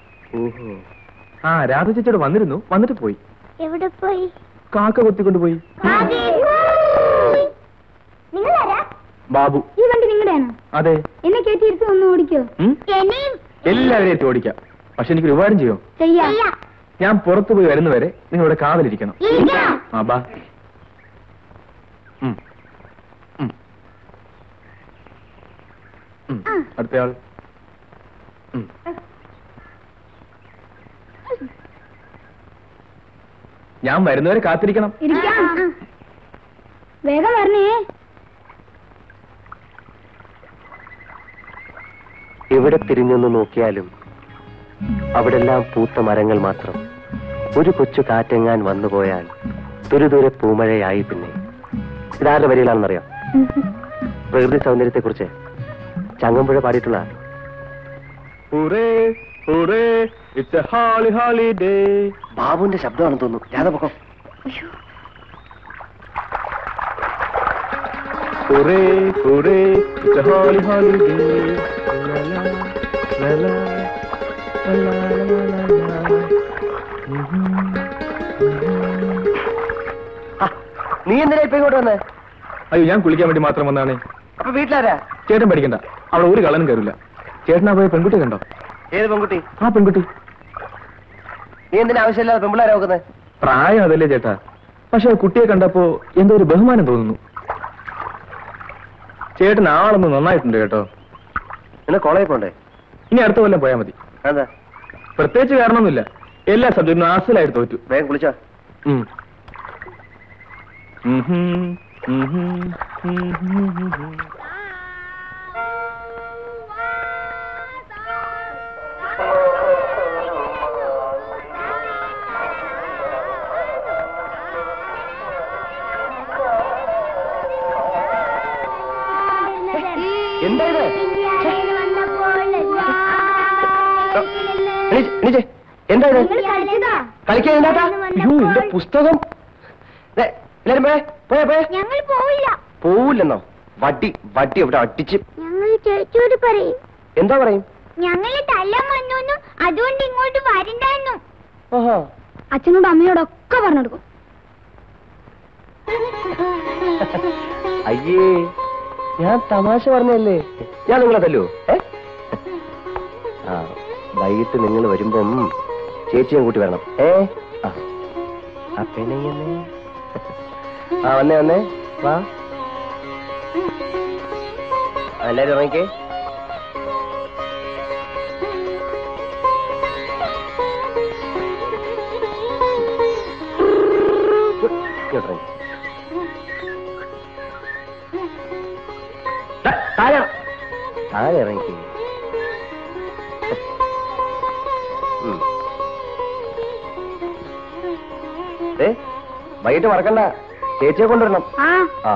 ആ രാധ ചേച്ചിയോട് വന്നിരുന്നു വന്നിട്ട് പോയി എവിടെ പോയി കാക്ക കൊത്തിക്കൊണ്ട് പോയി നിങ്ങൾ ആരാ ബാബു ഈ വണ്ടി നിങ്ങളുടെയാണോ അതെ എന്നെ കയറ്റി ഇരുത്തി ഒന്ന് ഓടിക്കോ ഉം? എന്നെയും എല്ലാവരെയും എത്തി ഓടിക്കാം പക്ഷെ എനിക്ക് ഒരു ഉപകാരം ചെയ്യോ ചെയ്യാം ഞാൻ പുറത്തു പോയി വരുന്നവരെ നിങ്ങൾ ഇവിടെ കാവലിരിക്കണം ആ ബാ ഉം. ഉം. ഉം. അടുത്തയാൾ ഉം. ഞാൻ വരുന്നവരെ കാത്തിരിക്കണം ഇരിക്കാം വേഗം വരണേ എവിടെ തിരിഞ്ഞൊന്ന് നോക്കിയാലും അവിടെല്ലാം പൂത്ത മരങ്ങൾ മാത്രം ഒരു കൊച്ചു കാറ്റെങ്ങാൻ വന്നുപോയാൽ തുരുതുരെ പൂമഴയായി പിന്നെ ഇതാരുടെ വരികളാണെന്നറിയാം പ്രകൃതി സൗന്ദര്യത്തെക്കുറിച്ച് ചങ്ങമ്പുഴ പാടിയിട്ടുള്ള hurray hurray it's a holi holiday ബാബുവിന്റെ ശബ്ദമാണെന്ന് തോന്നുന്നു രാധപൊക്കം hurray hurray it's a holi holiday la la la ലാ നീ എന്തിനാ ഇപ്പൊ ഇങ്ങോട്ട് വന്നേ അയ്യോ ഞാൻ കുളിക്കാൻ വേണ്ടി മാത്രം വന്നാണ് അപ്പൊ വീട്ടിലാരാ ചേട്ടൻ പഠിക്കണ്ട അവിടെ ഒരു കള്ളനും കയറില്ല ചേട്ടനാ പോയ പെൺകുട്ടി കണ്ടോ ഏത് പെൺകുട്ടി ആ പെൺകുട്ടി നീ എന്തിനാ ആവശ്യമില്ലാതെ പെമ്പിളാരെ നോക്കുന്നത് പ്രായം അതല്ലേ ചേട്ടാ പക്ഷെ ആ കുട്ടിയെ കണ്ടപ്പോ എന്തോ ഒരു ബഹുമാനം തോന്നുന്നു ചേട്ടൻ ആളൊന്ന് നന്നായിട്ടുണ്ട് കേട്ടോ നിന്നെ കോളേജിൽ പോണ്ടേ ഇനി അടുത്ത കൊല്ലം പോയാൽ മതി എന്താ പ്രത്യേകിച്ച് കാരണമൊന്നുമില്ല എല്ലാ സബ്ജക്റ്റും ആസിലായിട്ട് തോറ്റു വേഗം കുളിച്ചോ ഉം. ഉഹും, ഉഹും, ഉഹും, ഉഹും. എന്താ ഇത് എണീച്ച്, എണീച്ച്. എന്താ ഇത് കളിക്കാൻ എന്താ അയ്യോ എന്റെ പുസ്തകം ദേ, എല്ലാരും പോയേ പോയേ പോയേ ഞങ്ങൾ പോവില്ല പോവില്ലെന്നോ വട്ടി വട്ടി ഇവിടെ അടിച്ച് ഞങ്ങൾ ചേച്ചിയോട് പറയും എന്താ പറയും ഞങ്ങള് തല്ലാൻ വന്നു അതുകൊണ്ട് ഇങ്ങോട്ട് വരണ്ടായിരുന്നു ഓഹോ അച്ഛനോട് അമ്മയോടൊക്കെ പറഞ്ഞു കൊടുക്കും അയ്യേ ഞാൻ തമാശ പറഞ്ഞല്ലേ ഞാൻ നിങ്ങളെ തല്ലോ ഏ ആ വൈകിട്ട് നിങ്ങൾ വരുമ്പം ചേച്ചിയും കൂട്ടി വരണം ഏ ആ ആ പെണയല്ലേ ആ വന്നേ വന്നേ വാ ആ, എല്ലാരും ഇറങ്ങിക്കേ ഇങ്ങോട്ട് ഇറങ്ങ്. ദാ, താഴെ താഴെ ഇറങ്ങിക്കേ ഉം. ദേ, വൈകിട്ട് മറക്കണ്ട ചേച്ചിയെ കൊണ്ടുവരണം ആ ആ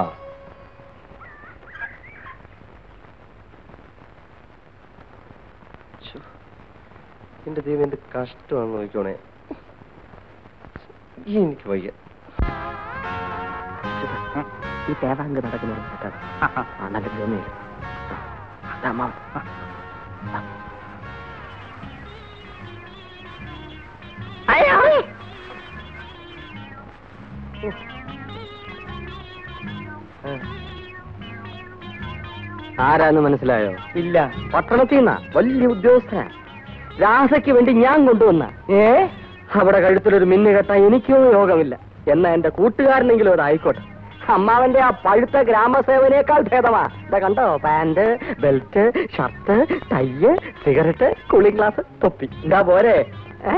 ശ്ശോ. എന്റെ ദൈവം എന്ത് കഷ്ടമാണെന്ന് നോക്കിക്കോണേ ഈ എനിക്ക് വയ്യ ഈ തേവാങ്ക് നടക്കുന്നത് നല്ല ഗമേ ആരാന്ന് മനസ്സിലായോ ഇല്ല പട്ടണത്തിൽ നിന്നാ വലിയ ഉദ്യോഗസ്ഥനാ രാധയ്ക്ക് വേണ്ടി ഞാൻ കൊണ്ടുവന്ന ഏ അവിടെ കഴുത്തിലൊരു മിന്നു കെട്ടാൻ എനിക്കോ യോഗമില്ല എന്നാ എന്റെ കൂട്ടുകാരനെങ്കിലും അത് ആയിക്കോട്ടെ അമ്മാവന്റെ ആ പഴുത്ത ഗ്രാമസേവനേക്കാൾ ഭേദമാ ഇതാ കണ്ടോ pant belt shirt tie cigarette cooling glass തൊപ്പി ഇതാ പോരെ ഏ?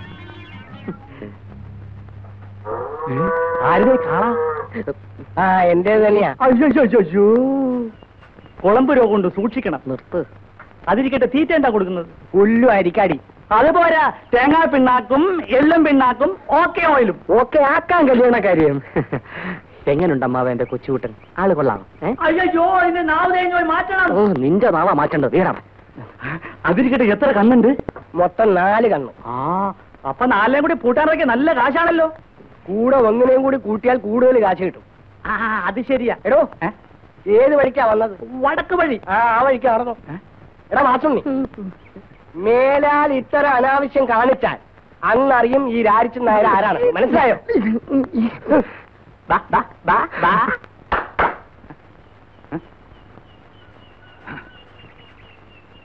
ആരുടെ കാണാ ആ എന്റെ തന്നെയാ അയ്യോ അയ്യോ, അയ്യോ കുളമ്പ് രോഗം കൊണ്ട് സൂക്ഷിക്കണം നിർത്ത് അതിരിക്കട്ടെ തീറ്റ എന്താ കൊടുക്കുന്നത് പുല്ലും അരിക്കാടി അതുപോരാ തേങ്ങാ പിണ്ണാക്കും എള്ളും പിണ്ണാക്കും ഓക്കെ ഓയിലും ഓക്കെ ആക്കാൻ കല്യാണ കാര്യം എങ്ങനുണ്ട് അമ്മാവ എന്റെ കൊച്ചുകൂട്ടൻ ആള് കൊള്ളാം ഏ അയ്യോ ഇതിന്റെ നാവ് തേങ്ങ മാറ്റണം ഓ നിന്റെ നാവാ മാറ്റേണ്ടത് വീടാം അതിരിക്കട്ടെ എത്ര കണ്ണുണ്ട് മൊത്തം നാല് കണ്ണ് ആ അപ്പൊ നാലേം കൂടി പൂട്ടാനൊക്കെ നല്ല കാശാണല്ലോ കൂടെ ഒന്നിനെയും കൂടി കൂട്ടിയാൽ കൂടുതൽ കാശ് കിട്ടും ആ അത് ശരിയാ എടോ ഏ? ഏത് വഴിക്കാ വന്നത് വടക്ക് വഴി ആ ആ വഴിക്ക് നടന്നു എടാ വാസുണ്ണി മേലാൽ ഇത്തരം അനാവശ്യം കാണിച്ചാൽ അന്നറിയും ഈ രാരിച്ചൻ നായർ ആരാണ് മനസ്സിലായോ ബാ, ബാ, ബാ, ബാ.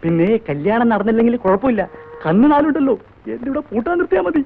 പിന്നെ കല്യാണം നടന്നില്ലെങ്കിൽ കുഴപ്പമില്ല കണ്ണു നാലുണ്ടല്ലോ എന്റെ ഇവിടെ പൂട്ടാൻ നിർത്തിയാ മതി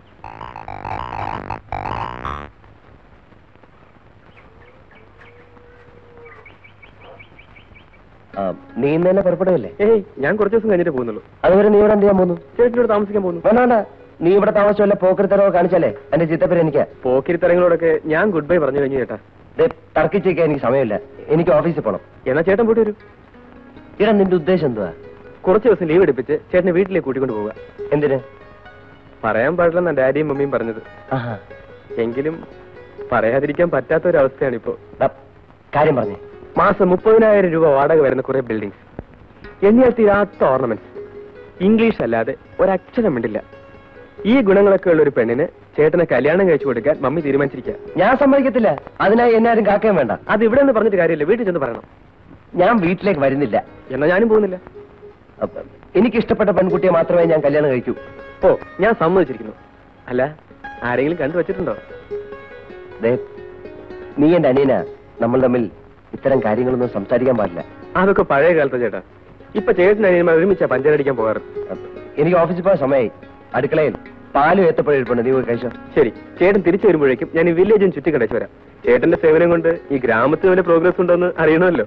ആ, നീ ഇന്ന് തന്നെ പുറപ്പെടുകയല്ലേ ഏയ് ഞാൻ കുറച്ച് ദിവസം കഴിഞ്ഞിട്ട് പോകുന്നുള്ളൂ അതുവരെ നീ ഇവിടെ എന്ത് ചെയ്യാൻ പോകുന്നു ചേട്ടനോട് താമസിക്കാൻ പോകുന്നു വേണ്ട വേണ്ട നീ ഇവിടെ താമസിച്ചല്ല പോക്കരുത്തരവോ കാണിച്ചാലേ എന്റെ ചിത്തപ്പേര് എനിക്കാ പോക്കിരിത്തരങ്ങളോടൊക്കെ ഞാൻ ഗുഡ് ബൈ പറഞ്ഞു കഴിഞ്ഞു ചേട്ടാ ദേ, തർക്കിച്ചേക്കാൻ എനിക്ക് സമയമില്ല എനിക്ക് ഓഫീസിൽ പോകണം എന്നാ ചേട്ടൻ പോയിട്ട് വരൂ ഇടാ നിന്റെ ഉദ്ദേശം എന്തുവാ കുറച്ച് ദിവസം ലീവ് എടുപ്പിച്ച് ചേട്ടനെ വീട്ടിലേക്ക് കൂട്ടിക്കൊണ്ട് പോവുക എന്തിന് പറയാൻ പാടില്ലെന്നാ ഡാഡിയും മമ്മിയും പറഞ്ഞത് ആഹാ എങ്കിലും പറയാതിരിക്കാൻ പറ്റാത്ത ഒരു അവസ്ഥയാണിപ്പോ ദാ, കാര്യം പറഞ്ഞേ മാസം മുപ്പതിനായിരം രൂപ വാടക വരുന്ന കുറെ ബിൽഡിംഗ്സ് എണ്ണിയാൽ തീരാത്ത ഓർണമെന്റ്സ് ഇംഗ്ലീഷ് അല്ലാതെ ഒരക്ഷരം മിണ്ടില്ല ഈ ഗുണങ്ങളൊക്കെ ഉള്ള ഒരു പെണ്ണിന് ചേട്ടനെ കല്യാണം കഴിച്ചു കൊടുക്കാൻ മമ്മി തീരുമാനിച്ചിരിക്കുക ഞാൻ സമ്മതിക്കത്തില്ല അതിനായി എന്നെ ആരും കാക്കുകയും വേണ്ട അത് ഇവിടെ നിന്ന് പറഞ്ഞിട്ട് കാര്യമില്ല വീട്ടിൽ ചെന്ന് പറയണം ഞാൻ വീട്ടിലേക്ക് വരുന്നില്ല എന്നാ ഞാനും പോകുന്നില്ല അപ്പൊ എനിക്ക് ഇഷ്ടപ്പെട്ട പെൺകുട്ടിയെ മാത്രമേ ഞാൻ കല്യാണം കഴിക്കൂ ഓ ഞാൻ സമ്മതിച്ചിരിക്കുന്നു അല്ല ആരെങ്കിലും കണ്ടു വെച്ചിട്ടുണ്ടോ ദേ നീ എന്റെ അനിയന നമ്മൾ തമ്മിൽ ഇത്തരം കാര്യങ്ങളൊന്നും സംസാരിക്കാൻ പാടില്ല അതൊക്കെ പഴയ കാലത്തെ ചേട്ടാ ഇപ്പൊ ചേട്ടൻ അനിയന്മാർ ഒരുമിച്ചാ പഞ്ചരടിക്കാൻ പോകാറ് അപ്പൊ എനിക്ക് ഓഫീസിൽ പോയ സമയമായി അടുക്കളയിൽ പാലും ഏത്തപ്പഴം നീ പോയി കഴിച്ചോ ശരി ചേട്ടൻ തിരിച്ചു വരുമ്പോഴേക്കും ഞാൻ ഈ വില്ലേജും ചുറ്റിക്കടച്ചു വരാം ചേട്ടന്റെ സേവനം കൊണ്ട് ഈ ഗ്രാമത്തിൽ വല്ല പ്രോഗ്രസ് ഉണ്ടോന്ന് അറിയണമല്ലോ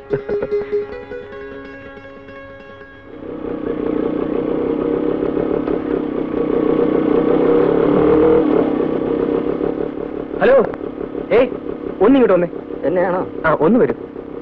ഹലോ ഏയ് ഒന്നിങ്ങോട്ട് വന്നേ എന്നെയാണോ ആ ഒന്ന് വരും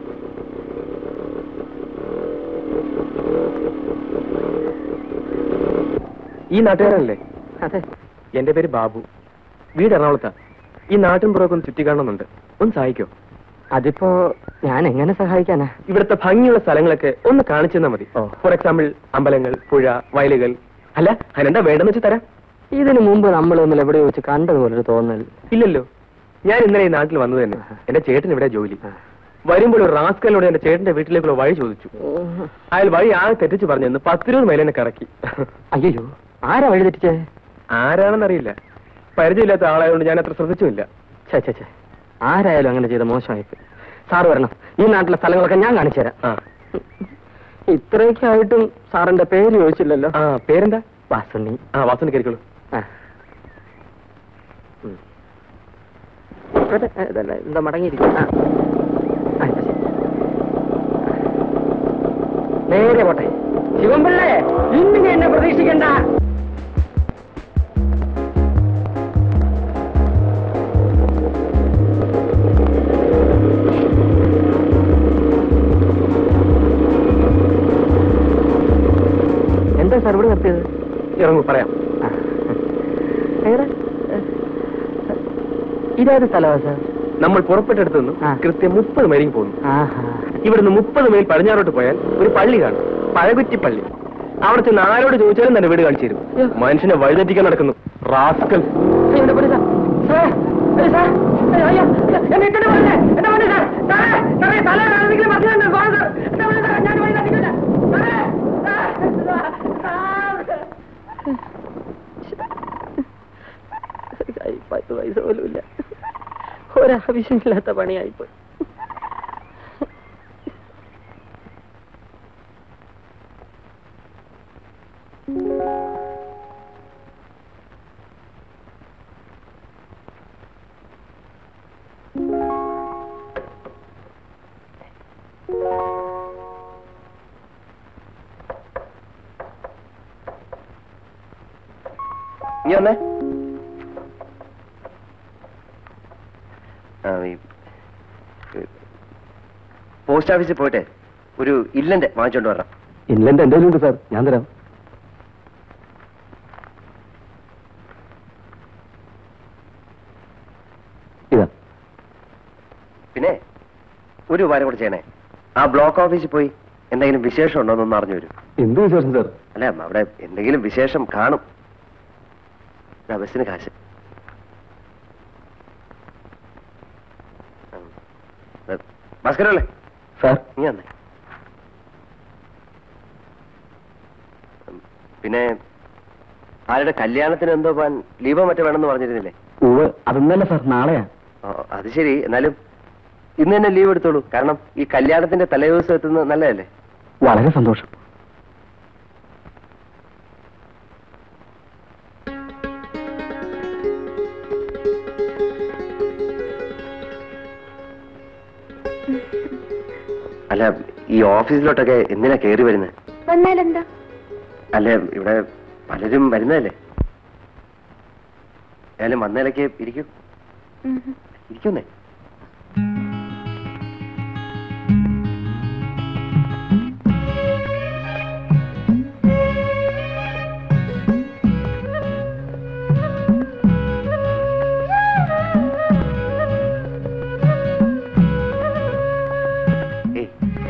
ഈ നാട്ടുകാരനല്ലേ അതെ എന്റെ പേര് ബാബു വീട് എറണാകുളത്താ ഈ നാട്ടിൻ പുറമൊക്കെ ഒന്ന് ചുറ്റിക്കാണുന്നുണ്ട് ഒന്ന് സഹായിക്കോ അതിപ്പോ ഞാൻ എങ്ങനെ സഹായിക്കാനാ ഇവിടുത്തെ ഭംഗിയുള്ള സ്ഥലങ്ങളൊക്കെ ഒന്ന് കാണിച്ചു തന്നാ മതി ഓ. ഫോർ എക്സാമ്പിൾ അമ്പലങ്ങൾ പുഴ വയലുകൾ അല്ല അതിനെന്താ വേണ്ടെന്ന് വെച്ച് തരാം ഇതിനു മുമ്പ് നമ്മൾ ഒന്നിൽ എവിടെയോ വെച്ച് കണ്ടതുപോലൊരു തോന്നൽ ഇല്ലല്ലോ ഞാൻ ഇന്നലെ ഈ നാട്ടിൽ വന്നത് തന്നെ എന്റെ ചേട്ടൻ ഇവിടെ ജോലി വരുമ്പോൾ ഒരു റാസ്കലിനോട് എന്റെ ചേട്ടന്റെ വീട്ടിലേക്കുള്ള വഴി ചോദിച്ചു അയാൾ വഴി ആകെ തെറ്റിച്ച് പറഞ്ഞെന്ന് പത്തിരുപത് മൈൽ എന്നെ കറക്കി അയ്യോ ആരാ വഴി തെറ്റിച്ചേ ആരാണെന്നറിയില്ല പരിചയമില്ലാത്ത ആളായതുകൊണ്ട് ഞാൻ അത്ര ശ്രദ്ധിച്ചുമില്ല ഛേ ഛേ ഛേ ആരായാലും അങ്ങനെ ചെയ്ത മോശമായിപ്പോയി സാറ് വരണം ഈ നാട്ടിലെ സ്ഥലങ്ങളൊക്കെ ഞാൻ കാണിച്ചു തരാം ആ ഇത്രയൊക്കെ ആയിട്ടും സാറിന്റെ പേര് ചോദിച്ചില്ലല്ലോ ആ പേരെന്താ വാസുണ്ണി ആ വാസന കയറിക്കോളൂ ആ. ഉം. അതെ, ഇതല്ല, എന്താ മടങ്ങിയിരിക്കും ആ. ആ, ഇപ്പൊ ശരി. നേരെ പോട്ടെ ശിവൻപിള്ളേ ഇന്ന് നീ എന്നെ പ്രതീക്ഷിക്കണ്ട എന്താ സാർ ഇവിടെ നിർത്തിയത് ഇറങ്ങൂ പറയാം ആ. എവിടെ? ഇതേത് സ്ഥലമാ സാർ നമ്മൾ പുറപ്പെട്ടെടുത്തു നിന്നും ആ. കൃത്യം മുപ്പത് മൈലിൽ പോകുന്നു ആഹാ ഇവിടുന്ന് മുപ്പത് മൈൽ പടിഞ്ഞാറോട്ട് പോയാൽ ഒരു പള്ളി കാണും പഴകുറ്റി പള്ളി അവിടെ ചെന്ന് ആരോട് ചോദിച്ചാലും തന്നെ വീട് കാണിച്ചു തരും അയ്യോ. മനുഷ്യനെ വഴിതെറ്റിക്കാൻ നടക്കുന്നു റാസ്കൽ എന്റെ പൊടി സാർ സാർ ഏയ് സാർ ഏയ് അയ്യോ അയ്യോ, എന്നെ ഇട്ടിട്ട് പോകല്ലേ എന്റെ പൊടി സാർ സാറേ സാറേ തല ആരെങ്കിലും മറന്നു പോകാൻ സാർ എന്റെ പൊടി സാർ ഞാൻ വഴി തട്ടിക്കില്ല സാറേ സാർ സാർ പത്ത് പൈസ പോലും ഇല്ല ഒരാവശ്യമില്ലാത്ത പണിയായിപ്പോയി ഇനി വന്നേ ആ, ഈ, ഏ, പോസ്റ്റ് ഓഫീസിൽ പോയിട്ട് ഒരു ഇല്ലന്റെ വാങ്ങിച്ചോണ്ട് വരണം ഇൻലൻഡ് എന്തെങ്കിലും ഉണ്ട് സാർ ഞാൻ തരാം ഇതാ പിന്നെ ഒരു ഉപകാരം കൂടെ ചെയ്യണേ ആ ബ്ലോക്ക് ഓഫീസിൽ പോയി എന്തെങ്കിലും വിശേഷം ഉണ്ടോ എന്നൊന്ന് അറിഞ്ഞു വരും എന്ത് വിശേഷം സാർ അല്ല അവിടെ എന്തെങ്കിലും വിശേഷം കാണും ദാ ബസ്സിന് കാശ് ഉം. ദാ, ഭാസ്കരല്ലേ സാർ നീ വന്നേ ഉം, പിന്നെ ആരുടെ കല്യാണത്തിന് എന്തോ പോകാൻ ലീവോ മറ്റോ വേണമെന്ന് പറഞ്ഞിരുന്നില്ലേ ഉവ് അതൊന്നല്ല സാർ നാളെയാ ഓ, അത് ശരി എന്നാലും ഇന്ന് തന്നെ ലീവ് എടുത്തോളൂ കാരണം ഈ കല്യാണത്തിന്റെ തലേദിവസം എത്തുന്നത് നല്ലതല്ലേ വളരെ സന്തോഷം അല്ല ഈ ഓഫീസിലോട്ടൊക്കെ എന്തിനാ കയറി വരുന്നത് വന്നാലെന്താ അല്ല ഇവിടെ പലരും വരുന്നതല്ലേ ഏതായാലും വന്നേലക്ക് ഇരിക്കും ഇരിക്കുന്നേ ഏയ്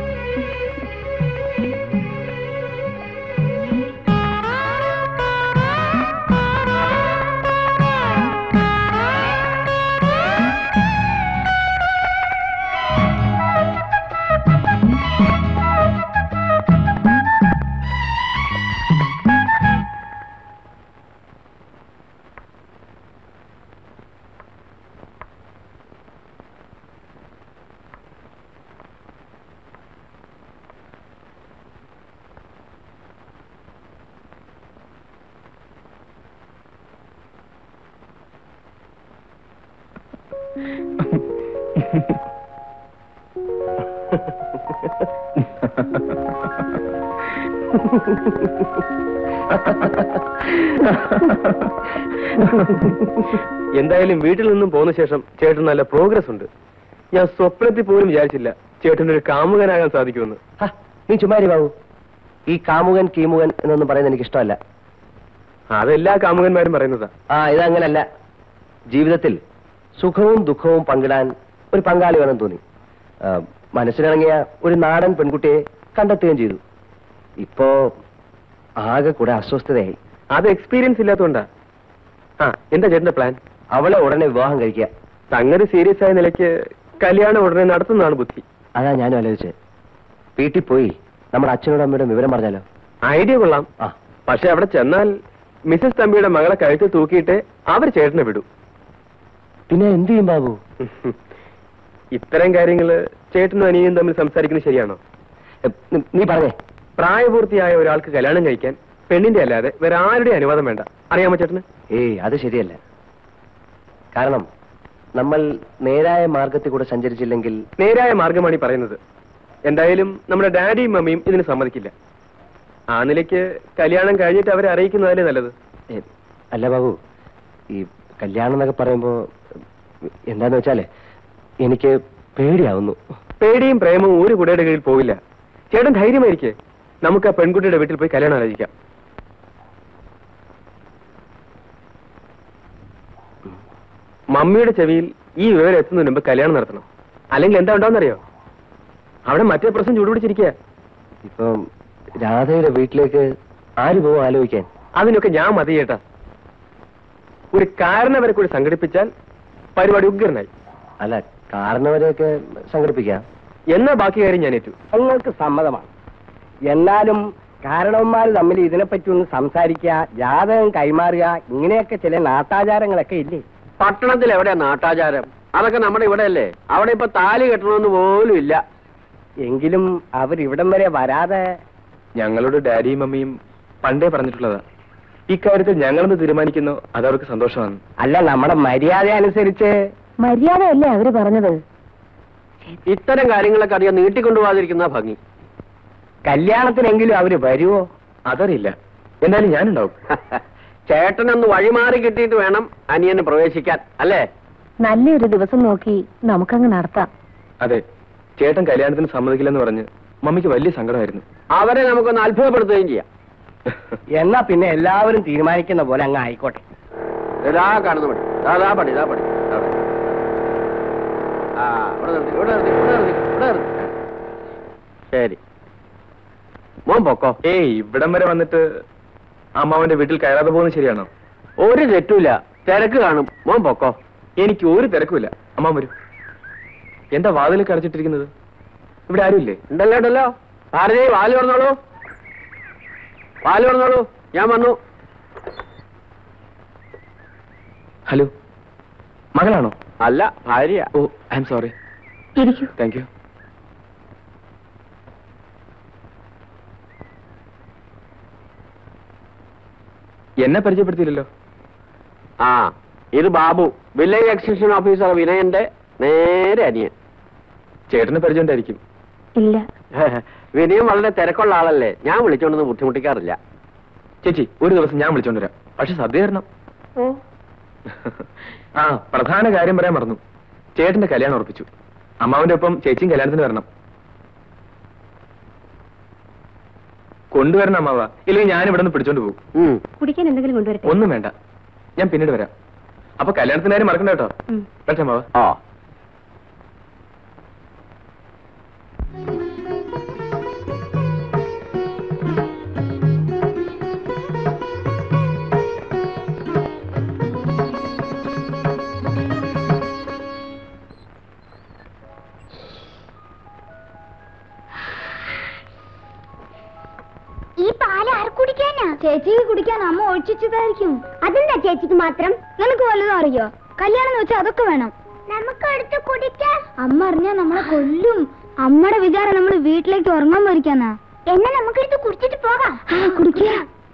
എന്തായാലും വീട്ടിൽ നിന്നും പോന്ന ശേഷം ചേട്ടൻ നല്ല പ്രോഗ്രസ് ഉണ്ട് ഞാൻ സ്വപ്നത്തിൽ പോലും വിചാരിച്ചില്ല ചേട്ടൻ ഒരു കാമുകനാകാൻ സാധിക്കുമെന്ന് ഹ, നീ ചുമ്മാരി ബാബു ഈ കാമുകൻ കീമുകൻ എന്നൊന്നും പറയുന്നത് എനിക്ക് ഇഷ്ടമല്ല അതെല്ലാ കാമുകന്മാരും പറയുന്നതാ ആ ഇതങ്ങനല്ല ജീവിതത്തിൽ സുഖവും ദുഃഖവും പങ്കിടാൻ ഒരു പങ്കാളി വേണം തോന്നി ആ, മനസ്സിനിണങ്ങിയ ഒരു നാടൻ പെൺകുട്ടിയെ കണ്ടെത്തുകയും ചെയ്തു ഇപ്പോ ആകെ കൂടെ അസ്വസ്ഥതയായി അത് എക്സ്പീരിയൻസ് ഇല്ലാത്തതുകൊണ്ടാ ആ എന്താ ചേട്ടന്റെ പ്ലാൻ അവളെ ഉടനെ വിവാഹം കഴിക്കുക സംഗതി സീരിയസ് ആയ നിലയ്ക്ക് കല്യാണം ഉടനെ നടത്തുന്നതാണ് ബുദ്ധി അതാ ഞാനും ആലോചിച്ചത് വീട്ടിൽ പോയി നമ്മുടെ അച്ഛനോടും അമ്മയോടും വിവരം പറഞ്ഞാലോ ഐഡിയ കൊള്ളാം ആ പക്ഷെ അവിടെ ചെന്നാൽ മിസസ് തമ്പിയുടെ മകളെ കഴുത്തിൽ തൂക്കിയിട്ട് അവർ ചേട്ടനെ വിടും പിന്നെ എന്ത് ചെയ്യും ബാബു ഇത്തരം കാര്യങ്ങള് ചേട്ടനും അനിയനും തമ്മിൽ സംസാരിക്കുന്നത് ശരിയാണോ എ, നി- നീ പറഞ്ഞേ പ്രായപൂർത്തിയായ ഒരാൾക്ക് കല്യാണം കഴിക്കാൻ പെണ്ണിന്റെ അല്ലാതെ വേറെ ആരുടെ അനുവാദം വേണ്ട അറിയാമോ ചേട്ടന് ഏയ് അത് ശരിയല്ല കാരണം നമ്മൾ നേരായ മാർഗത്തിൽ കൂടെ സഞ്ചരിച്ചില്ലെങ്കിൽ നേരായ മാർഗമാണ് ഈ പറയുന്നത് എന്തായാലും നമ്മുടെ ഡാഡിയും മമ്മിയും ഇതിന് സമ്മതിക്കില്ല ആ നിലയ്ക്ക് കല്യാണം കഴിഞ്ഞിട്ട് അവരെ അറിയിക്കുന്നതല്ലേ നല്ലത് ഏ, അല്ല ബാബു ഈ കല്യാണം എന്നൊക്കെ പറയുമ്പോ എന്താന്ന് വെച്ചാലേ എനിക്ക് പേടിയാവുന്നു പേടിയും പ്രേമവും ഒരു കുടയുടെ കീഴിൽ പോവില്ല ചേട്ടൻ ധൈര്യമായിരിക്കെ നമുക്ക് ആ പെൺകുട്ടിയുടെ വീട്ടിൽ പോയി കല്യാണം ആലോചിക്കാം മമ്മിയുടെ ചെവിയിൽ ഈ വിവരം എത്തുന്നതിന് മുമ്പ് കല്യാണം നടത്തണം അല്ലെങ്കിൽ എന്താ ഉണ്ടാവുന്നറിയോ അവിടെ മറ്റേ പ്രശ്നം ചൂടുപിടിച്ചിരിക്കുക ഇപ്പം രാധയുടെ വീട്ടിലേക്ക് ആര് പോവും ആലോചിക്കാൻ അതിനൊക്കെ ഞാൻ മതി ചേട്ടാ ഒരു കാരണവരെ കൂടി സംഘടിപ്പിച്ചാൽ പരിപാടി ഉഗ്രനായി അല്ല കാരണവരെയൊക്കെ സംഘടിപ്പിക്കാം എന്നാ ബാക്കി കാര്യം ഞാൻ ഏറ്റു നിങ്ങൾക്ക് സമ്മതമാണ് എന്നാലും കാരണവന്മാർ തമ്മിൽ ഇതിനെപ്പറ്റി ഒന്ന് സംസാരിക്കുക ജാതകം കൈമാറുക ഇങ്ങനെയൊക്കെ ചില നാട്ടാചാരങ്ങളൊക്കെ ഇല്ലേ പട്ടണത്തിൽ എവിടെയാ നാട്ടാചാരം അതൊക്കെ നമ്മുടെ ഇവിടെയല്ലേ അവിടെ ഇപ്പൊ താലി കെട്ടണമെന്ന് പോലും ഇല്ല എങ്കിലും അവർ ഇവിടം വരെ വരാതെ ഞങ്ങളോട് ഡാഡിയും മമ്മിയും പണ്ടേ പറഞ്ഞിട്ടുള്ളതാ ഇക്കാര്യത്തിൽ ഞങ്ങളെന്ന് തീരുമാനിക്കുന്നു അതവർക്ക് സന്തോഷമാണ് അല്ല നമ്മുടെ മര്യാദ അനുസരിച്ച് മര്യാദയല്ലേ അവര് പറഞ്ഞത് ഇത്തരം കാര്യങ്ങളൊക്കെ അധികം നീട്ടിക്കൊണ്ടുപോകാതിരിക്കുന്ന ഭംഗി കല്യാണത്തിനെങ്കിലും അവര് വരുവോ അതറിയില്ല എന്തായാലും ഞാനുണ്ടാവും ചേട്ടനൊന്ന് വഴിമാറി കിട്ടിയിട്ട് വേണം അനിയന് പ്രവേശിക്കാൻ അല്ലേ നല്ലൊരു ദിവസം നോക്കി നമുക്കങ്ങ് നടത്താം അതെ ചേട്ടൻ കല്യാണത്തിന് സമ്മതിക്കില്ലെന്ന് പറഞ്ഞ് മമ്മിക്ക് വലിയ സങ്കടമായിരുന്നു അവരെ നമുക്കൊന്ന് അത്ഭുതപ്പെടുത്തുകയും ചെയ്യാം എന്നാ പിന്നെ എല്ലാവരും തീരുമാനിക്കുന്ന പോലെ അങ്ങ് ആയിക്കോട്ടെ ഇതാ കാണുന്ന പടി ഇതാ പടി ഇതാ പടി ഇതാ പടി. ആ ഇവിടെ നിർത്തി ഇവിടെ നിർത്തി ഇവിടെ നിർത്തി ഇവിടെ നിർത്തി ശരി മോൻ പൊക്കോ ഏയ് ഇവിടം വരെ വന്നിട്ട് അമ്മാവന്റെ വീട്ടിൽ കയറാതെ പോകുന്നത് ശരിയാണോ ഒരു തെറ്റുമില്ല തിരക്ക് കാണും മോൻ പൊക്കോ എനിക്ക് ഒരു തിരക്കുമില്ല അമ്മാവൻ വരൂ എന്താ വാതിലേക്ക് അടച്ചിട്ടിരിക്കുന്നത് ഇവിടെ ആരുമില്ലേ ഉണ്ടല്ലോ ഉണ്ടല്ലോ ഭാരതി വാല് തുറന്നോളൂ വാല് തുറന്നോളൂ ഞാൻ വന്നു ഹലോ മകളാണോ അല്ല ഭാര്യ ഓ ഐ എം സോറി ഇരിക്കൂ താങ്ക് യു എന്നെ പരിചയപ്പെടുത്തിയില്ലല്ലോ ആ ഇത് ബാബു വില്ലേജ് എക്സ്റ്റൻഷൻ ഓഫീസർ വിനയന്റെ നേരെ അനിയൻ ചേട്ടന് പരിചയം ഉണ്ടായിരിക്കും ഇല്ല വിനയം വളരെ തിരക്കുള്ള ആളല്ലേ ഞാൻ വിളിച്ചോണ്ടൊന്നും ബുദ്ധിമുട്ടിക്കാറില്ല ചേച്ചി ഒരു ദിവസം ഞാൻ വിളിച്ചോണ്ട് വരാം പക്ഷെ സദ്യ തരണം ഓ ആ പ്രധാന കാര്യം പറയാൻ മറന്നു ചേട്ടന്റെ കല്യാണം ഉറപ്പിച്ചു അമ്മാവിന്റെ ഒപ്പം ചേച്ചിയും കല്യാണത്തിന് വരണം കൊണ്ടുവരണം അമ്മാവ ഇല്ലെങ്കിൽ ഞാൻ ഇവിടെ നിന്ന് പിടിച്ചോണ്ട് പോകും ഉം. കുടിക്കാൻ എന്തെങ്കിലും കൊണ്ടുവരട്ടെ ഒന്നും വേണ്ട ഞാൻ പിന്നീട് വരാം അപ്പൊ കല്യാണത്തിന് കാര്യം മറക്കണ്ട കേട്ടോ ഉം. പക്ഷേ അമ്മാവ ആ ഈ പാല് ആർ കുടിക്കാനാ ചേച്ചിക്ക് കുടിക്കാൻ അമ്മ ഒഴിച്ചതായിരിക്കും അതെന്താ ചേച്ചിക്ക് മാത്രം നിനക്ക് വല്ലതും അറിയോ കല്യാണം എന്ന് വെച്ചാൽ അതൊക്കെ വേണം നമുക്ക് അടുത്ത് കുടിക്കാൻ അമ്മ അറിഞ്ഞാ നമ്മളെ കൊല്ലും അമ്മയുടെ വിചാരം നമ്മൾ വീട്ടിലേക്ക് ഉറങ്ങാൻ പോയിരിക്കാന്നാ എന്നാ നമുക്ക് എടുത്ത് കുടിച്ചിട്ട് പോകാം കുടിക്കുക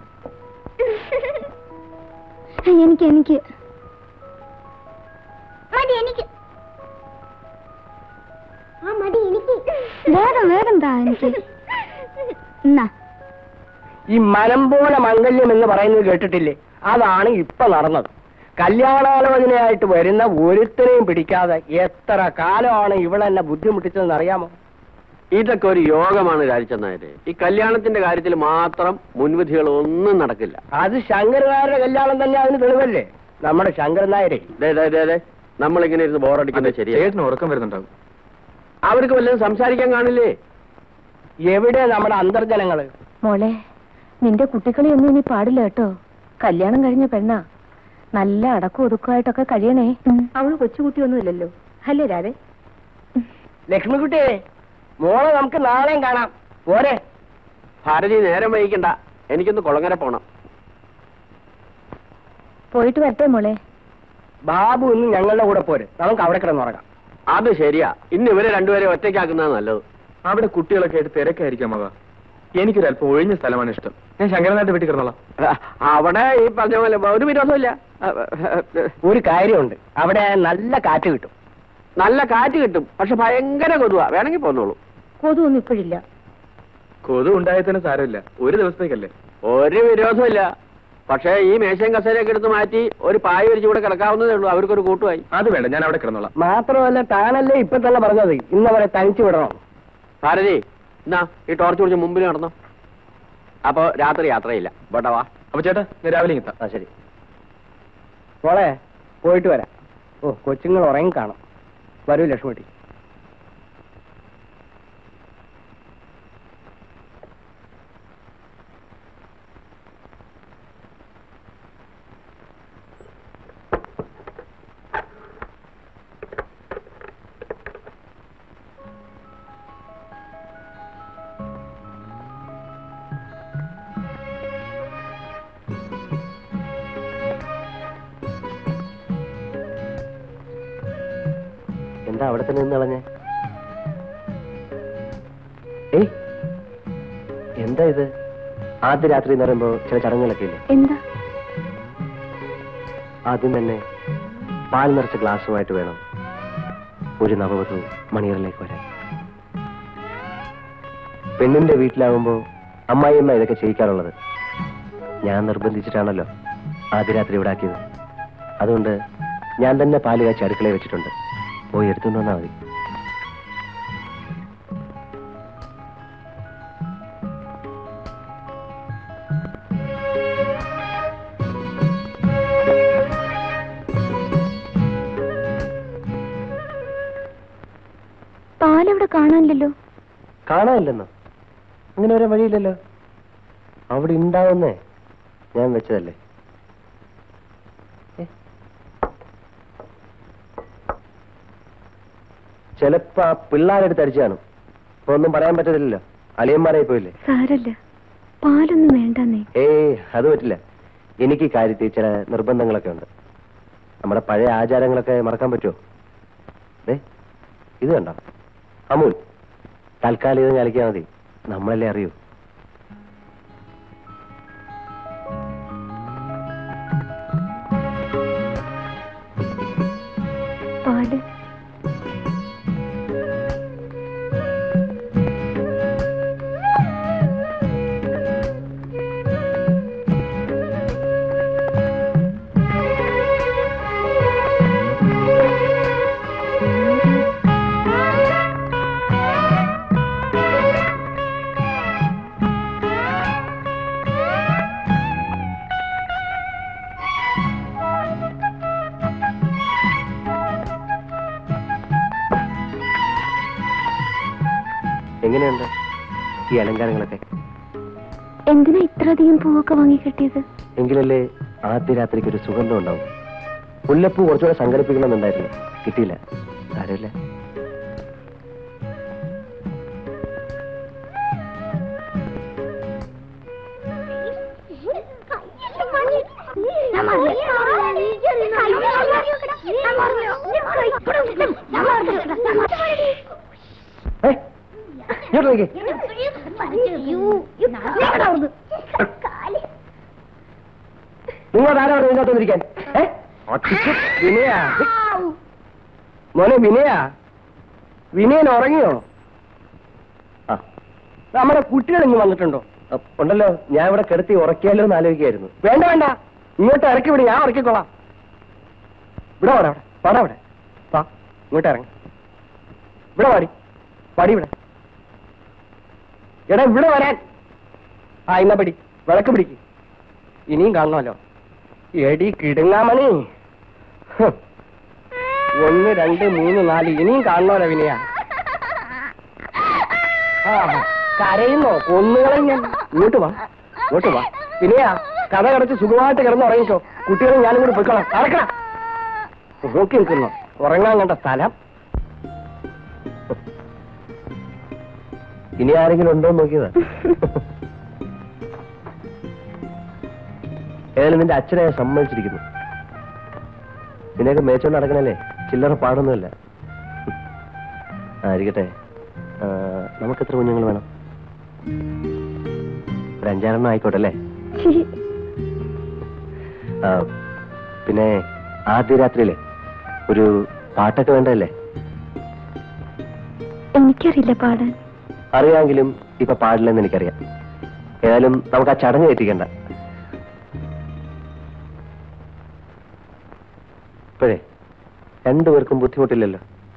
എനിക്ക് എനിക്ക് മതി എനിക്ക് ആ മതി എനിക്ക് വേഗം വേഗം താ എനിക്ക് എന്നാ ഈ മനം പോലെ മംഗല്യം എന്ന് പറയുന്നത് കേട്ടിട്ടില്ലേ അതാണ് ഇപ്പൊ നടന്നത് കല്യാണാലോചനയായിട്ട് വരുന്ന ഒരുത്തരെയും പിടിക്കാതെ എത്ര കാലമാണ് ഇവളെന്നെ ബുദ്ധിമുട്ടിച്ചതെന്ന് അറിയാമോ ഇതൊക്കെ ഒരു യോഗമാണ് രാജിച്ചെന്നായത് ഈ കല്യാണത്തിന്റെ കാര്യത്തിൽ മാത്രം മുൻവിധികൾ ഒന്നും നടക്കില്ല അത് ശങ്കരനായരുടെ കല്യാണം തന്നെ അതിന് തെളിവല്ലേ നമ്മുടെ ശങ്കരൻ നായരെ ദേ, ദേ, ദേ, ദേ. നമ്മളിങ്ങനെ ഇരുന്ന് ബോറടിക്കുന്നത് ശരിയാ ചേട്ടന് ഉറക്കം വരുന്നുണ്ടാവും അവർക്ക് വല്ലതും സംസാരിക്കാൻ കാണില്ലേ എവിടെ നമ്മുടെ അന്തർജനങ്ങള് മോളെ നിന്റെ കുട്ടികളെയൊന്നും ഇനി പാടില്ല കേട്ടോ കല്യാണം കഴിഞ്ഞ പെണ്ണാ നല്ല അടക്കം ഒതുക്കമായിട്ടൊക്കെ കഴിയണേ അവള് കൊച്ചുകുട്ടിയൊന്നുമില്ലല്ലോ അല്ലേ രാധേ ലക്ഷ്മിക്കുട്ടിയെ മോളെ നമുക്ക് നാളെയും കാണാം പോരെ ഭാരതി നേരം വൈകിക്കണ്ട എനിക്കൊന്ന് കുളങ്ങര പോണം പോയിട്ട് വരട്ടെ മോളെ ബാബു ഇന്ന് ഞങ്ങളുടെ കൂടെ പോരെ നമുക്ക് അവിടെ കിടന്നുറങ്ങാം അത് ശരിയാ ഇന്ന് ഇവരെ രണ്ടുപേരെ ഒറ്റയ്ക്കാക്കുന്നത് നല്ലത് അവിടെ കുട്ടികളൊക്കെ ആയിട്ട് തിരക്കായിരിക്കും അമ്മാവ എനിക്കൊരു അല്പം ഒഴിഞ്ഞ സ്ഥലമാണ് ഇഷ്ടം ഞാൻ ശങ്കരനായിട്ട് വീട്ടിൽ കിടന്നോളാം അവിടെ ഈ പറഞ്ഞ പോലെ ഒരു വിരോധമില്ല ഒരു കാര്യമുണ്ട് അവിടെ നല്ല കാറ്റ് കിട്ടും നല്ല കാറ്റ് കിട്ടും പക്ഷെ ഭയങ്കര കൊതുവാ വേണമെങ്കിൽ പോന്നോളൂ കൊതുവൊന്നും ഇപ്പോഴില്ല കൊതു ഉണ്ടായതിന് സാരമില്ല ഒരു ദിവസത്തേക്കല്ലേ ഒരു വിരോധമില്ല പക്ഷേ ഈ മേശയും കസേരയൊക്കെ എടുത്ത് മാറ്റി ഒരു പായ വിരിച്ച് കൂടെ കിടക്കാവുന്നതേ ഉള്ളൂ അവർക്കൊരു കൂട്ടുമായി അത് വേണ്ട ഞാൻ അവിടെ കിടന്നോളാം മാത്രമല്ല താനല്ലേ ഇപ്പൊ തന്നെ പറഞ്ഞത് ഇന്നവരെ തനിച്ചു വിടണം ഭാരതി എന്നാ ഈ ടോർച്ച് പിടിച്ച് മുമ്പിൽ നടന്നോ അപ്പൊ രാത്രി യാത്രയില്ല ഇവിടെ വാ അപ്പൊ ചേട്ടാ ഞാൻ രാവിലെ എത്താം ആ ശരി മോളെ പോയിട്ട് വരാം ഓ കൊച്ചുങ്ങൾ ഉറങ്ങി കാണും വരൂ ലക്ഷ്മിട്ടി എന്താ അവിടെ തന്നെ നിന്ന് കളഞ്ഞേ ഏയ് എന്താ ഇത് ആദ്യ രാത്രി എന്ന് പറയുമ്പോ ചില ചടങ്ങുകളൊക്കെ ഇല്ലേ എന്താ ആദ്യം തന്നെ പാൽ നിറച്ച ഗ്ലാസ്സുമായിട്ട് വേണം ഒരു നവവധു മണിയറിലേക്ക് വരാൻ പെണ്ണിന്റെ വീട്ടിലാവുമ്പോ അമ്മായിയമ്മ ഇതൊക്കെ ചെയ്യിക്കാറുള്ളത് ഞാൻ നിർബന്ധിച്ചിട്ടാണല്ലോ ആദ്യ രാത്രി ഇവിടെ ആക്കിയത് അതുകൊണ്ട് ഞാൻ തന്നെ പാല് കാച്ചി അടുക്കളയിൽ വെച്ചിട്ടുണ്ട് പോയി എടുത്തുകൊണ്ട് വന്നാൽ മതി പാലവിടെ കാണാനില്ലല്ലോ കാണാനില്ലെന്നോ അങ്ങനെ ഒരു വഴിയില്ലല്ലോ അവിടെ ഉണ്ടാവുന്നേ ഞാൻ വെച്ചതല്ലേ ഏ? ചിലപ്പോ ആ പിള്ളേരെടുത്ത് അടിച്ചു കാണും ഇപ്പൊ ഒന്നും പറയാൻ പറ്റത്തില്ലല്ലോ അളിയന്മാരായി പോയില്ലേ സാരല്ല പാലൊന്നും വേണ്ടെന്നേ ഏയ് അത് പറ്റില്ല എനിക്ക് ഈ കാര്യത്തിൽ ചില നിർബന്ധങ്ങളൊക്കെ ഉണ്ട് നമ്മുടെ പഴയ ആചാരങ്ങളൊക്കെ മറക്കാൻ പറ്റുമോ ദേ ഇത് കണ്ടോ അമൂൽ തൽക്കാലം ഇത് കളിക്കാൻ മതി നമ്മളല്ലേ അറിയൂ പാല് എങ്ങനെയുണ്ട് ഈ അലങ്കാരങ്ങളൊക്കെ എന്തിനാ ഇത്രയധികം പൂവൊക്കെ വാങ്ങിക്കെട്ടിയത് എങ്കിലല്ലേ ആദ്യ രാത്രിക്ക് ഒരു സുഗന്ധം ഉണ്ടാവും മുല്ലപ്പൂ കുറച്ചുകൂടെ സംഘടിപ്പിക്കണമെന്നുണ്ടായിരുന്നു കിട്ടിയില്ല സാരമില്ല ഏയ്, ഇങ്ങോട്ട് നോക്കിയേ. നിങ്ങളോട് ആരാ പറഞ്ഞു ഇതിനകത്ത് വന്നിരിക്കാൻ ഏ? ഒട്ടിച്ച് വിനയ മോനെ വിനയ വിനയൻ ഉറങ്ങിയോ ആ നമ്മുടെ കുട്ടികൾ ഇങ്ങ് വന്നിട്ടുണ്ടോ അ, ഉണ്ടല്ലോ ഞാൻ ഇവിടെ കിടത്തി ഉറക്കിയാലോ എന്ന് ആലോചിക്കായിരുന്നു വേണ്ട വേണ്ട ഇങ്ങോട്ട് ഇറക്കി വിട് ഞാൻ ഉറക്കിക്കോളാം ഇവിടെ വാടാ അവിടെ പാടാ അവിടെ വാ ഇങ്ങോട്ട് ഇറങ്ങി ഇവിടെ പാടി പാടി ഇവിടെ എടാ ഇവിടെ വരാൻ ആ ഇന്ന പിടി വിളക്ക് പിടിക്ക് ഇനിയും കാണണമല്ലോ എടി കിടുങ്ങാമണി ഹ്. ഒന്ന് രണ്ട് മൂന്ന് നാല് ഇനിയും കാണണമല്ലോ വിനയ ആ കരയുന്നോ കൊന്നുകളെ ഞാൻ ഇങ്ങോട്ട് വാ ഇങ്ങോട്ട് വാ വിനയ കഥ കടച്ച് സുഖമായിട്ട് കിടന്ന് ഉറങ്ങിക്കോ കുട്ടികളും ഞാനും കൂടി പൊയ്ക്കണം അടക്കണം നോക്കി നിൽക്കുന്നു ഉറങ്ങാൻ കണ്ട സ്ഥലം ഇനി ആരെങ്കിലും ഉണ്ടോ എന്ന് നോക്കിയതാ ഏതായാലും നിന്റെ അച്ഛനെ ഞാൻ സമ്മതിച്ചിരിക്കുന്നു നിന്നെയൊക്കെ മേച്ചോണ്ട് നടക്കണല്ലേ ചില്ലറ പാടൊന്നുമില്ല ആ ഇരിക്കട്ടെ ആ, നമുക്ക് എത്ര കുഞ്ഞുങ്ങൾ വേണം ഒരു അഞ്ചാറെണ്ണം ആയിക്കോട്ടെ അല്ലേ ആ, പിന്നെ ആദ്യ രാത്രിയിലെ ഒരു പാട്ടൊക്കെ വേണ്ടതല്ലേ എനിക്കറിയില്ല പാടാൻ അറിയാമെങ്കിലും ഇപ്പൊ പാടില്ലെന്ന് എനിക്കറിയാം ഏതായാലും നമുക്ക് ആ ചടങ്ങ് എത്തിക്കണ്ട ഇപ്പോഴേ രണ്ടുപേർക്കും ബുദ്ധിമുട്ടില്ലല്ലോ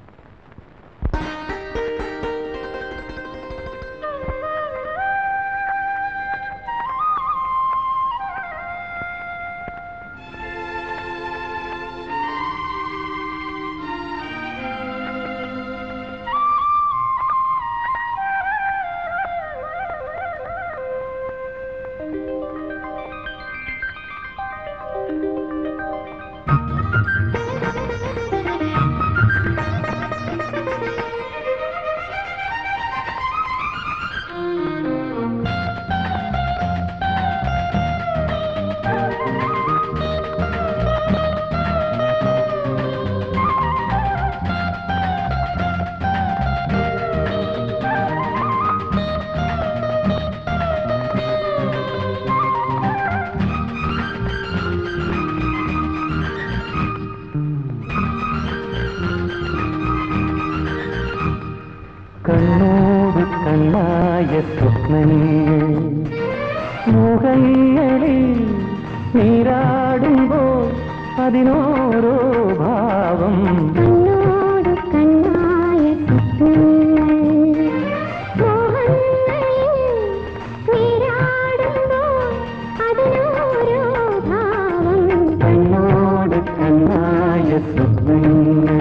കണ്ണോട് കണ്ണായ സ്വപ്നങ്ങൾ മുഖങ്ങളിൽ നീരാടുമ്പോൾ അതിനോരോ ഭാവം കണ്ണോട് കണ്ണായ സ്വപ്നങ്ങൾ മോഹങ്ങളിൽ നീരാടുമ്പോൾ അതിനോരോ ഭാവം കണ്ണോട് കണ്ണായ സ്വപ്നങ്ങൾ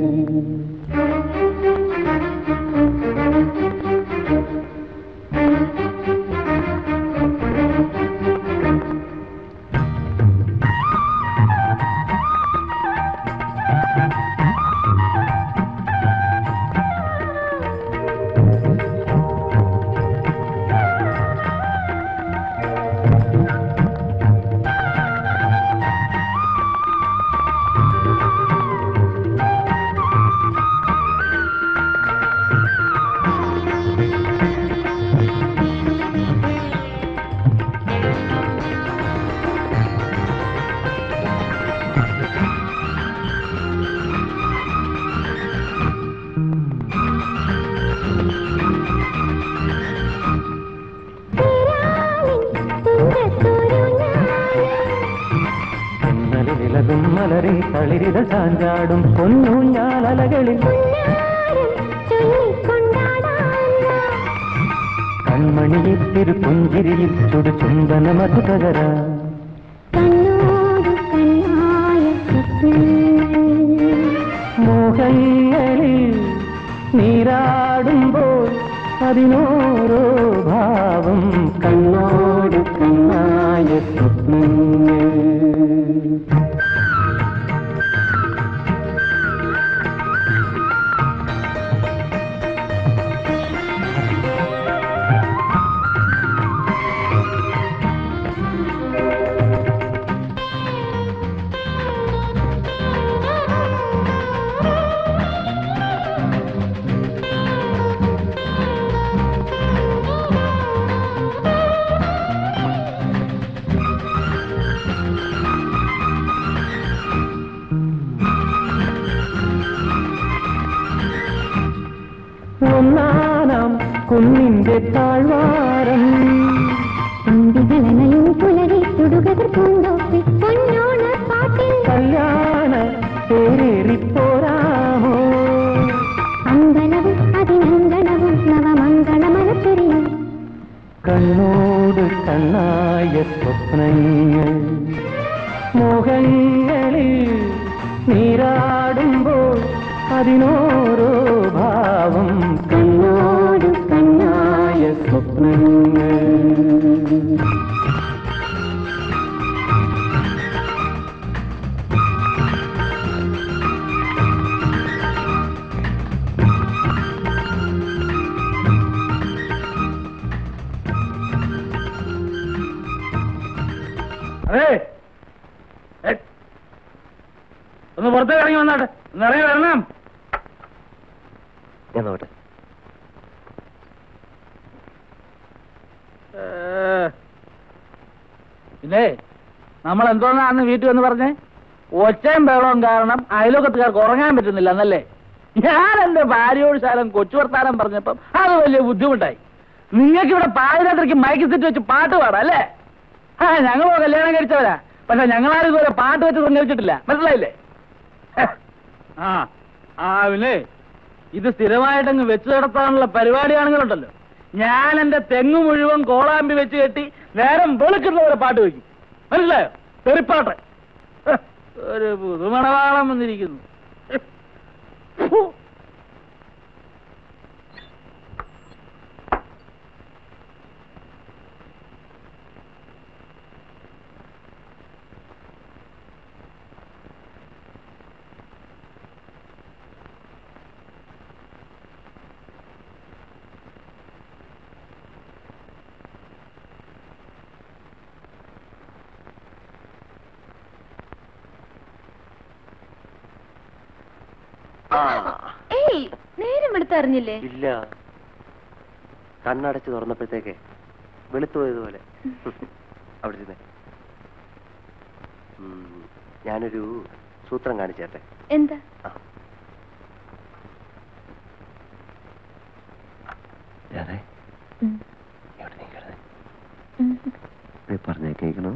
എന്നലെ വിലകും മലരിൽ തളിരിത ചാഞ്ചാടും പൊന്നൂഞ്ഞാലലകളിൽ കൺമണിയെ തിരു പുഞ്ചിരിയിൽ ചുടു ചുംബന മധുതകര കണ്ണോട് കണ്ണായ സ്വപ്നങ്ങൾ മോഹങ്ങളിൽ നീരാടുമ്പോൾ അതിനോരോ ഭാവം കണ്ണോട് കണ്ണായ സ്വപ്നങ്ങൾ ഒന്നാനാം കുന്നിന്റെ താഴ്വാരം അന്തികളനയും പുലരി ചുടുകതിർ പൂന്തോപ്പി പൊന്നോണ പാട്ടിൽ കല്യാണ തേരേറിപ്പോരാമോ അമ്പലവും അതിനങ്കണവും നവമംഗളമലത്തെറിയും കണ്ണോട് കണ്ണായ സ്വപ്നങ്ങൾ മോഹങ്ങളിൽ നീരാടുമ്പോൾ അതിനോരോ ഭാവം കണ്ണോട് കണ്ണായ സ്വപ്നങ്ങൾ അതെ ഏ, ഒന്ന് പുറത്തേക്ക് ഇറങ്ങി വന്നാട്ടെ ഒന്ന് ഇറങ്ങി വരണം ഞാൻ നോട്ടെ ഏ, പിന്നെ നമ്മൾ എന്തോന്നാ അന്ന് വീട്ടിൽ വന്ന് പറഞ്ഞേ ഒച്ചയും ബഹളവും കാരണം അയലോക്കത്തുകാർക്ക് ഉറങ്ങാൻ പറ്റുന്നില്ല എന്നല്ലേ ഞാൻ എന്റെ ഭാര്യയോട് ശാലം കൊച്ചു വർത്താനം പറഞ്ഞപ്പം അത് വലിയ ബുദ്ധിമുട്ടായി നിങ്ങൾക്ക് ഇവിടെ പാതിരാത്രിക്ക് മയക്കി തെറ്റ് വെച്ച് പാട്ട് പാടാം അല്ലേ ആ ഞങ്ങളോ കല്യാണം കഴിച്ചവരാ പക്ഷെ ഞങ്ങളാരും ഇതുവരെ പാട്ട് വെച്ച് സഞ്ചരിച്ചിട്ടില്ല മനസ്സിലായില്ലേ ഹെ. ആ ആ പിന്നെ ഇത് സ്ഥിരമായിട്ടങ്ങ് വെച്ച് നടത്താനുള്ള പരിപാടിയാണെങ്കിലുണ്ടല്ലോ ഞാൻ എന്റെ തെങ്ങ് മുഴുവൻ കോളാമ്പി വെച്ച് കെട്ടി നേരം വെളുക്കുന്നവരെ പാട്ട് വെക്കും മനസ്സിലായോ തെറിപ്പാട്ട് ഹെ. ഒരു പുതുമണവാളം വന്നിരിക്കുന്നു ഹെ. ഫു. ഏയ് നേരം എടുത്തറിഞ്ഞില്ലേ ഇല്ല കണ്ണടച്ച് തുറന്നപ്പോഴത്തേക്ക് വെളുത്തു പോയതുപോലെ അവിടെ ഇരുന്നേ ഉം, ഞാനൊരു സൂത്രം കാണിച്ചേട്ടെ എന്താ അതെ ഉം. എവിടെ നീക്കണേ ഉം. പറഞ്ഞേ കേൾക്കണോ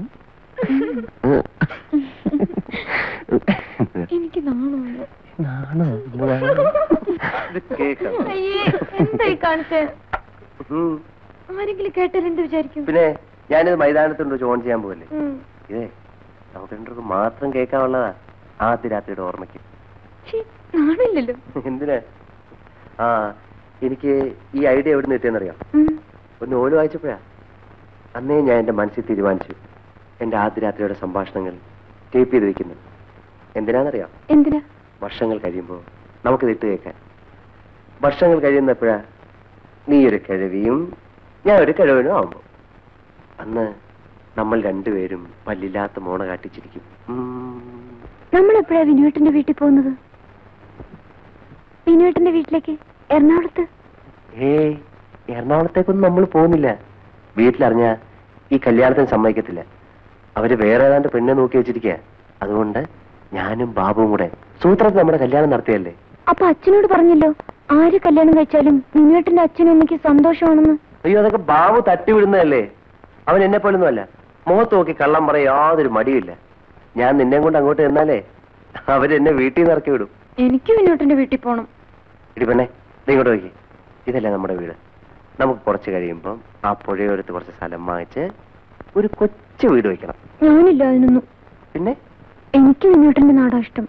എനിക്ക് നാണമുണ്ട് നാണോ ഇത് കേൾക്കണം അയ്യേ എന്തായി കാണിച്ചേ ഉം. ആരെങ്കിലും കേട്ടാൽ എന്ത് വിചാരിക്കും പിന്നെ ഞാനിത് മൈതാനത്തുണ്ട് വെച്ച് ഓൺ ചെയ്യാൻ പോകല്ലേ ഉം. ഇതേ നമുക്ക് രണ്ടുപേർക്കും മാത്രം കേൾക്കാനുള്ളതാ ആദ്യ രാത്രിയുടെ ഓർമ്മയ്ക്ക് ഛീ, നാണില്ലല്ലോ എന്തിനാ ആ എനിക്ക് ഈ ഐഡിയ എവിടെ നിന്ന് കിട്ടിയെന്നറിയാം ഉം. ഒന്ന് ഓല് വായിച്ചപ്പോഴാ അന്നേ ഞാൻ എന്റെ മനസ്സിൽ തീരുമാനിച്ചു എന്റെ ആദ്യ രാത്രിയുടെ സംഭാഷണങ്ങൾ ടേപ്പ് ചെയ്ത് വെക്കുന്നു എന്തിനാണെന്നറിയാം എന്തിനാ വർഷങ്ങൾ കഴിയുമ്പോൾ നമുക്കിത് ഇട്ട് കേൾക്കാൻ വർഷങ്ങൾ കഴിയുന്നപ്പോഴാ നീ ഒരു കിഴവിയും ഞാൻ ഒരു കിഴവനും ആവുമ്പോ അന്ന് നമ്മൾ രണ്ടുപേരും പല്ലില്ലാത്ത മോണ കാട്ടിച്ചിരിക്കും ഉം. നമ്മൾ എപ്പോഴാ വിനുവേട്ടന്റെ വീട്ടിൽ പോകുന്നത് വിനുവേട്ടന്റെ വീട്ടിലേക്ക് എറണാകുളത്ത് ഏയ് എറണാകുളത്തേക്കൊന്നും നമ്മൾ പോകുന്നില്ല വീട്ടിലറിഞ്ഞ ഈ കല്യാണത്തിന് സമ്മതിക്കത്തില്ല അവര് വേറെ ഏതാണ്ട് പെണ്ണെ നോക്കി വെച്ചിരിക്കുക അതുകൊണ്ട് ഞാനും ബാബുവും കൂടെ സൂത്രത്തിൽ നമ്മുടെ കല്യാണം നടത്തിയല്ലേ അപ്പൊ അച്ഛനോട് പറഞ്ഞല്ലോ ആര് കല്യാണം കഴിച്ചാലും വിനുവേട്ടന്റെ അച്ഛനും അമ്മയ്ക്ക് സന്തോഷമാണെന്ന് അയ്യോ അതൊക്കെ ബാബു തട്ടിവിടുന്നതല്ലേ അവൻ എന്നെ പോലൊന്നുമല്ല മുഖത്ത് നോക്കി കള്ളം പറയാൻ യാതൊരു മടിയില്ല ഞാൻ നിന്നെ കൊണ്ട് അങ്ങോട്ട് ചെന്നാലേ അവരെന്നെ വീട്ടിൽ നിന്ന് ഇറക്കി വിടും എനിക്ക് വിനുവേട്ടന്റെ വീട്ടിൽ പോണം ഇടി പെണ്ണെ നീ ഇങ്ങോട്ട് നോക്കി ഇതല്ലേ നമ്മുടെ വീട് നമുക്ക് കുറച്ച് കഴിയുമ്പം ആ പുഴയോരത്ത് കുറച്ച് സ്ഥലം വാങ്ങിച്ച് ഒരു കൊച്ചു വീട് വെക്കണം ഞാനില്ല അതിനൊന്നും പിന്നെ എനിക്ക് വിനുവേട്ടന്റെ നാടാ ഇഷ്ടം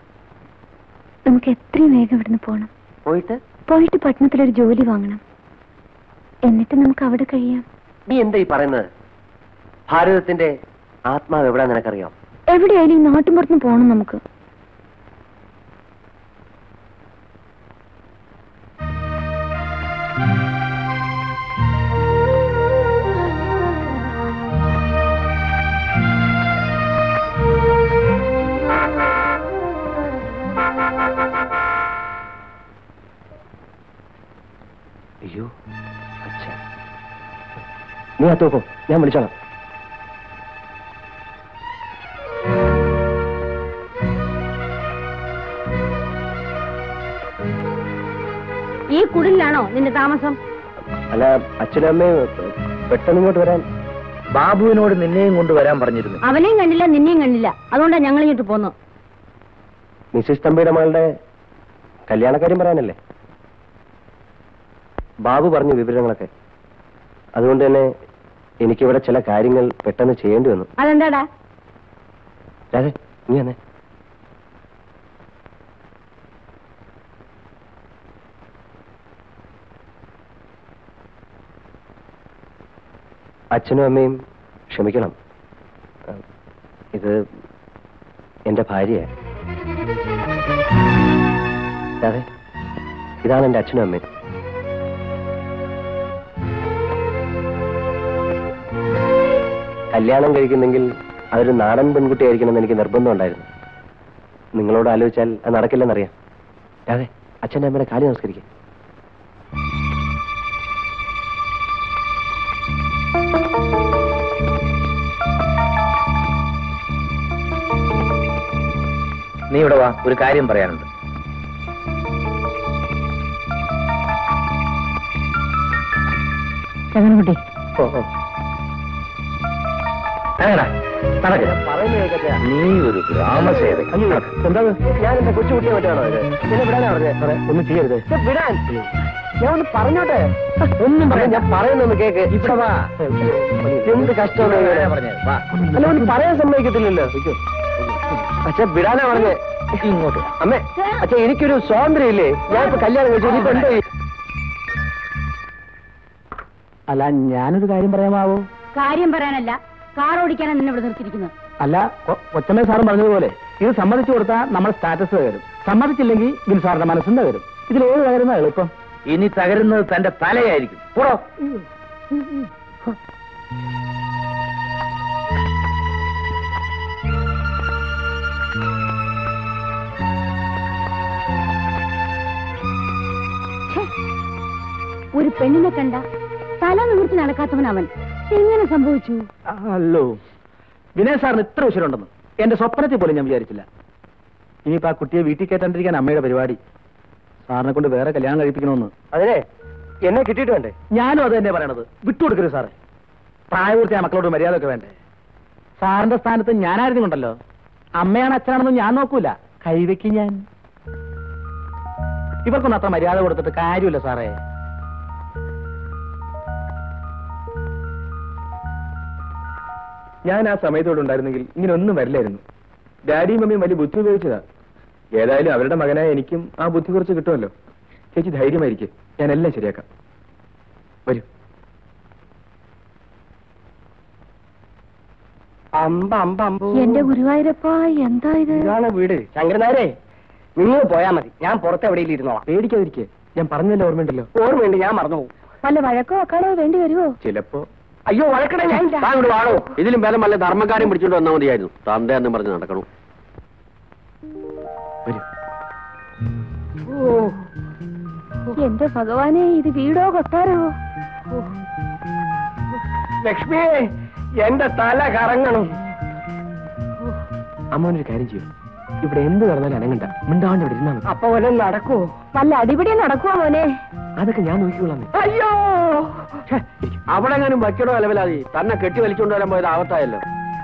നമുക്ക് എത്രയും വേഗം ഇവിടുന്ന് പോണം പോയിട്ട് പോയിട്ട് പട്ടണത്തിലൊരു ജോലി വാങ്ങണം എന്നിട്ട് നമുക്ക് അവിടെ കഴിയാം നീ എന്താ ഈ പറയുന്നത് ഭാരതത്തിന്റെ ആത്മാവ് എവിടാ നിനക്കറിയാം എവിടെയായാലും ഈ നാട്ടിൻപുറത്തുനിന്ന് പോകണം നമുക്ക് അയ്യോ അച്ഛാ നീ ആ തോക്കോ ഞാൻ വിളിച്ചോളാം ഈ കുടിലാണോ നിന്റെ താമസം അല്ല അച്ഛനും അമ്മയും പെട്ടെന്ന് ഇങ്ങോട്ട് വരാൻ ബാബുവിനോട് നിന്നെയും കൊണ്ട് വരാൻ പറഞ്ഞിരുന്നു അവനെയും കണ്ടില്ല നിന്നെയും കണ്ടില്ല അതുകൊണ്ടാ ഞങ്ങൾ ഇങ്ങോട്ട് പോന്നു മിസ്സിസ് തമ്പിയുടെ മകളുടെ കല്യാണക്കാര്യം പറയാനല്ലേ ബാബു പറഞ്ഞു വിവരങ്ങളൊക്കെ അതുകൊണ്ട് തന്നെ എനിക്കിവിടെ ചില കാര്യങ്ങൾ പെട്ടെന്ന് ചെയ്യേണ്ടി വന്നു അതെന്താടാ രാധേ നീ വന്നേ അച്ഛനും അമ്മയും ക്ഷമിക്കണം അഹ് ഇത് എന്റെ ഭാര്യയാ രാധേ ഇതാണ് എന്റെ അച്ഛനും അമ്മയും കല്യാണം കഴിക്കുന്നെങ്കിൽ അതൊരു നാടൻ പെൺകുട്ടിയായിരിക്കണമെന്ന് എനിക്ക് നിർബന്ധമുണ്ടായിരുന്നു നിങ്ങളോട് ആലോചിച്ചാൽ അത് നടക്കില്ലെന്നറിയാം അതെ അച്ഛൻ്റെ അമ്മയുടെ കാലി നമസ്കരിക്കും നീ ഇവിടെ വാ ഒരു കാര്യം പറയാനുണ്ട് ചങ്ങനകുട്ടി ഓ ഓ അങ്ങടാ നടക്ക്. നീ ഒരു ഗ്രാമസേവകൻ എന്താ ഞാൻ എന്റെ കൊച്ചുകുട്ടിയെ പറ്റാണോ ഇത് എന്നെ വിടാനാ പറഞ്ഞേ ഒന്നും ചെയ്യരുത് വിടാൻ ഞാൻ ഒന്ന് പറഞ്ഞോട്ടെ ഒന്നും പറയാം ഞാൻ പറയുന്നൊന്ന് കേക്ക് ഇവിടെ വാ എന്ത് കഷ്ടമാണ് പറഞ്ഞേ വാ അല്ല ഒന്ന് പറയാൻ സമ്മതിക്കത്തില്ലല്ലോ അച്ഛൻ വിടാനാ പറഞ്ഞേ ഇങ്ങോട്ട് വാ. അമ്മേ അച്ഛൻ എനിക്കൊരു സ്വാതന്ത്ര്യം ഇല്ലേ ഞാൻ ഇപ്പൊ കല്യാണം കഴിച്ചു ഇനിയിപ്പോ എന്താ ചെയ്യും? അല്ല ഞാനൊരു കാര്യം പറയാമാവോ കാര്യം പറയാനല്ല കാർ ഓടിക്കാനാണ് നിന്നെ ഇവിടെ നിർത്തിയിരിക്കുന്നത് അല്ല കൊ- കൊച്ചമ്മ സാറും പറഞ്ഞതുപോലെ ഇത് സമ്മതിച്ചു കൊടുത്താൽ നമ്മുടെ സ്റ്റാറ്റസ് തകരും സമ്മതിച്ചില്ലെങ്കിൽ ബിൽ സാറിന്റെ മനസ്സിന് തകരും ഇതിൽ ഏത് തകരുന്ന എളുപ്പം ഇനി തകരുന്നത് തന്റെ തലയായിരിക്കും പോടോ ഛെ, ഒരു പെണ്ണിനെ കണ്ട തല നിവർത്തി നടക്കാത്തവൻ അവൻ എങ്ങനെ സംഭവിച്ചു അല്ലോ വിനയ് സാറിന് ഇത്ര ഉശരുണ്ടെന്ന് എന്റെ സ്വപ്നത്തിൽ പോലും ഞാൻ വിചാരിച്ചില്ല ഇനിയിപ്പോ ആ കുട്ടിയെ വീട്ടിൽ കയറ്റാണ്ടിരിക്കാൻ അമ്മയുടെ പരിപാടി സാറിനെ കൊണ്ട് വേറെ കല്യാണം കഴിപ്പിക്കണമെന്ന് അതിനെ എന്നെ കിട്ടിയിട്ട് വേണ്ടേ ഞാനും അത് തന്നെ പറയണത് വിട്ടുകൊടുക്കരുത് സാറേ പ്രായപൂർത്തിയായ മക്കളോട് മര്യാദ ഒക്കെ വേണ്ടേ സാറിന്റെ സ്ഥാനത്ത് ഞാനായിരുന്നു കൊണ്ടല്ലോ അമ്മയാണ് അച്ഛനാണെന്ന് ഞാൻ നോക്കൂല കൈവയ്ക്ക് ഞാൻ ഇവർക്കൊന്നും അത്ര മര്യാദ കൊടുത്തിട്ട് കാര്യമില്ല സാറേ ഞാൻ ആ സമയത്തോടെ ഉണ്ടായിരുന്നെങ്കിൽ ഇങ്ങനെ ഒന്നും വരില്ലായിരുന്നു ഡാഡിയും മമ്മിയും വലിയ ബുദ്ധി ഉപയോഗിച്ചതാ ഏതായാലും അവരുടെ മകനായ എനിക്കും ആ ബുദ്ധി കുറച്ച് കിട്ടുമല്ലോ ചേച്ചി ധൈര്യമായിരിക്കും ഞാൻ എല്ലാം ശരിയാക്കാം വരൂ അമ്പ അമ്പ അമ്പോ എന്റെ ഗുരുവായൂരപ്പ എന്താ ഇത് ഇതാണ് വീട് ശങ്കരനാരെ നിങ്ങൾ പോയാ മതി ഞാൻ പുറത്ത് എവിടെയെങ്കിലും ഇരുന്നോളാം പേടിക്കാതിരിക്കെ ഞാൻ പറഞ്ഞല്ലോ ഓർമ്മയുണ്ടല്ലോ ഓർമ്മയുണ്ട് ഞാൻ മറന്നു പോകും വല്ല വഴക്കോ അക്കാടോ വേണ്ടി വരുമോ ചിലപ്പോ അയ്യോ വഴക്കട ഞാൻ താൻ ഇങ്ങോട്ട് വാണോ ഇതിലും ഭേദം വല്ല ധർമ്മക്കാരും പിടിച്ചോണ്ട് വന്നാൽ മതിയായിരുന്നു തന്തയെന്നും പറഞ്ഞ് നടക്കണം വരൂ എന്റെ ഭഗവാനെ ഇത് വീടോ കൊട്ടാരോ ലക്ഷ്മിയെ എന്റെ തല കറങ്ങണം അമ്മോനൊരു കാര്യം ചെയ്യും ഇവിടെ എന്ത് നടന്നാലും അനങ്ങണ്ട മിണ്ടാണ്ട് ഇവിടെ ഇരുന്നാ മതി അപ്പൊ വല്ലതും നടക്കോ വല്ല അടിപിടി നടക്കുവോ മോനെ അതൊക്കെ ഞാൻ നോക്കിക്കൊള്ളാം അയ്യോ അവിടെ എങ്ങാനും വയ്ക്കടോ അലവലാതി തന്നെ കെട്ടി വലിച്ചുകൊണ്ട് വരാൻ പോയത് ആവത്തായല്ലോ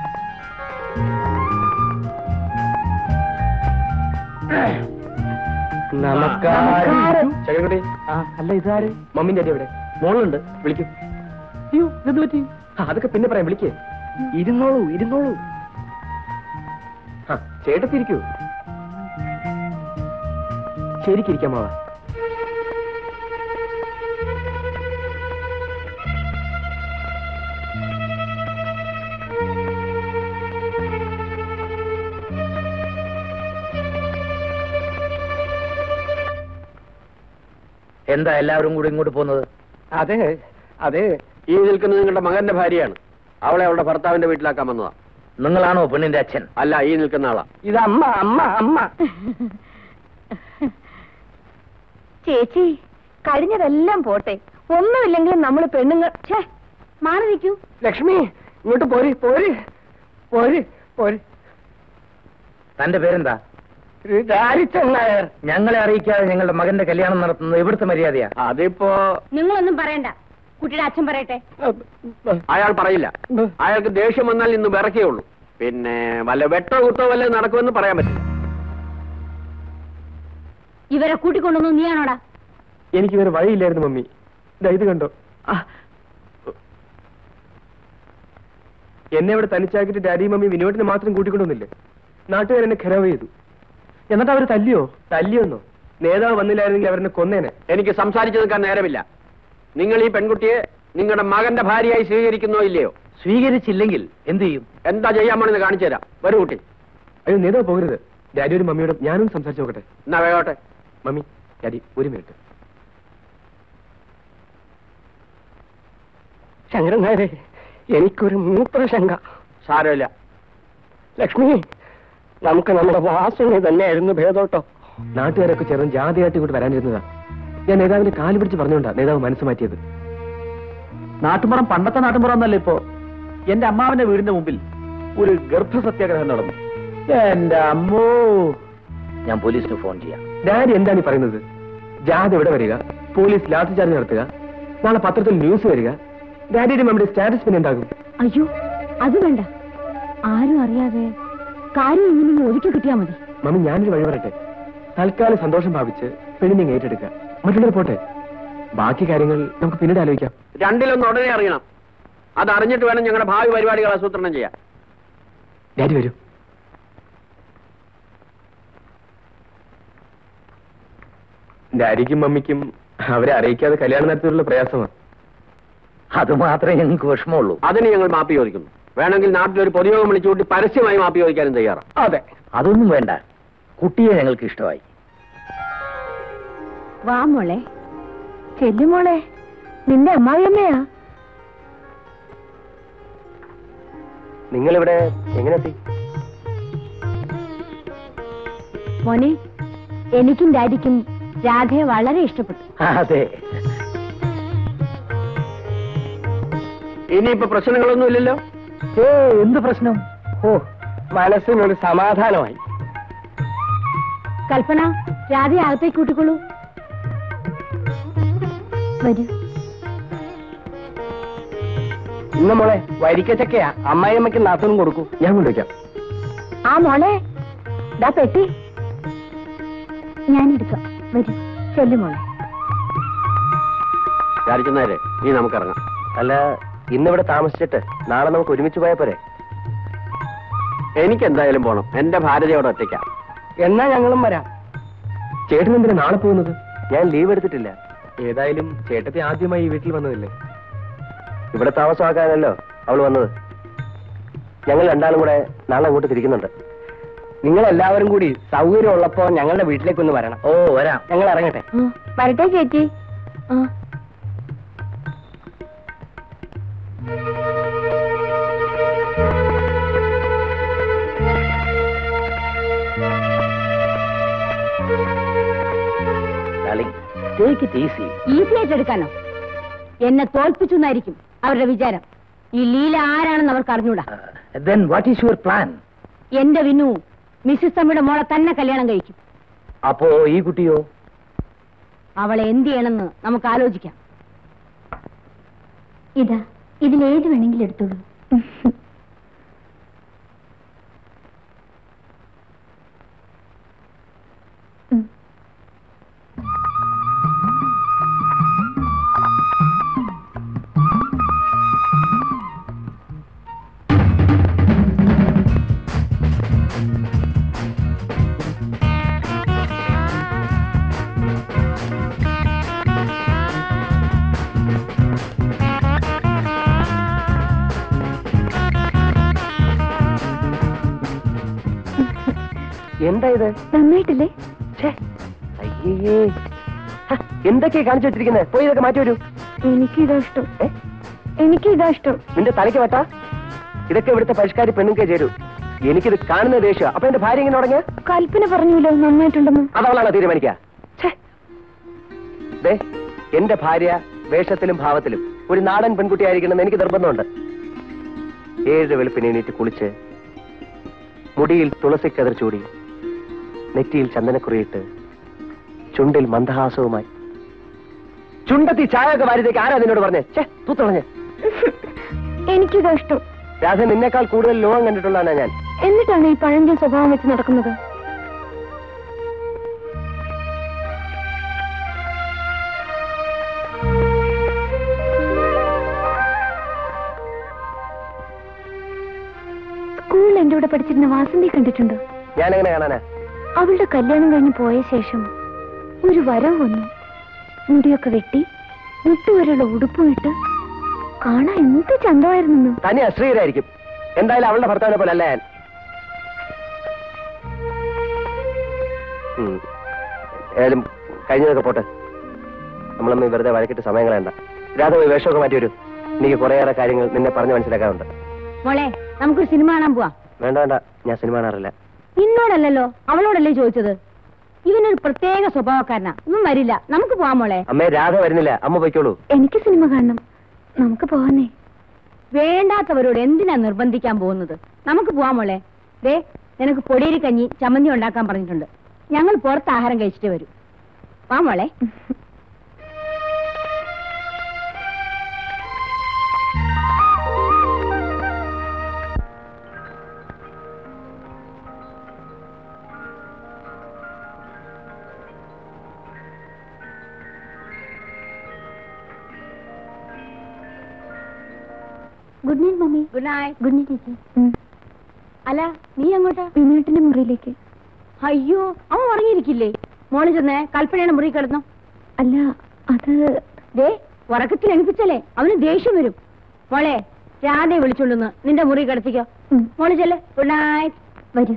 നമസ്കാരം ചകരക്കുട്ടി ആ അല്ല ഇതാര് മമ്മിന്റെ അടി എവിടെ മോളുണ്ട് വിളിക്കും അയ്യോ ഇത് പറ്റി ആ, അതൊക്കെ പിന്നെ പറയാം വിളിക്കേ ഇരുന്നോളൂ ഇരുന്നോളൂ ആ ചേട്ടത്തിരിക്കൂ ശരിക്കിരിക്കാമാവാ എന്താ എല്ലാവരും കൂടി ഇങ്ങോട്ട് പോകുന്നത് അതെ അതെ ഈ നിൽക്കുന്നത് നിങ്ങളുടെ മകന്റെ ഭാര്യയാണ് അവളെ അവളുടെ ഭർത്താവിന്റെ വീട്ടിലാക്കാൻ വന്നതാ നിങ്ങളാണോ പെണ്ണിന്റെ അച്ഛൻ അല്ല ഈ നിൽക്കുന്ന ആളാ ഇത് അമ്മ അമ്മ അമ്മ ചേച്ചി കഴിഞ്ഞതെല്ലാം പോട്ടെ ഒന്നുമില്ലെങ്കിലും നമ്മൾ പെണ്ണുങ്ങൾ ഛേ മാറി നിൽക്കൂ ലക്ഷ്മി ഇങ്ങോട്ട് പോര് പോര് പോര് പോര് തന്റെ പേരെന്താ രാരിച്ചൻ നായർ ഞങ്ങളെ അറിയിക്കാതെ ഞങ്ങളുടെ മകന്റെ കല്യാണം നടത്തുന്നത് ഇവിടുത്തെ മര്യാദയാ അതിപ്പോ നിങ്ങളൊന്നും പറയണ്ട കുട്ടിയുടെ അച്ഛൻ പറയട്ടെ അയാൾ പറയില്ല അയാൾക്ക് ദേഷ്യം വന്നാൽ ഇന്ന് വിറക്കേ ഉള്ളൂ പിന്നെ വല്ല വെട്ടോ കുത്തോ വല്ല നടക്കുമെന്ന് പറയാൻ പറ്റില്ല ഇവരെ കൂട്ടിക്കൊണ്ടുവന്നു നീയാണോടാ എനിക്ക് വേറെ വഴിയില്ലായിരുന്നു മമ്മി ദാ ഇത് കണ്ടോ ആ. എന്നെ ഇവിടെ തനിച്ചാക്കിയിട്ട് ഡാഡിയും മമ്മി വിനോദിനെ മാത്രം കൂട്ടിക്കൊണ്ടുവന്നില്ലേ നാട്ടുകാർ എന്നെ ഖരാവ് ചെയ്തു എന്നിട്ട് അവർ തല്ലിയോ തല്ലിയോന്നോ നേതാവ് വന്നില്ലായിരുന്നെങ്കിൽ അവരെന്നെ കൊന്നേനെ എനിക്ക് സംസാരിച്ചു നിൽക്കാൻ നേരമില്ല നിങ്ങൾ ഈ പെൺകുട്ടിയെ നിങ്ങളുടെ മകന്റെ ഭാര്യയായി സ്വീകരിക്കുന്നോ ഇല്ലയോ സ്വീകരിച്ചില്ലെങ്കിൽ എന്ത് ചെയ്യും എന്താ ചെയ്യാൻ പോണെന്ന് കാണിച്ചു തരാം വരൂ കുട്ടി അയ്യോ നേതാവ് പോകരുത് ഡാഡി ഒരു മമ്മിയോട് ഞാനും സംസാരിച്ചു നോക്കട്ടെ എന്നാ വേഗോട്ടെ മമ്മി ഡാഡി ഒരു മിനിറ്റ് ശങ്കരൻ നായരെ എനിക്കൊരു മൂത്രശങ്ക സാരമില്ല ലക്ഷ്മി നമുക്ക് നമ്മുടെ വാസുണി തന്നെയായിരുന്നു ഭേദോട്ടോ നാട്ടുകാരൊക്കെ ചേർന്ന് ജാതിയായിട്ട് ഇങ്ങോട്ട് വരാനിരുന്നതാ ഞാൻ നേതാവിന്റെ കാല് പിടിച്ച് പറഞ്ഞുകൊണ്ടാ നേതാവ് മനസ്സ് മാറ്റിയത് നാട്ടുമ്പുറം പണ്ടത്തെ നാട്ടുമ്പുറം എന്നല്ല ഇപ്പോ എന്റെ അമ്മാവന്റെ വീടിന്റെ മുമ്പിൽ ഒരു ഗർഭ സത്യാഗ്രഹം നടന്നു എന്റെ അമ്മോ ഞാൻ പോലീസിന് ഫോൺ ചെയ്യാം ഡാഡി എന്താണ് ഈ പറയുന്നത് ജാഥ ഇവിടെ വരിക പോലീസ് ലാത്തി ചാർജ് നടത്തുക നാളെ പത്രത്തിൽ ന്യൂസ് വരിക ഡാഡിയുടെ മമ്മിയുടെ സ്റ്റാറ്റസ് പിന്നെ എന്താകും അയ്യോ അത് വേണ്ട ആരും അറിയാതെ കാര്യം ഇങ്ങനെ ഒതുക്കി കിട്ടിയാ മതി മമ്മി ഞാനൊരു വഴി പറയട്ടെ തൽക്കാലം സന്തോഷം ഭാവിച്ച് പെണ്ണിനെ ഏറ്റെടുക്കുക മറ്റുള്ളവർ പോട്ടെ ബാക്കി കാര്യങ്ങൾ നമുക്ക് പിന്നീട് ആലോചിക്കാം രണ്ടിലൊന്ന് ഉടനെ അറിയണം അത് അറിഞ്ഞിട്ട് വേണം ഞങ്ങളുടെ ഭാവി പരിപാടികൾ ആസൂത്രണം ചെയ്യാൻ ഡാഡി വരൂ ഡാഡിക്കും മമ്മിക്കും അവരെ അറിയിക്കാതെ കല്യാണം നടത്തിയുള്ള പ്രയാസമാണ് അത് മാത്രമേ ഞങ്ങൾക്ക് വിഷമമുള്ളൂ അതിന് ഞങ്ങൾ മാപ്പി ചോദിക്കുന്നു വേണമെങ്കിൽ നാട്ടിലൊരു പൊതുയോഗം വിളിച്ചുകൂട്ടി പരസ്യമായി മാപ്പി ചോദിക്കാനും തയ്യാറാണ് അതെ അതൊന്നും വേണ്ട കുട്ടിയെ ഞങ്ങൾക്ക് ഇഷ്ടമായി വാ മോളെ ചെല്ലുമോളെ നിന്റെ അമ്മാവിയമ്മയാ നിങ്ങളിവിടെ എങ്ങനെ എത്തി മോനെ എനിക്കും ഡാഡിക്കും രാധയെ വളരെ ഇഷ്ടപ്പെട്ടു അതെ ഇനിയിപ്പോ പ്രശ്നങ്ങളൊന്നും ഇല്ലല്ലോ ഏ എന്ത് പ്രശ്നം ഓ മനസ്സിനൊരു സമാധാനമായി കൽപ്പന രാധയെ അകത്തേക്ക് കൂട്ടിക്കൊള്ളൂ വരൂ ഇന്ന് മോളെ വരിക്കച്ചക്കയാ അമ്മായിയമ്മയ്ക്ക് നാത്തനും കൊടുക്കൂ ഞാൻ കൊണ്ടുവയ്ക്കാം ആ മോളെ ദാ പെട്ടി ഞാൻ എടുക്കാം വരൂ ചെല്ലു മോളെ വിചാരിക്കുന്നവരെ ഇനി നമുക്കിറങ്ങാം അല്ല ഇന്നിവിടെ താമസിച്ചിട്ട് നാളെ നമുക്ക് ഒരുമിച്ച് പോയാൽ പോരെ എനിക്ക് എന്തായാലും പോണം എന്റെ ഭാരതയോടെ ഒറ്റയ്ക്കാം എന്നാ ഞങ്ങളും വരാം ചേട്ടൻ എന്തിനാ നാളെ പോകുന്നത് ഞാൻ ലീവ് എടുത്തിട്ടില്ല ഏതായാലും ചേട്ടത്തെ ആദ്യമായി ഈ വീട്ടിൽ വന്നതല്ലേ ഇവിടെ താമസമാക്കാനല്ലോ അവൾ വന്നത് ഞങ്ങൾ രണ്ടാളും കൂടെ നാളെ അങ്ങോട്ട് തിരിക്കുന്നുണ്ട് നിങ്ങൾ എല്ലാവരും കൂടി സൗകര്യം ഉള്ളപ്പോ ഞങ്ങളുടെ വീട്ടിലേക്കൊന്ന് വരണം ഓ വരാം ഞങ്ങൾ ഇറങ്ങട്ടെ വരട്ടെ ചേച്ചി ആ ടേക്ക് ഇറ്റ് ഈസി ഈസി ആയിട്ട് എടുക്കാനോ എന്നെ തോൽപ്പിച്ചു എന്നായിരിക്കും അവരുടെ വിചാരം ഈ ലീല ആരാണെന്ന് അവർക്ക് അറിഞ്ഞൂടാ then what is your plan എന്റെ വിനു മിസ്സിസ് തമ്മിയുടെ മോളെ തന്നെ കല്യാണം കഴിക്കും അപ്പോ ഈ കുട്ടിയോ അവളെ എന്ത് ചെയ്യണമെന്ന് നമുക്ക് ആലോചിക്കാം ഇതാ ഇതിലേത് വേണമെങ്കിലും എടുത്തോളൂ ഉം. എന്താ ഇത് നന്നായിട്ടില്ലേ അയ്യേ ഹ, എന്തൊക്കെയാ കാണിച്ചു വെച്ചിരിക്കുന്നത് പോയി ഇതൊക്കെ മാറ്റി വരൂ എനിക്കിതാ ഇഷ്ടം ഏ? എനിക്കിതാ ഇഷ്ടം നിന്റെ തലയ്ക്ക് വട്ടാ ഇതൊക്കെ ഇവിടുത്തെ പരിഷ്കാരി പെണ്ണുങ്ങൾക്കേ ചേരൂ എനിക്കിത് കാണുന്ന ദേഷ്യം അപ്പൊ എന്റെ ഭാര്യ ഇങ്ങനെ തുടങ്ങിയ കൽപ്പന പറഞ്ഞല്ലോ നന്നായിട്ടുണ്ടെന്ന് അതവളാണോ തീരുമാനിക്കുക ഛേ. ദേ എന്റെ ഭാര്യ വേഷത്തിലും ഭാവത്തിലും ഒരു നാടൻ പെൺകുട്ടിയായിരിക്കണമെന്ന് എനിക്ക് നിർബന്ധമുണ്ട് ഏഴ് വെളുപ്പിന് എണീറ്റ് കുളിച്ച് മുടിയിൽ തുളസിക്കതിർ ചൂടി നെറ്റിയിൽ ചന്ദനക്കുറിയിട്ട് ചുണ്ടിൽ മന്ദഹാസവുമായി ചുണ്ടത്തി ചായ ഒക്കെ വാരിതേക്ക് ആരാ നിന്നോട് പറഞ്ഞേ ചേ തൂത്തുളഞ്ഞ് എനിക്കിതാ ഇഷ്ടം രാധ നിന്നേക്കാൾ കൂടുതൽ ലോകം കണ്ടിട്ടുള്ളതാണ് ഞാൻ എന്നിട്ടാണ് ഈ പഴഞ്ചൻ സ്വഭാവം വെച്ച് നടക്കുന്നത് സ്കൂളിൽ എന്റെ കൂടെ പഠിച്ചിരുന്ന വാസന്തി കണ്ടിട്ടുണ്ടോ ഞാൻ എങ്ങനെ കാണാനാ അവളുടെ കല്യാണം കഴിഞ്ഞ് പോയ ശേഷം ഒരു വരവ് വന്നു മുടിയൊക്കെ വെട്ടി മുട്ടുവരെയുള്ള ഉടുപ്പും ഇട്ട് കാണാൻ എന്ത് ചന്തമായിരുന്നു തന്നെ അശ്രീരായിരിക്കും എന്തായാലും അവളുടെ ഭർത്താവിനെ പോലെ അല്ല ഞാൻ ഉം. ഏതായാലും കഴിഞ്ഞതൊക്കെ പോട്ടെ നമ്മളമ്മ വെറുതെ വഴക്കിട്ട് സമയം കളയണ്ട രാധ പോയി വേഷമൊക്കെ മാറ്റി വരൂ എനിക്ക് കുറേയേറെ കാര്യങ്ങൾ നിന്നെ പറഞ്ഞ് മനസ്സിലാക്കാറുണ്ട് മോളെ നമുക്കൊരു സിനിമ കാണാൻ പോവാം വേണ്ട വേണ്ട ഞാൻ സിനിമ കാണാറില്ല നിന്നോടല്ലല്ലോ അവളോടല്ലേ ചോദിച്ചത് ഇവനൊരു പ്രത്യേക സ്വഭാവക്കാരനാ ഇവൻ വരില്ല നമുക്ക് പോവാം മോളെ അമ്മേ രാധ വരുന്നില്ല അമ്മ പൊയ്ക്കോളൂ എനിക്ക് സിനിമ കാണണം നമുക്ക് പോവാന്നേ വേണ്ടാത്തവരോട് എന്തിനാ നിർബന്ധിക്കാൻ പോകുന്നത് നമുക്ക് പോവാം മോളെ ദേ നിനക്ക് പൊടിയരി കഞ്ഞി ചമ്മന്തി ഉണ്ടാക്കാൻ പറഞ്ഞിട്ടുണ്ട് ഞങ്ങൾ പുറത്ത് ആഹാരം കഴിച്ചിട്ട് വരും വാ മോളെ good night mummy good night good night ചേച്ചി അല്ല നീ അങ്ങോട്ടാ വിനോട്ടിന്റെ മുറിയിലേക്ക് അയ്യോ അവൻ ഉറങ്ങിയിരിക്കില്ലേ മോള് ചെന്നേ കൽപ്പനയുടെ മുറി കിടന്നു അല്ല അത് ദേ ഉറക്കത്തിൽ എണിപ്പിച്ചല്ലേ അവന് ദേഷ്യം വരും മോളെ രാധയെ വിളിച്ചോണ്ടുന്ന് നിന്റെ മുറി കിടത്തിക്കോ ഉം, മോള് ചെല്ലേ ഗുഡ് നൈറ്റ് വരൂ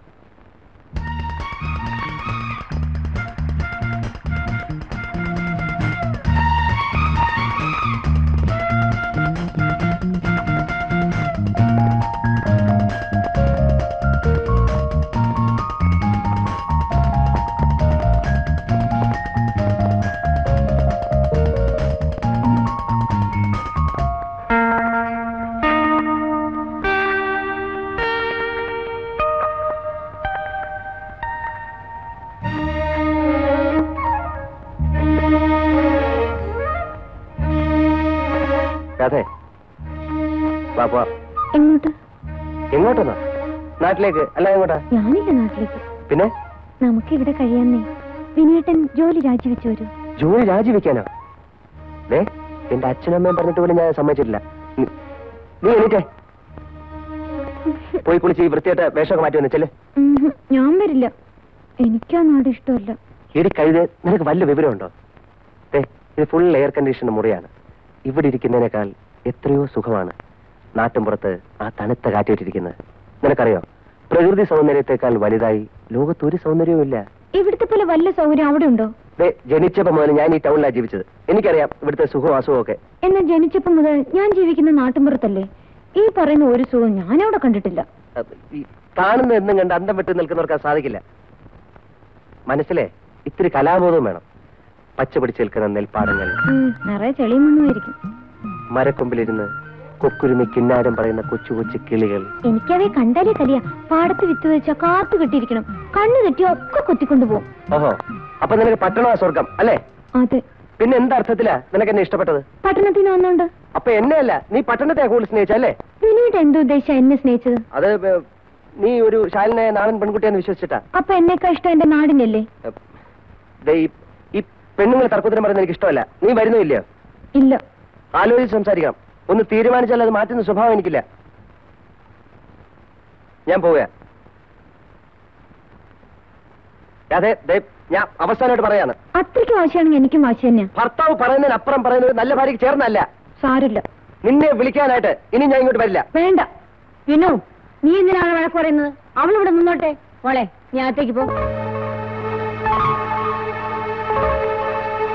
രാധേ വാ പോവാം എങ്ങോട്ട് എങ്ങോട്ടെന്നാ നാട്ടിലേക്ക് അല്ല എങ്ങോട്ടാ ഞാനില്ല നാട്ടിലേക്ക് പിന്നെ നമുക്ക് ഇവിടെ കഴിയാന്നേ വിനേട്ടൻ ജോലി രാജിവെച്ചു വരൂ ജോലി രാജിവെക്കാനോ ദേ എന്റെ അച്ഛനമ്മയും പറഞ്ഞിട്ട് പോലും ഞാൻ സമ്മതിച്ചിട്ടില്ല നീ- നീ എണീറ്റേ പോയി കുളിച്ച് ഈ വൃത്തിയായിട്ട് വേഷമൊക്കെ മാറ്റി വന്നു ചെല്ലേ ഉം, ഞാൻ വരില്ല എനിക്കാ നാട് ഇഷ്ടമല്ല എടി കഴുത് നിനക്ക് വല്ല വിവരമുണ്ടോ ദേ ഇത് ഫുൾ എയർ കണ്ടീഷൻ മുറിയാണ് ഇവിടെ ഇരിക്കുന്നതിനേക്കാൾ എത്രയോ സുഖമാണ് നാട്ടിൻപുറത്ത് ആ തണുത്ത കാറ്റേറ്റിരിക്കുന്നത് നിനക്കറിയോ പ്രകൃതി സൗന്ദര്യത്തെക്കാൾ വലുതായി ലോകത്തൊരു സൗന്ദര്യവും ഇല്ല ഇവിടുത്തെ പോലെ വല്ല സൗകര്യം അവിടെ ഉണ്ടോ ദേ ജനിച്ചപ്പോ മുതൽ ഞാൻ ഈ ടൗണിലാണ് ജീവിച്ചത് എനിക്കറിയാം ഇവിടുത്തെ സുഖവും അസുഖവും ഒക്കെ എന്നാൽ ജനിച്ചപ്പോ മുതൽ ഞാൻ ജീവിക്കുന്ന നാട്ടിൻപുറത്തല്ലേ ഈ പറയുന്ന ഒരു സുഖം ഞാനവിടെ കണ്ടിട്ടില്ല അഹ് ഈ കാണുന്ന എന്നും കണ്ട് അന്തം വിട്ട് നിൽക്കുന്നവർക്ക് അത് സാധിക്കില്ല മനസ്സിലെ ഇത്തിരി കലാബോധവും വേണം പച്ച പിടിച്ച് നിൽക്കുന്ന നെൽപ്പാടങ്ങൾ ഉം, നിറയെ ചെളിയും മണ്ണുമായിരിക്കും മരക്കൊമ്പിലിരുന്ന് കൊക്കുരുമി കിന്നാരം പറയുന്ന കൊച്ചു കൊച്ചു കിളികൾ എനിക്കവയെ കണ്ടാലേ കലിയ പാടത്ത് വിത്ത് വെച്ചാ കാത്തു കെട്ടിയിരിക്കണം കണ്ണു കെട്ടിയോ ഒക്കെ കൊത്തിക്കൊണ്ടു പോകും ഓഹോ അപ്പൊ നിനക്ക് പട്ടണ സ്വർഗം അല്ലേ അതെ പിന്നെ എന്ത് അർത്ഥത്തിലാ നിനക്ക് എന്നെ ഇഷ്ടപ്പെട്ടത് പട്ടണത്തിൽ നിന്ന് വന്നോണ്ട് അപ്പൊ എന്നെയല്ല നീ പട്ടണത്തെ കൂടുതൽ സ്നേഹിച്ചല്ലേ പിന്നീട് എന്ത് ഉദ്ദേശിച്ച എന്നെ സ്നേഹിച്ചത് അത് ഏ, നീ ഒരു ശാലിനെ നാടൻ പെൺകുട്ടിയെന്ന് വിശ്വസിച്ചിട്ടാ അപ്പൊ എന്നെക്കാ ഇഷ്ടം എന്റെ നാടിനല്ലേ ഏ, ദേ ഈ- ഈ പെണ്ണുങ്ങൾ തർക്കത്തിന് പറയുന്നത് എനിക്ക് ഇഷ്ടമല്ല നീ വരുന്നില്ലയോ ഇല്ല ആലോചിച്ച് സംസാരിക്കണം ഒന്ന് തീരുമാനിച്ചാൽ അത് മാറ്റുന്ന സ്വഭാവം എനിക്കില്ല ഞാൻ പോവുക അതെ ദേ, ഞാൻ അവസാനമായിട്ട് പറയാണ് അത്രയ്ക്ക് വാശിയാണെങ്കിൽ എനിക്കും വാശി തന്നെയാ ഭർത്താവ് പറയുന്നതിനപ്പുറം പറയുന്നത് നല്ല ഭാര്യയ്ക്ക് ചേർന്നല്ല സാരില്ല നിന്നെ വിളിക്കാനായിട്ട് ഇനി ഞാൻ ഇങ്ങോട്ട് വരില്ല വേണ്ട വിനു നീ എന്തിനാണ് വഴക്ക് പറയുന്നത് അവളിവിടെ നിന്നോട്ടെ മോളെ നീ അകത്തേക്ക് പോ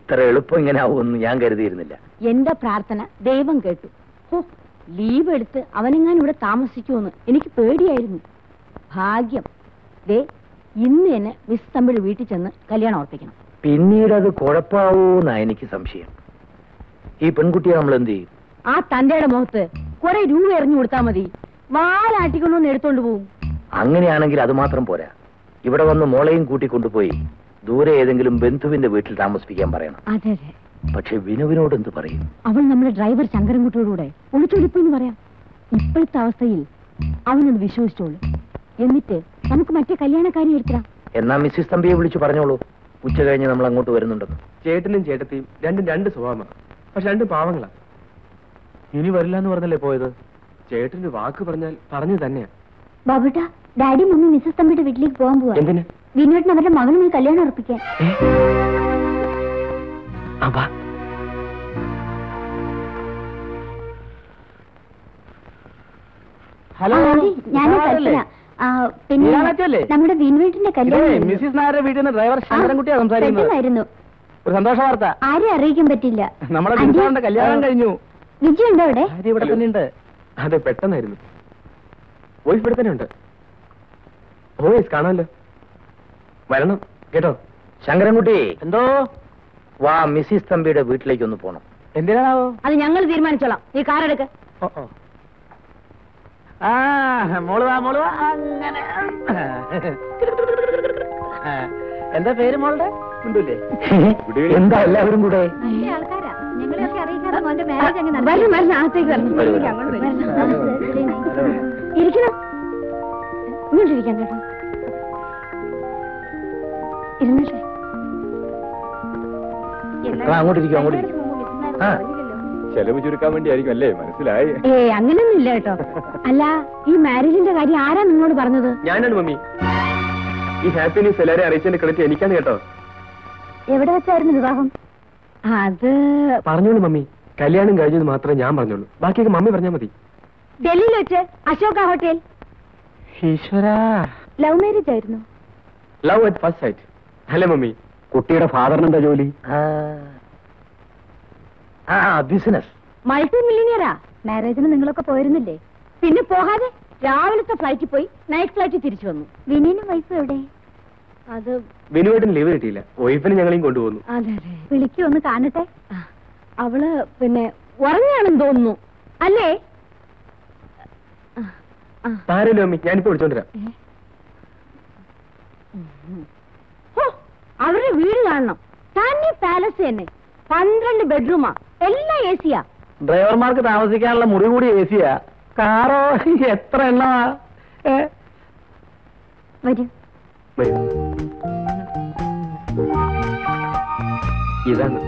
ഇത്ര എളുപ്പം ഇങ്ങനെ ആവുമെന്ന് ഞാൻ കരുതിയിരുന്നില്ല എന്റെ പ്രാർത്ഥന ദൈവം കേട്ടു ഹോ ലീവ് എടുത്ത് അവനെങ്ങാനും ഇവിടെ താമസിക്കുമെന്ന് എനിക്ക് പേടിയായിരുന്നു ഭാഗ്യം ദേ ഇന്ന് തന്നെ മിസ് തമ്പിൾ വീട്ടിൽ ചെന്ന് കല്യാണം ഉറപ്പിക്കണം പിന്നീട് അത് കുഴപ്പാവൂന്നാ എനിക്ക് സംശയം ഈ പെൺകുട്ടിയെ നമ്മൾ എന്ത് ചെയ്യും ആ തന്റെയുടെ മുഖത്ത് കുറെ രൂപ എറിഞ്ഞു കൊടുത്താൽ മതി വാലാട്ടിക്കൊണ്ടൊന്ന് എടുത്തോണ്ട് പോവും അങ്ങനെയാണെങ്കിൽ അത് മാത്രം പോരാ ഇവിടെ വന്ന് മോളെയും കൂട്ടിക്കൊണ്ടുപോയി ദൂരെ ഏതെങ്കിലും ബന്ധുവിന്റെ വീട്ടിൽ താമസിപ്പിക്കാൻ പറയണം അതെ അതെ പക്ഷെ വിനുവിനോട് എന്ത് പറയും അവൾ നമ്മുടെ ഡ്രൈവർ ശങ്കരൻകുട്ടിയോടുകൂടെ ഒളിച്ചൊളിപ്പെന്ന് പറയാം ഇപ്പോഴത്തെ അവസ്ഥയിൽ അവനത് വിശ്വസിച്ചോളൂ എന്നിട്ട് നമുക്ക് മറ്റേ കല്യാണക്കാരി എടുത്തിടാം എന്നാ മിസ്സിസ് തമ്പിയെ വിളിച്ചു പറഞ്ഞോളൂ ഉച്ച കഴിഞ്ഞ് നമ്മൾ അങ്ങോട്ട് വരുന്നുണ്ടെന്ന് ചേട്ടനും ചേട്ടത്തിയും രണ്ടും രണ്ട് സ്വഭാവമാണ് പക്ഷെ രണ്ടും പാവങ്ങളാ ഇനി വരില്ല എന്ന് പറഞ്ഞല്ലേ പോയത് ചേട്ടന്റെ വാക്ക് പറഞ്ഞാൽ പറഞ്ഞു തന്നെയാ ബാബുട്ടാ ഡാഡി മമ്മി മിസ്സസ് തമ്പിയുടെ വീട്ടിലേക്ക് പോകാൻ പോവാ എന്തിന് വിനോട്ടിന് അവരുടെ മകളുമായി കല്യാണം ഉറപ്പിക്കാൻ ആ വാ ഹലോ ഞാൻ കൽപ്പന ആ, പിന്നെ നീലാളച്ചല്ലേ? നമ്മുടെ വിനുവേട്ടിന്റെ ഇതേ കല്യാണം മിസ്സിസ് നായരുടെ വീട്ടിൽ നിന്ന് ഡ്രൈവർ ശങ്കരൻകുട്ടിയാ സംസാരിക്കുന്നത് പെട്ടെന്നായിരുന്നു ഒരു സന്തോഷ വാർത്ത ആരെയും അറിയിക്കാൻ പറ്റില്ല നമ്മുടെ ആന്റി, ബിജുവിന്റെ കല്യാണം കഴിഞ്ഞു വിജു ഉണ്ടോ അവിടെ ഭാര്യ ഇവിടെ തന്നെ ഉണ്ട് അതെ പെട്ടെന്നായിരുന്നു വോയിസ് ഇവിടെ തന്നെ ഉണ്ട് വോയിസ് കാണാമല്ലോ വരണം കേട്ടോ ശങ്കരൻകുട്ടി എന്തോ വാ മിസ്സിസ് തമ്പിയുടെ വീട്ടിലേക്ക് ഒന്ന് പോണം എന്തിനാണാവോ അത് ഞങ്ങൾ തീരുമാനിച്ചോളാം ഈ കാർ എടുക്ക ഓ, ഓ. ആ മോള് വാ മോള് വാ അങ്ങനെ ആ, എന്താ പേര് മോളുടെ ഉണ്ടല്ലേ എന്താ എല്ലാവരും കൂടെ നല്ല ആൾക്കാരാ ഞങ്ങളെയൊക്കെ അറിയിക്കാതെ മോന്റെ മാരേജ് അങ്ങ് വരണം വരണം അകത്തേക്ക് വരണം വരൂ, വരൂ. അങ്ങോട്ട് വരണം. നടത്തി ഇരിക്കണം ഇങ്ങോട്ടിരിക്കാം കേട്ടോ ഇരുന്നേ ആ, അങ്ങോട്ടിരിക്കും അങ്ങോട്ടിരിക്കും ആ ചെലവ് ചുരുക്കാൻ വേണ്ടിയായിരിക്കും അല്ലേ മനസ്സിലായി ഏ അങ്ങനെയൊന്നും ഇല്ല കേട്ടോ അല്ല ഈ മാരേജിന്റെ കാര്യം ആരാ നിങ്ങളോട് പറഞ്ഞത് ഞാനാണ് മമ്മി ഈ ഹാപ്പി ന്യൂസ് എല്ലാവരെയും അറിയിച്ചതിന്റെ ക്രെഡിറ്റ് എനിക്കാണ് കേട്ടോ എവിടെ വെച്ചായിരുന്നു വിവാഹം അത് പറഞ്ഞോളൂ മമ്മി കല്യാണം കഴിഞ്ഞത് മാത്രമേ ഞാൻ പറഞ്ഞോളൂ ബാക്കിയൊക്കെ മമ്മി പറഞ്ഞാൽ മതി ഡൽഹിയിൽ വെച്ച് അശോക ഹോട്ടൽ ഈശ്വരാ ലവ് മാരേജ് ആയിരുന്നു ലവ് അറ്റ് ഫസ്റ്റ് സൈറ്റ് അല്ലേ മമ്മി കുട്ടിയുടെ ഫാദറിന് എന്താ ജോലി ആ. ആ ബിസിനസ് മൾട്ടി മില്ലിനിയറാ മാരേജിന് നിങ്ങളൊക്കെ പോയിരുന്നില്ലേ പിന്നെ പോകാതെ രാവിലത്തെ ഫ്ലൈറ്റിൽ പോയി നൈറ്റ് ഫ്ലൈറ്റിൽ തിരിച്ചു വന്നു വിനീനും വൈഫും എവിടെ അത് വിനുവായിട്ടും ലീവ് കിട്ടിയില്ല വൈഫിനെ ഞങ്ങളെയും കൊണ്ടുപോകുന്നു അതെ അതെ വിളിക്കൂ ഒന്ന് കാണട്ടെ ആ, അവള് പിന്നെ ഉറങ്ങാണെന്ന് തോന്നുന്നു അല്ലേ ആ, ആ. താരല്ലോ മമ്മി ഞാനിപ്പോ വിളിച്ചോണ്ടിരാം ഹോ, അവരുടെ വീട് കാണണം തന്നെ പാലസ് തന്നെ പന്ത്രണ്ട് ബെഡ്റൂമാ എല്ലാം എ സിയാ ഡ്രൈവർമാർക്ക് താമസിക്കാനുള്ള മുറി കൂടി എ സിയാ കാറോ എത്ര എണ്ണമാ ഏ? വരൂ വരൂ. ഇതാണ്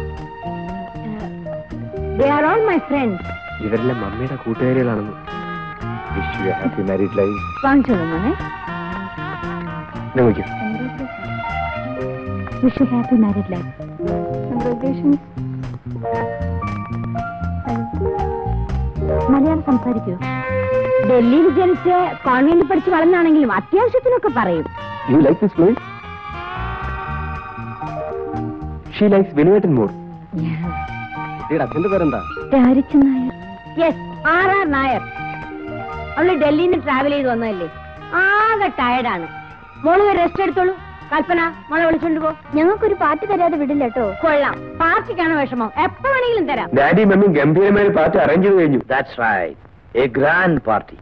they are all my friends ഇവരെല്ലാം മമ്മിയുടെ കൂട്ടുകാരികളാണെന്ന് wish you happy married life വാങ്ങിച്ചോളൂ മോനെ നോക്കിയോ wish happy married life Malayalam സംസാരിക്കൂ ഡൽഹിയിൽ ജനിച്ച് കോൺവെന്റിൽ പഠിച്ച് വളർന്നാണെങ്കിലും അത്യാവശ്യത്തിനൊക്കെ പറയും you like this place she likes വിനുവേട്ടൻ മോർ കുട്ടിയുടെ അച്ഛന്റെ പേരെന്താ Rarichu Nair yes R R Nair അവള് ഡൽഹിയിൽ നിന്ന് ട്രാവൽ ചെയ്ത് വന്നതല്ലേ ആകെ ടയർഡാണ് മോള് റെസ്റ്റ് എടുത്തോളൂ കൽപ്പന മോളെ വിളിച്ചോണ്ട് പോ ഞങ്ങൾക്കൊരു പാട്ട് തരാതെ വിടില്ല കേട്ടോ കൊള്ളാം പാർട്ടിക്കാണ് വിഷമം എപ്പോ വേണമെങ്കിലും തരാം ഡാഡി മമ്മി ഗംഭീരമായ ഒരു പാർട്ടി അറേഞ്ച് ചെയ്ത് കഴിഞ്ഞു that's right a grand party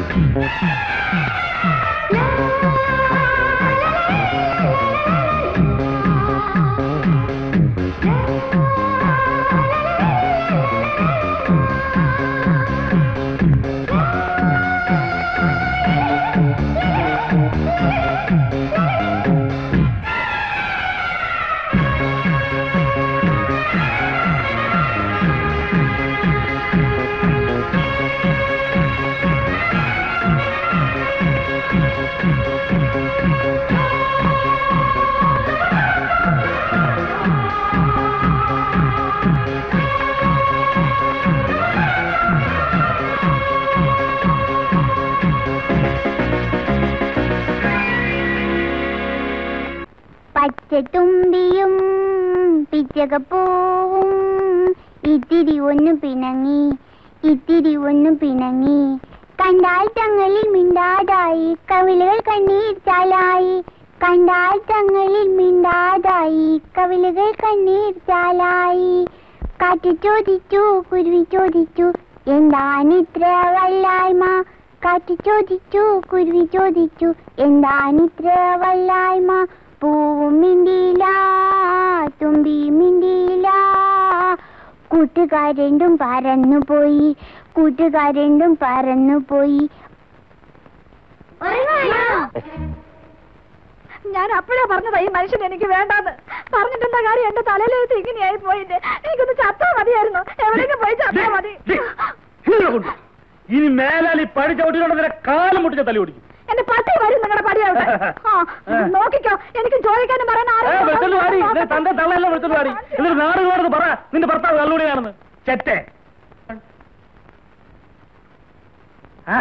പച്ചത്തുമ്പിയും പിച്ചകപ്പൂവും ഇത്തിരി ഒന്ന് പിണങ്ങി ഇത്തിരി ഒന്ന് പിണങ്ങി കണ്ടാൽ തങ്ങളിൽ മിണ്ടാതായി കവിളുകൾ കണ്ണീർ ചാലായി കണ്ടാൽ തങ്ങളിൽ മിണ്ടാതായി കവിളുകൾ കണ്ണീർ ചാലായി കാറ്റ് ചോദിച്ചു കുരുവി ചോദിച്ചു എന്താണിത്ര വല്ലായ്മ കാറ്റ് ചോദിച്ചു കുരുവി ചോദിച്ചു എന്താണിത്ര വല്ലായ്മ പൂവും മിണ്ടിയില്ല തുമ്പി മിണ്ടിയില്ല കൂട്ടുകാരെണ്ടും പറന്നുപോയി കൂട്ടുകാരെണ്ടും പറന്നുപോയി ഞാൻ അപ്പോഴാ പറഞ്ഞതാ ഈ മനുഷ്യൻ എനിക്ക് വേണ്ടാന്ന് പറഞ്ഞിട്ടെന്താ കാര്യം എന്റെ തലയിലെഴുത്ത് ഇങ്ങനെയായി പോയിന്റെ എനിക്കൊന്ന് ചത്താ മതിയായിരുന്നു എവിടെയെങ്കിലും പോയി ചത്താ മതി ഇനി മേലാൽ ഈ പടി ചവിട്ടികളുടെ കാലം മുട്ടിച്ച തലി ഓടിക്കും എന്റെ പട്ടി വരും നിങ്ങളുടെ പടിയാവട്ടെ ആ നോക്കിക്കോ എനിക്ക് ചോദിക്കാനും പറയാൻ ആരും വെച്ചോണ്ട് പാടി തന്റെ തള്ളയെല്ലാം വെച്ചോണ്ട് പാടി എന്നിട്ട് നാടുകളോട് പറ നിന്റെ ഭർത്താവ് കള്ളുകൂടിയാണെന്ന് ചെറ്റേ ആ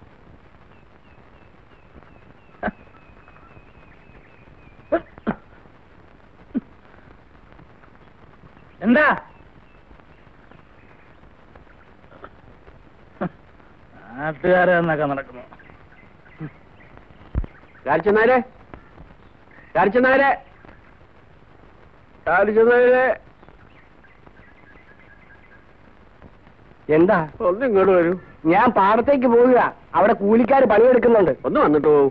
എന്താ നാട്ടുകാരെ എന്നൊക്കെ നടക്കുന്നു കാരിച്ചനാരെ കാരിച്ചനാരെ കാരിച്ചനാരെ എന്താ ഒന്ന് ഇങ്ങോട്ട് വരൂ ഞാൻ പാടത്തേക്ക് പോവുക അവിടെ കൂലിക്കാർ പണിയെടുക്കുന്നുണ്ട് ഒന്ന് വന്നിട്ട് പോകൂ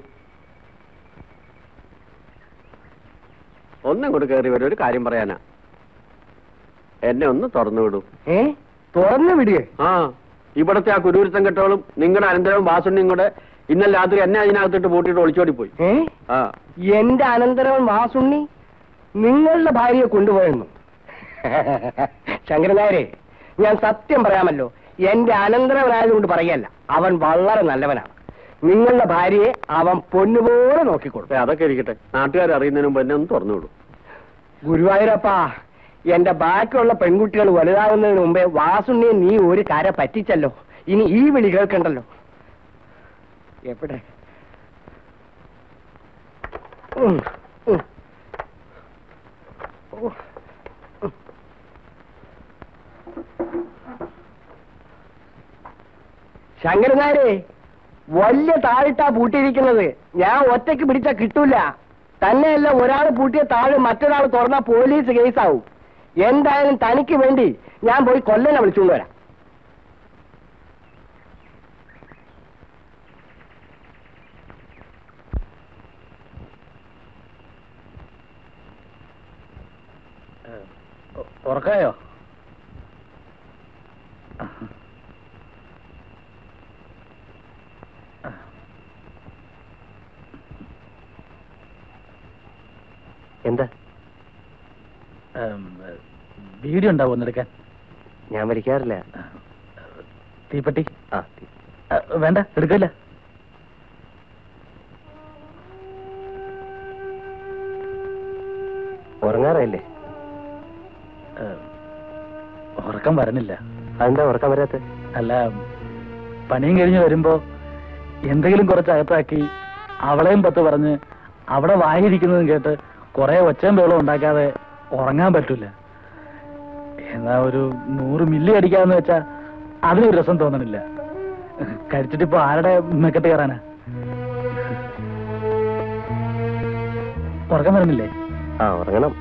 ഒന്ന് ഇങ്ങോട്ട് കയറി വരും ഒരു കാര്യം പറയാനാ എന്നെ ഒന്ന് തുറന്നു വിടൂ ഏ തുറന്നു വിടുക ആ ഇവിടത്തെ ആ കുരുവിരുത്തം കെട്ടോളും നിങ്ങളുടെ അനന്തരവും വാസുണ്ണിയും കൂടെ ഇന്നലെ രാത്രി എന്നെ അതിനകത്തിട്ട് പൂട്ടിയിട്ട് ഒളിച്ചോടി പോയി ഏ ആ എന്റെ അനന്തരവൻ വാസുണ്ണി നിങ്ങളുടെ ഭാര്യയെ കൊണ്ടുപോയെന്നു ശങ്കരനായരെ ഞാൻ സത്യം പറയാമല്ലോ എന്റെ അനന്തരവനായതുകൊണ്ട് പറയല്ല അവൻ വളരെ നല്ലവനാണ് നിങ്ങളുടെ ഭാര്യയെ അവൻ പൊന്നുപോലെ നോക്കിക്കൊടുക്കും ഏ, അതൊക്കെ ഇരിക്കട്ടെ നാട്ടുകാർ അറിയുന്നതിന് മുമ്പ് എന്നെ ഒന്ന് തുറന്നു വിടും ഗുരുവായൂരപ്പാ എന്റെ ബാക്കിയുള്ള പെൺകുട്ടികൾ വലുതാകുന്നതിന് മുമ്പേ വാസുണ്ണിയെ നീ ഒരു കര പറ്റിച്ചല്ലോ ഇനി ഈ വിളി കേൾക്കണ്ടല്ലോ എവിടെ ഉം, ഉം. ഓ. ശങ്കരനാരെ വലിയ താഴിട്ടാ പൂട്ടിയിരിക്കുന്നത് ഞാൻ ഒറ്റയ്ക്ക് പിടിച്ചാ കിട്ടൂല തന്നെയല്ല ഒരാൾ പൂട്ടിയ താഴ് മറ്റൊരാൾ തുറന്ന പോലീസ് കേസാവും എന്തായാലും തനിക്ക് വേണ്ടി ഞാൻ പോയി കൊല്ലനെ വിളിച്ചുകൊണ്ട് വരാം ഉറക്കായോ എന്താ വീഡിയോ ഉണ്ടാവും ഒന്നെടുക്കാൻ ഞാൻ വലിക്കാറില്ല തീപ്പെട്ടി ആ ആ, വേണ്ട എടുക്കില്ല ഉറങ്ങാറല്ലേ ഉറക്കം വരണില്ല അതെന്താ ഉറക്കം വരാത്ത അല്ല പണിയും കഴിഞ്ഞ് വരുമ്പോ എന്തെങ്കിലും കുറച്ച് അകത്താക്കി അവളെയും പത്ത് പറഞ്ഞ് അവിടെ വായിരിക്കുന്നതും കേട്ട് കുറെ ഒച്ചയും ബഹളം ഉണ്ടാക്കാതെ ഉറങ്ങാൻ പറ്റൂല എന്നാ ഒരു നൂറ് മില്ലി അടിക്കാന്ന് വെച്ചാ അതിനൊരു രസം തോന്നണില്ല കഴിച്ചിട്ടിപ്പോ ആരുടെ മെക്കെട്ട് കയറാനാ ഉറക്കം വരുന്നില്ലേ ആ ഉറങ്ങണം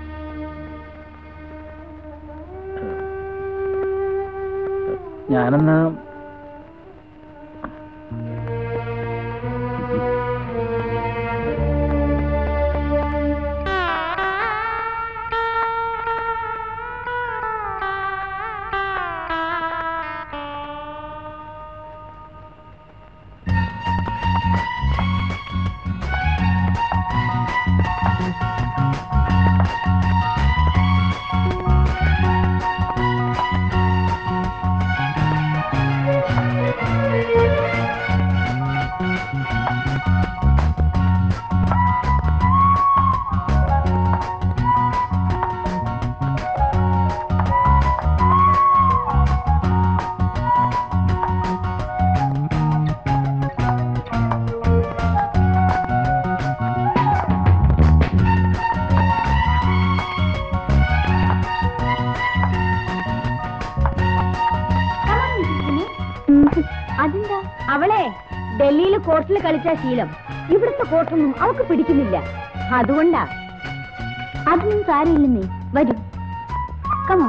ഡൽഹിയിൽ കോർട്ടിൽ കളിച്ച ശീലം ഇവിടുത്തെ കോർട്ടൊന്നും അവക്ക് പിടിക്കുന്നില്ല അതുകൊണ്ടാ അതൊന്നും സാരമില്ലെന്നേ വരൂ കമോ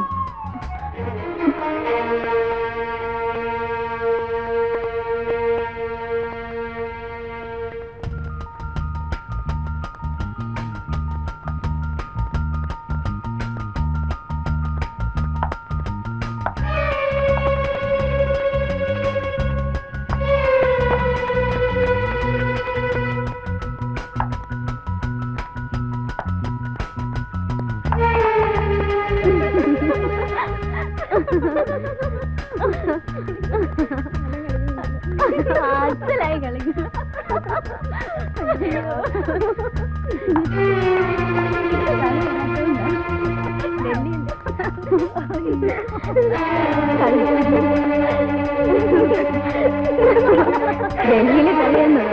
അച്ഛനായി കളിക്കുന്നു ഡൽഹിയിൽ കളിയെന്ന്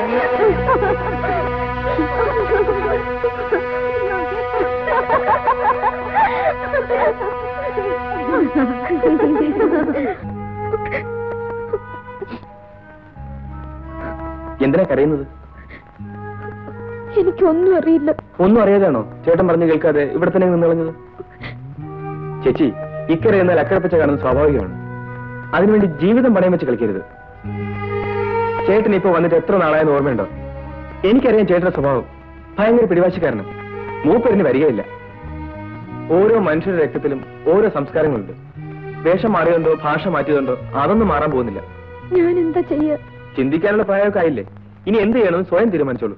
എന്തിനാ കരയുന്നത് എനിക്കൊന്നും അറിയില്ല ഒന്നും അറിയാതാണോ ചേട്ടൻ പറഞ്ഞു കേൾക്കാതെ ഇവിടെ തന്നെ നിന്ന് കളഞ്ഞത് ചേച്ചി ഇക്കരെ എന്നാൽ അക്കരപ്പച്ച കാണുന്നത് സ്വാഭാവികമാണ് അതിനുവേണ്ടി ജീവിതം പണയം വെച്ച് കളിക്കരുത് ചേട്ടൻ ഇപ്പൊ വന്നിട്ട് എത്ര നാളായെന്ന് ഓർമ്മയുണ്ടോ എനിക്കറിയാം ചേട്ടന്റെ സ്വഭാവം ഭയങ്കര പിടിവാശിക്കാരനും മൂപ്പരിന് വരികയില്ല ഓരോ മനുഷ്യരുടെ രക്തത്തിലും ഓരോ സംസ്കാരങ്ങളുണ്ട് വേഷം മാറിയതുണ്ടോ ഭാഷ മാറ്റിയതുണ്ടോ അതൊന്നും മാറാൻ പോകുന്നില്ല ഞാൻ എന്താ ചെയ്യാ ചിന്തിക്കാനുള്ള പ്രായമൊക്കെ ആയില്ലേ ഇനി എന്ത് ചെയ്യണമെന്ന് സ്വയം തീരുമാനിച്ചോളൂ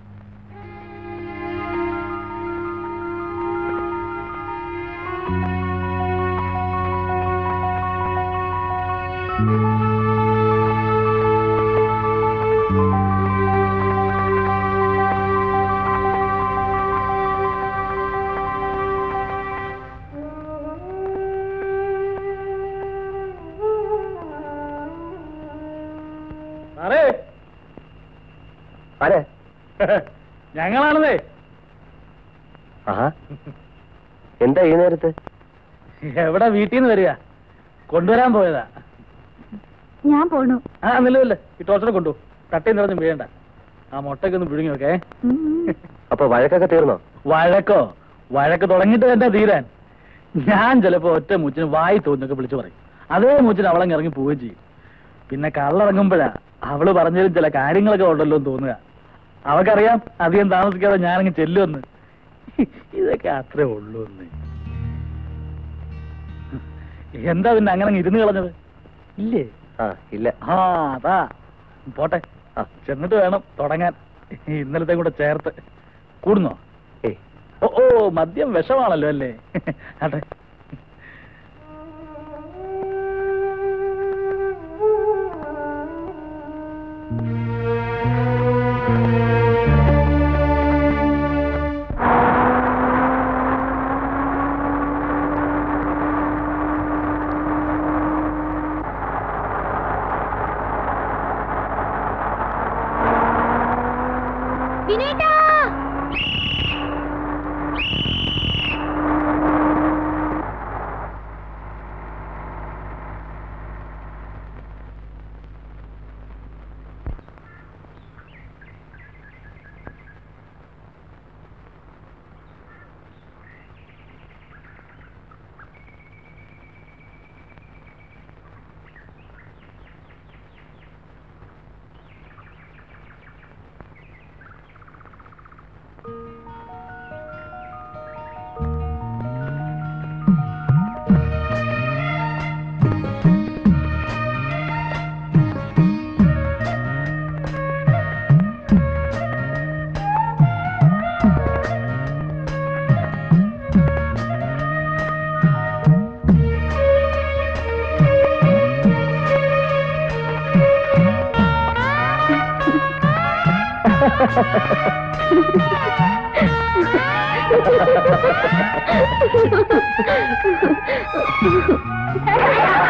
സാറേ ആരെ ഞങ്ങളാണതേ ആഹാ എന്താ ഈ നേരത്ത് എവിടെ വീട്ടിൽ നിന്ന് വരിക കൊണ്ടുവരാൻ പോയതാ ഞാൻ പോണു ആ നിലവില്ല ഈ ടോർച്ചറെ കൊണ്ടു കട്ടയും നിറഞ്ഞും വീഴണ്ട ആ മുട്ടയ്ക്ക് ഒന്ന് പിഴുങ്ങി വെക്കേ അപ്പൊ വഴക്കൊക്കെ തീർന്നോ വഴക്കോ വഴക്ക് തുടങ്ങിയിട്ട് തന്നെ തീരാൻ ഞാൻ ചിലപ്പോ ഒറ്റ മൂച്ചിന് വായി തോന്നൊക്കെ വിളിച്ചു പറയും അതേ മൂച്ചിന് അവളങ്ങ് ഇറങ്ങി പോവുകയും ചെയ്യും പിന്നെ കള്ളിറങ്ങുമ്പോഴാ അവള് പറഞ്ഞതിലും ചില കാര്യങ്ങളൊക്കെ ഉണ്ടല്ലോ എന്ന് തോന്നുക അവക്കറിയാം അധികം താമസിക്കാതെ ഞാനങ്ങ് ചെല്ലുമെന്ന് ഇതൊക്കെ അത്രേ ഉള്ളൂ എന്ന് എന്താ പിന്നെ അങ്ങനെ അങ്ങ് ഇരുന്ന് കളഞ്ഞത് ഇല്ലേ ആ ഇല്ല ആ അതാ പോട്ടെ ആ. ചെന്നിട്ട് വേണം തുടങ്ങാൻ ഇന്നലത്തെ കൂടെ ചേർത്ത് കൂടുന്നോ ഏയ് ഓ ഓ മദ്യം വിഷമാണല്ലോ അല്ലേ അതെ വിനേട്ടാ Ha ha ha!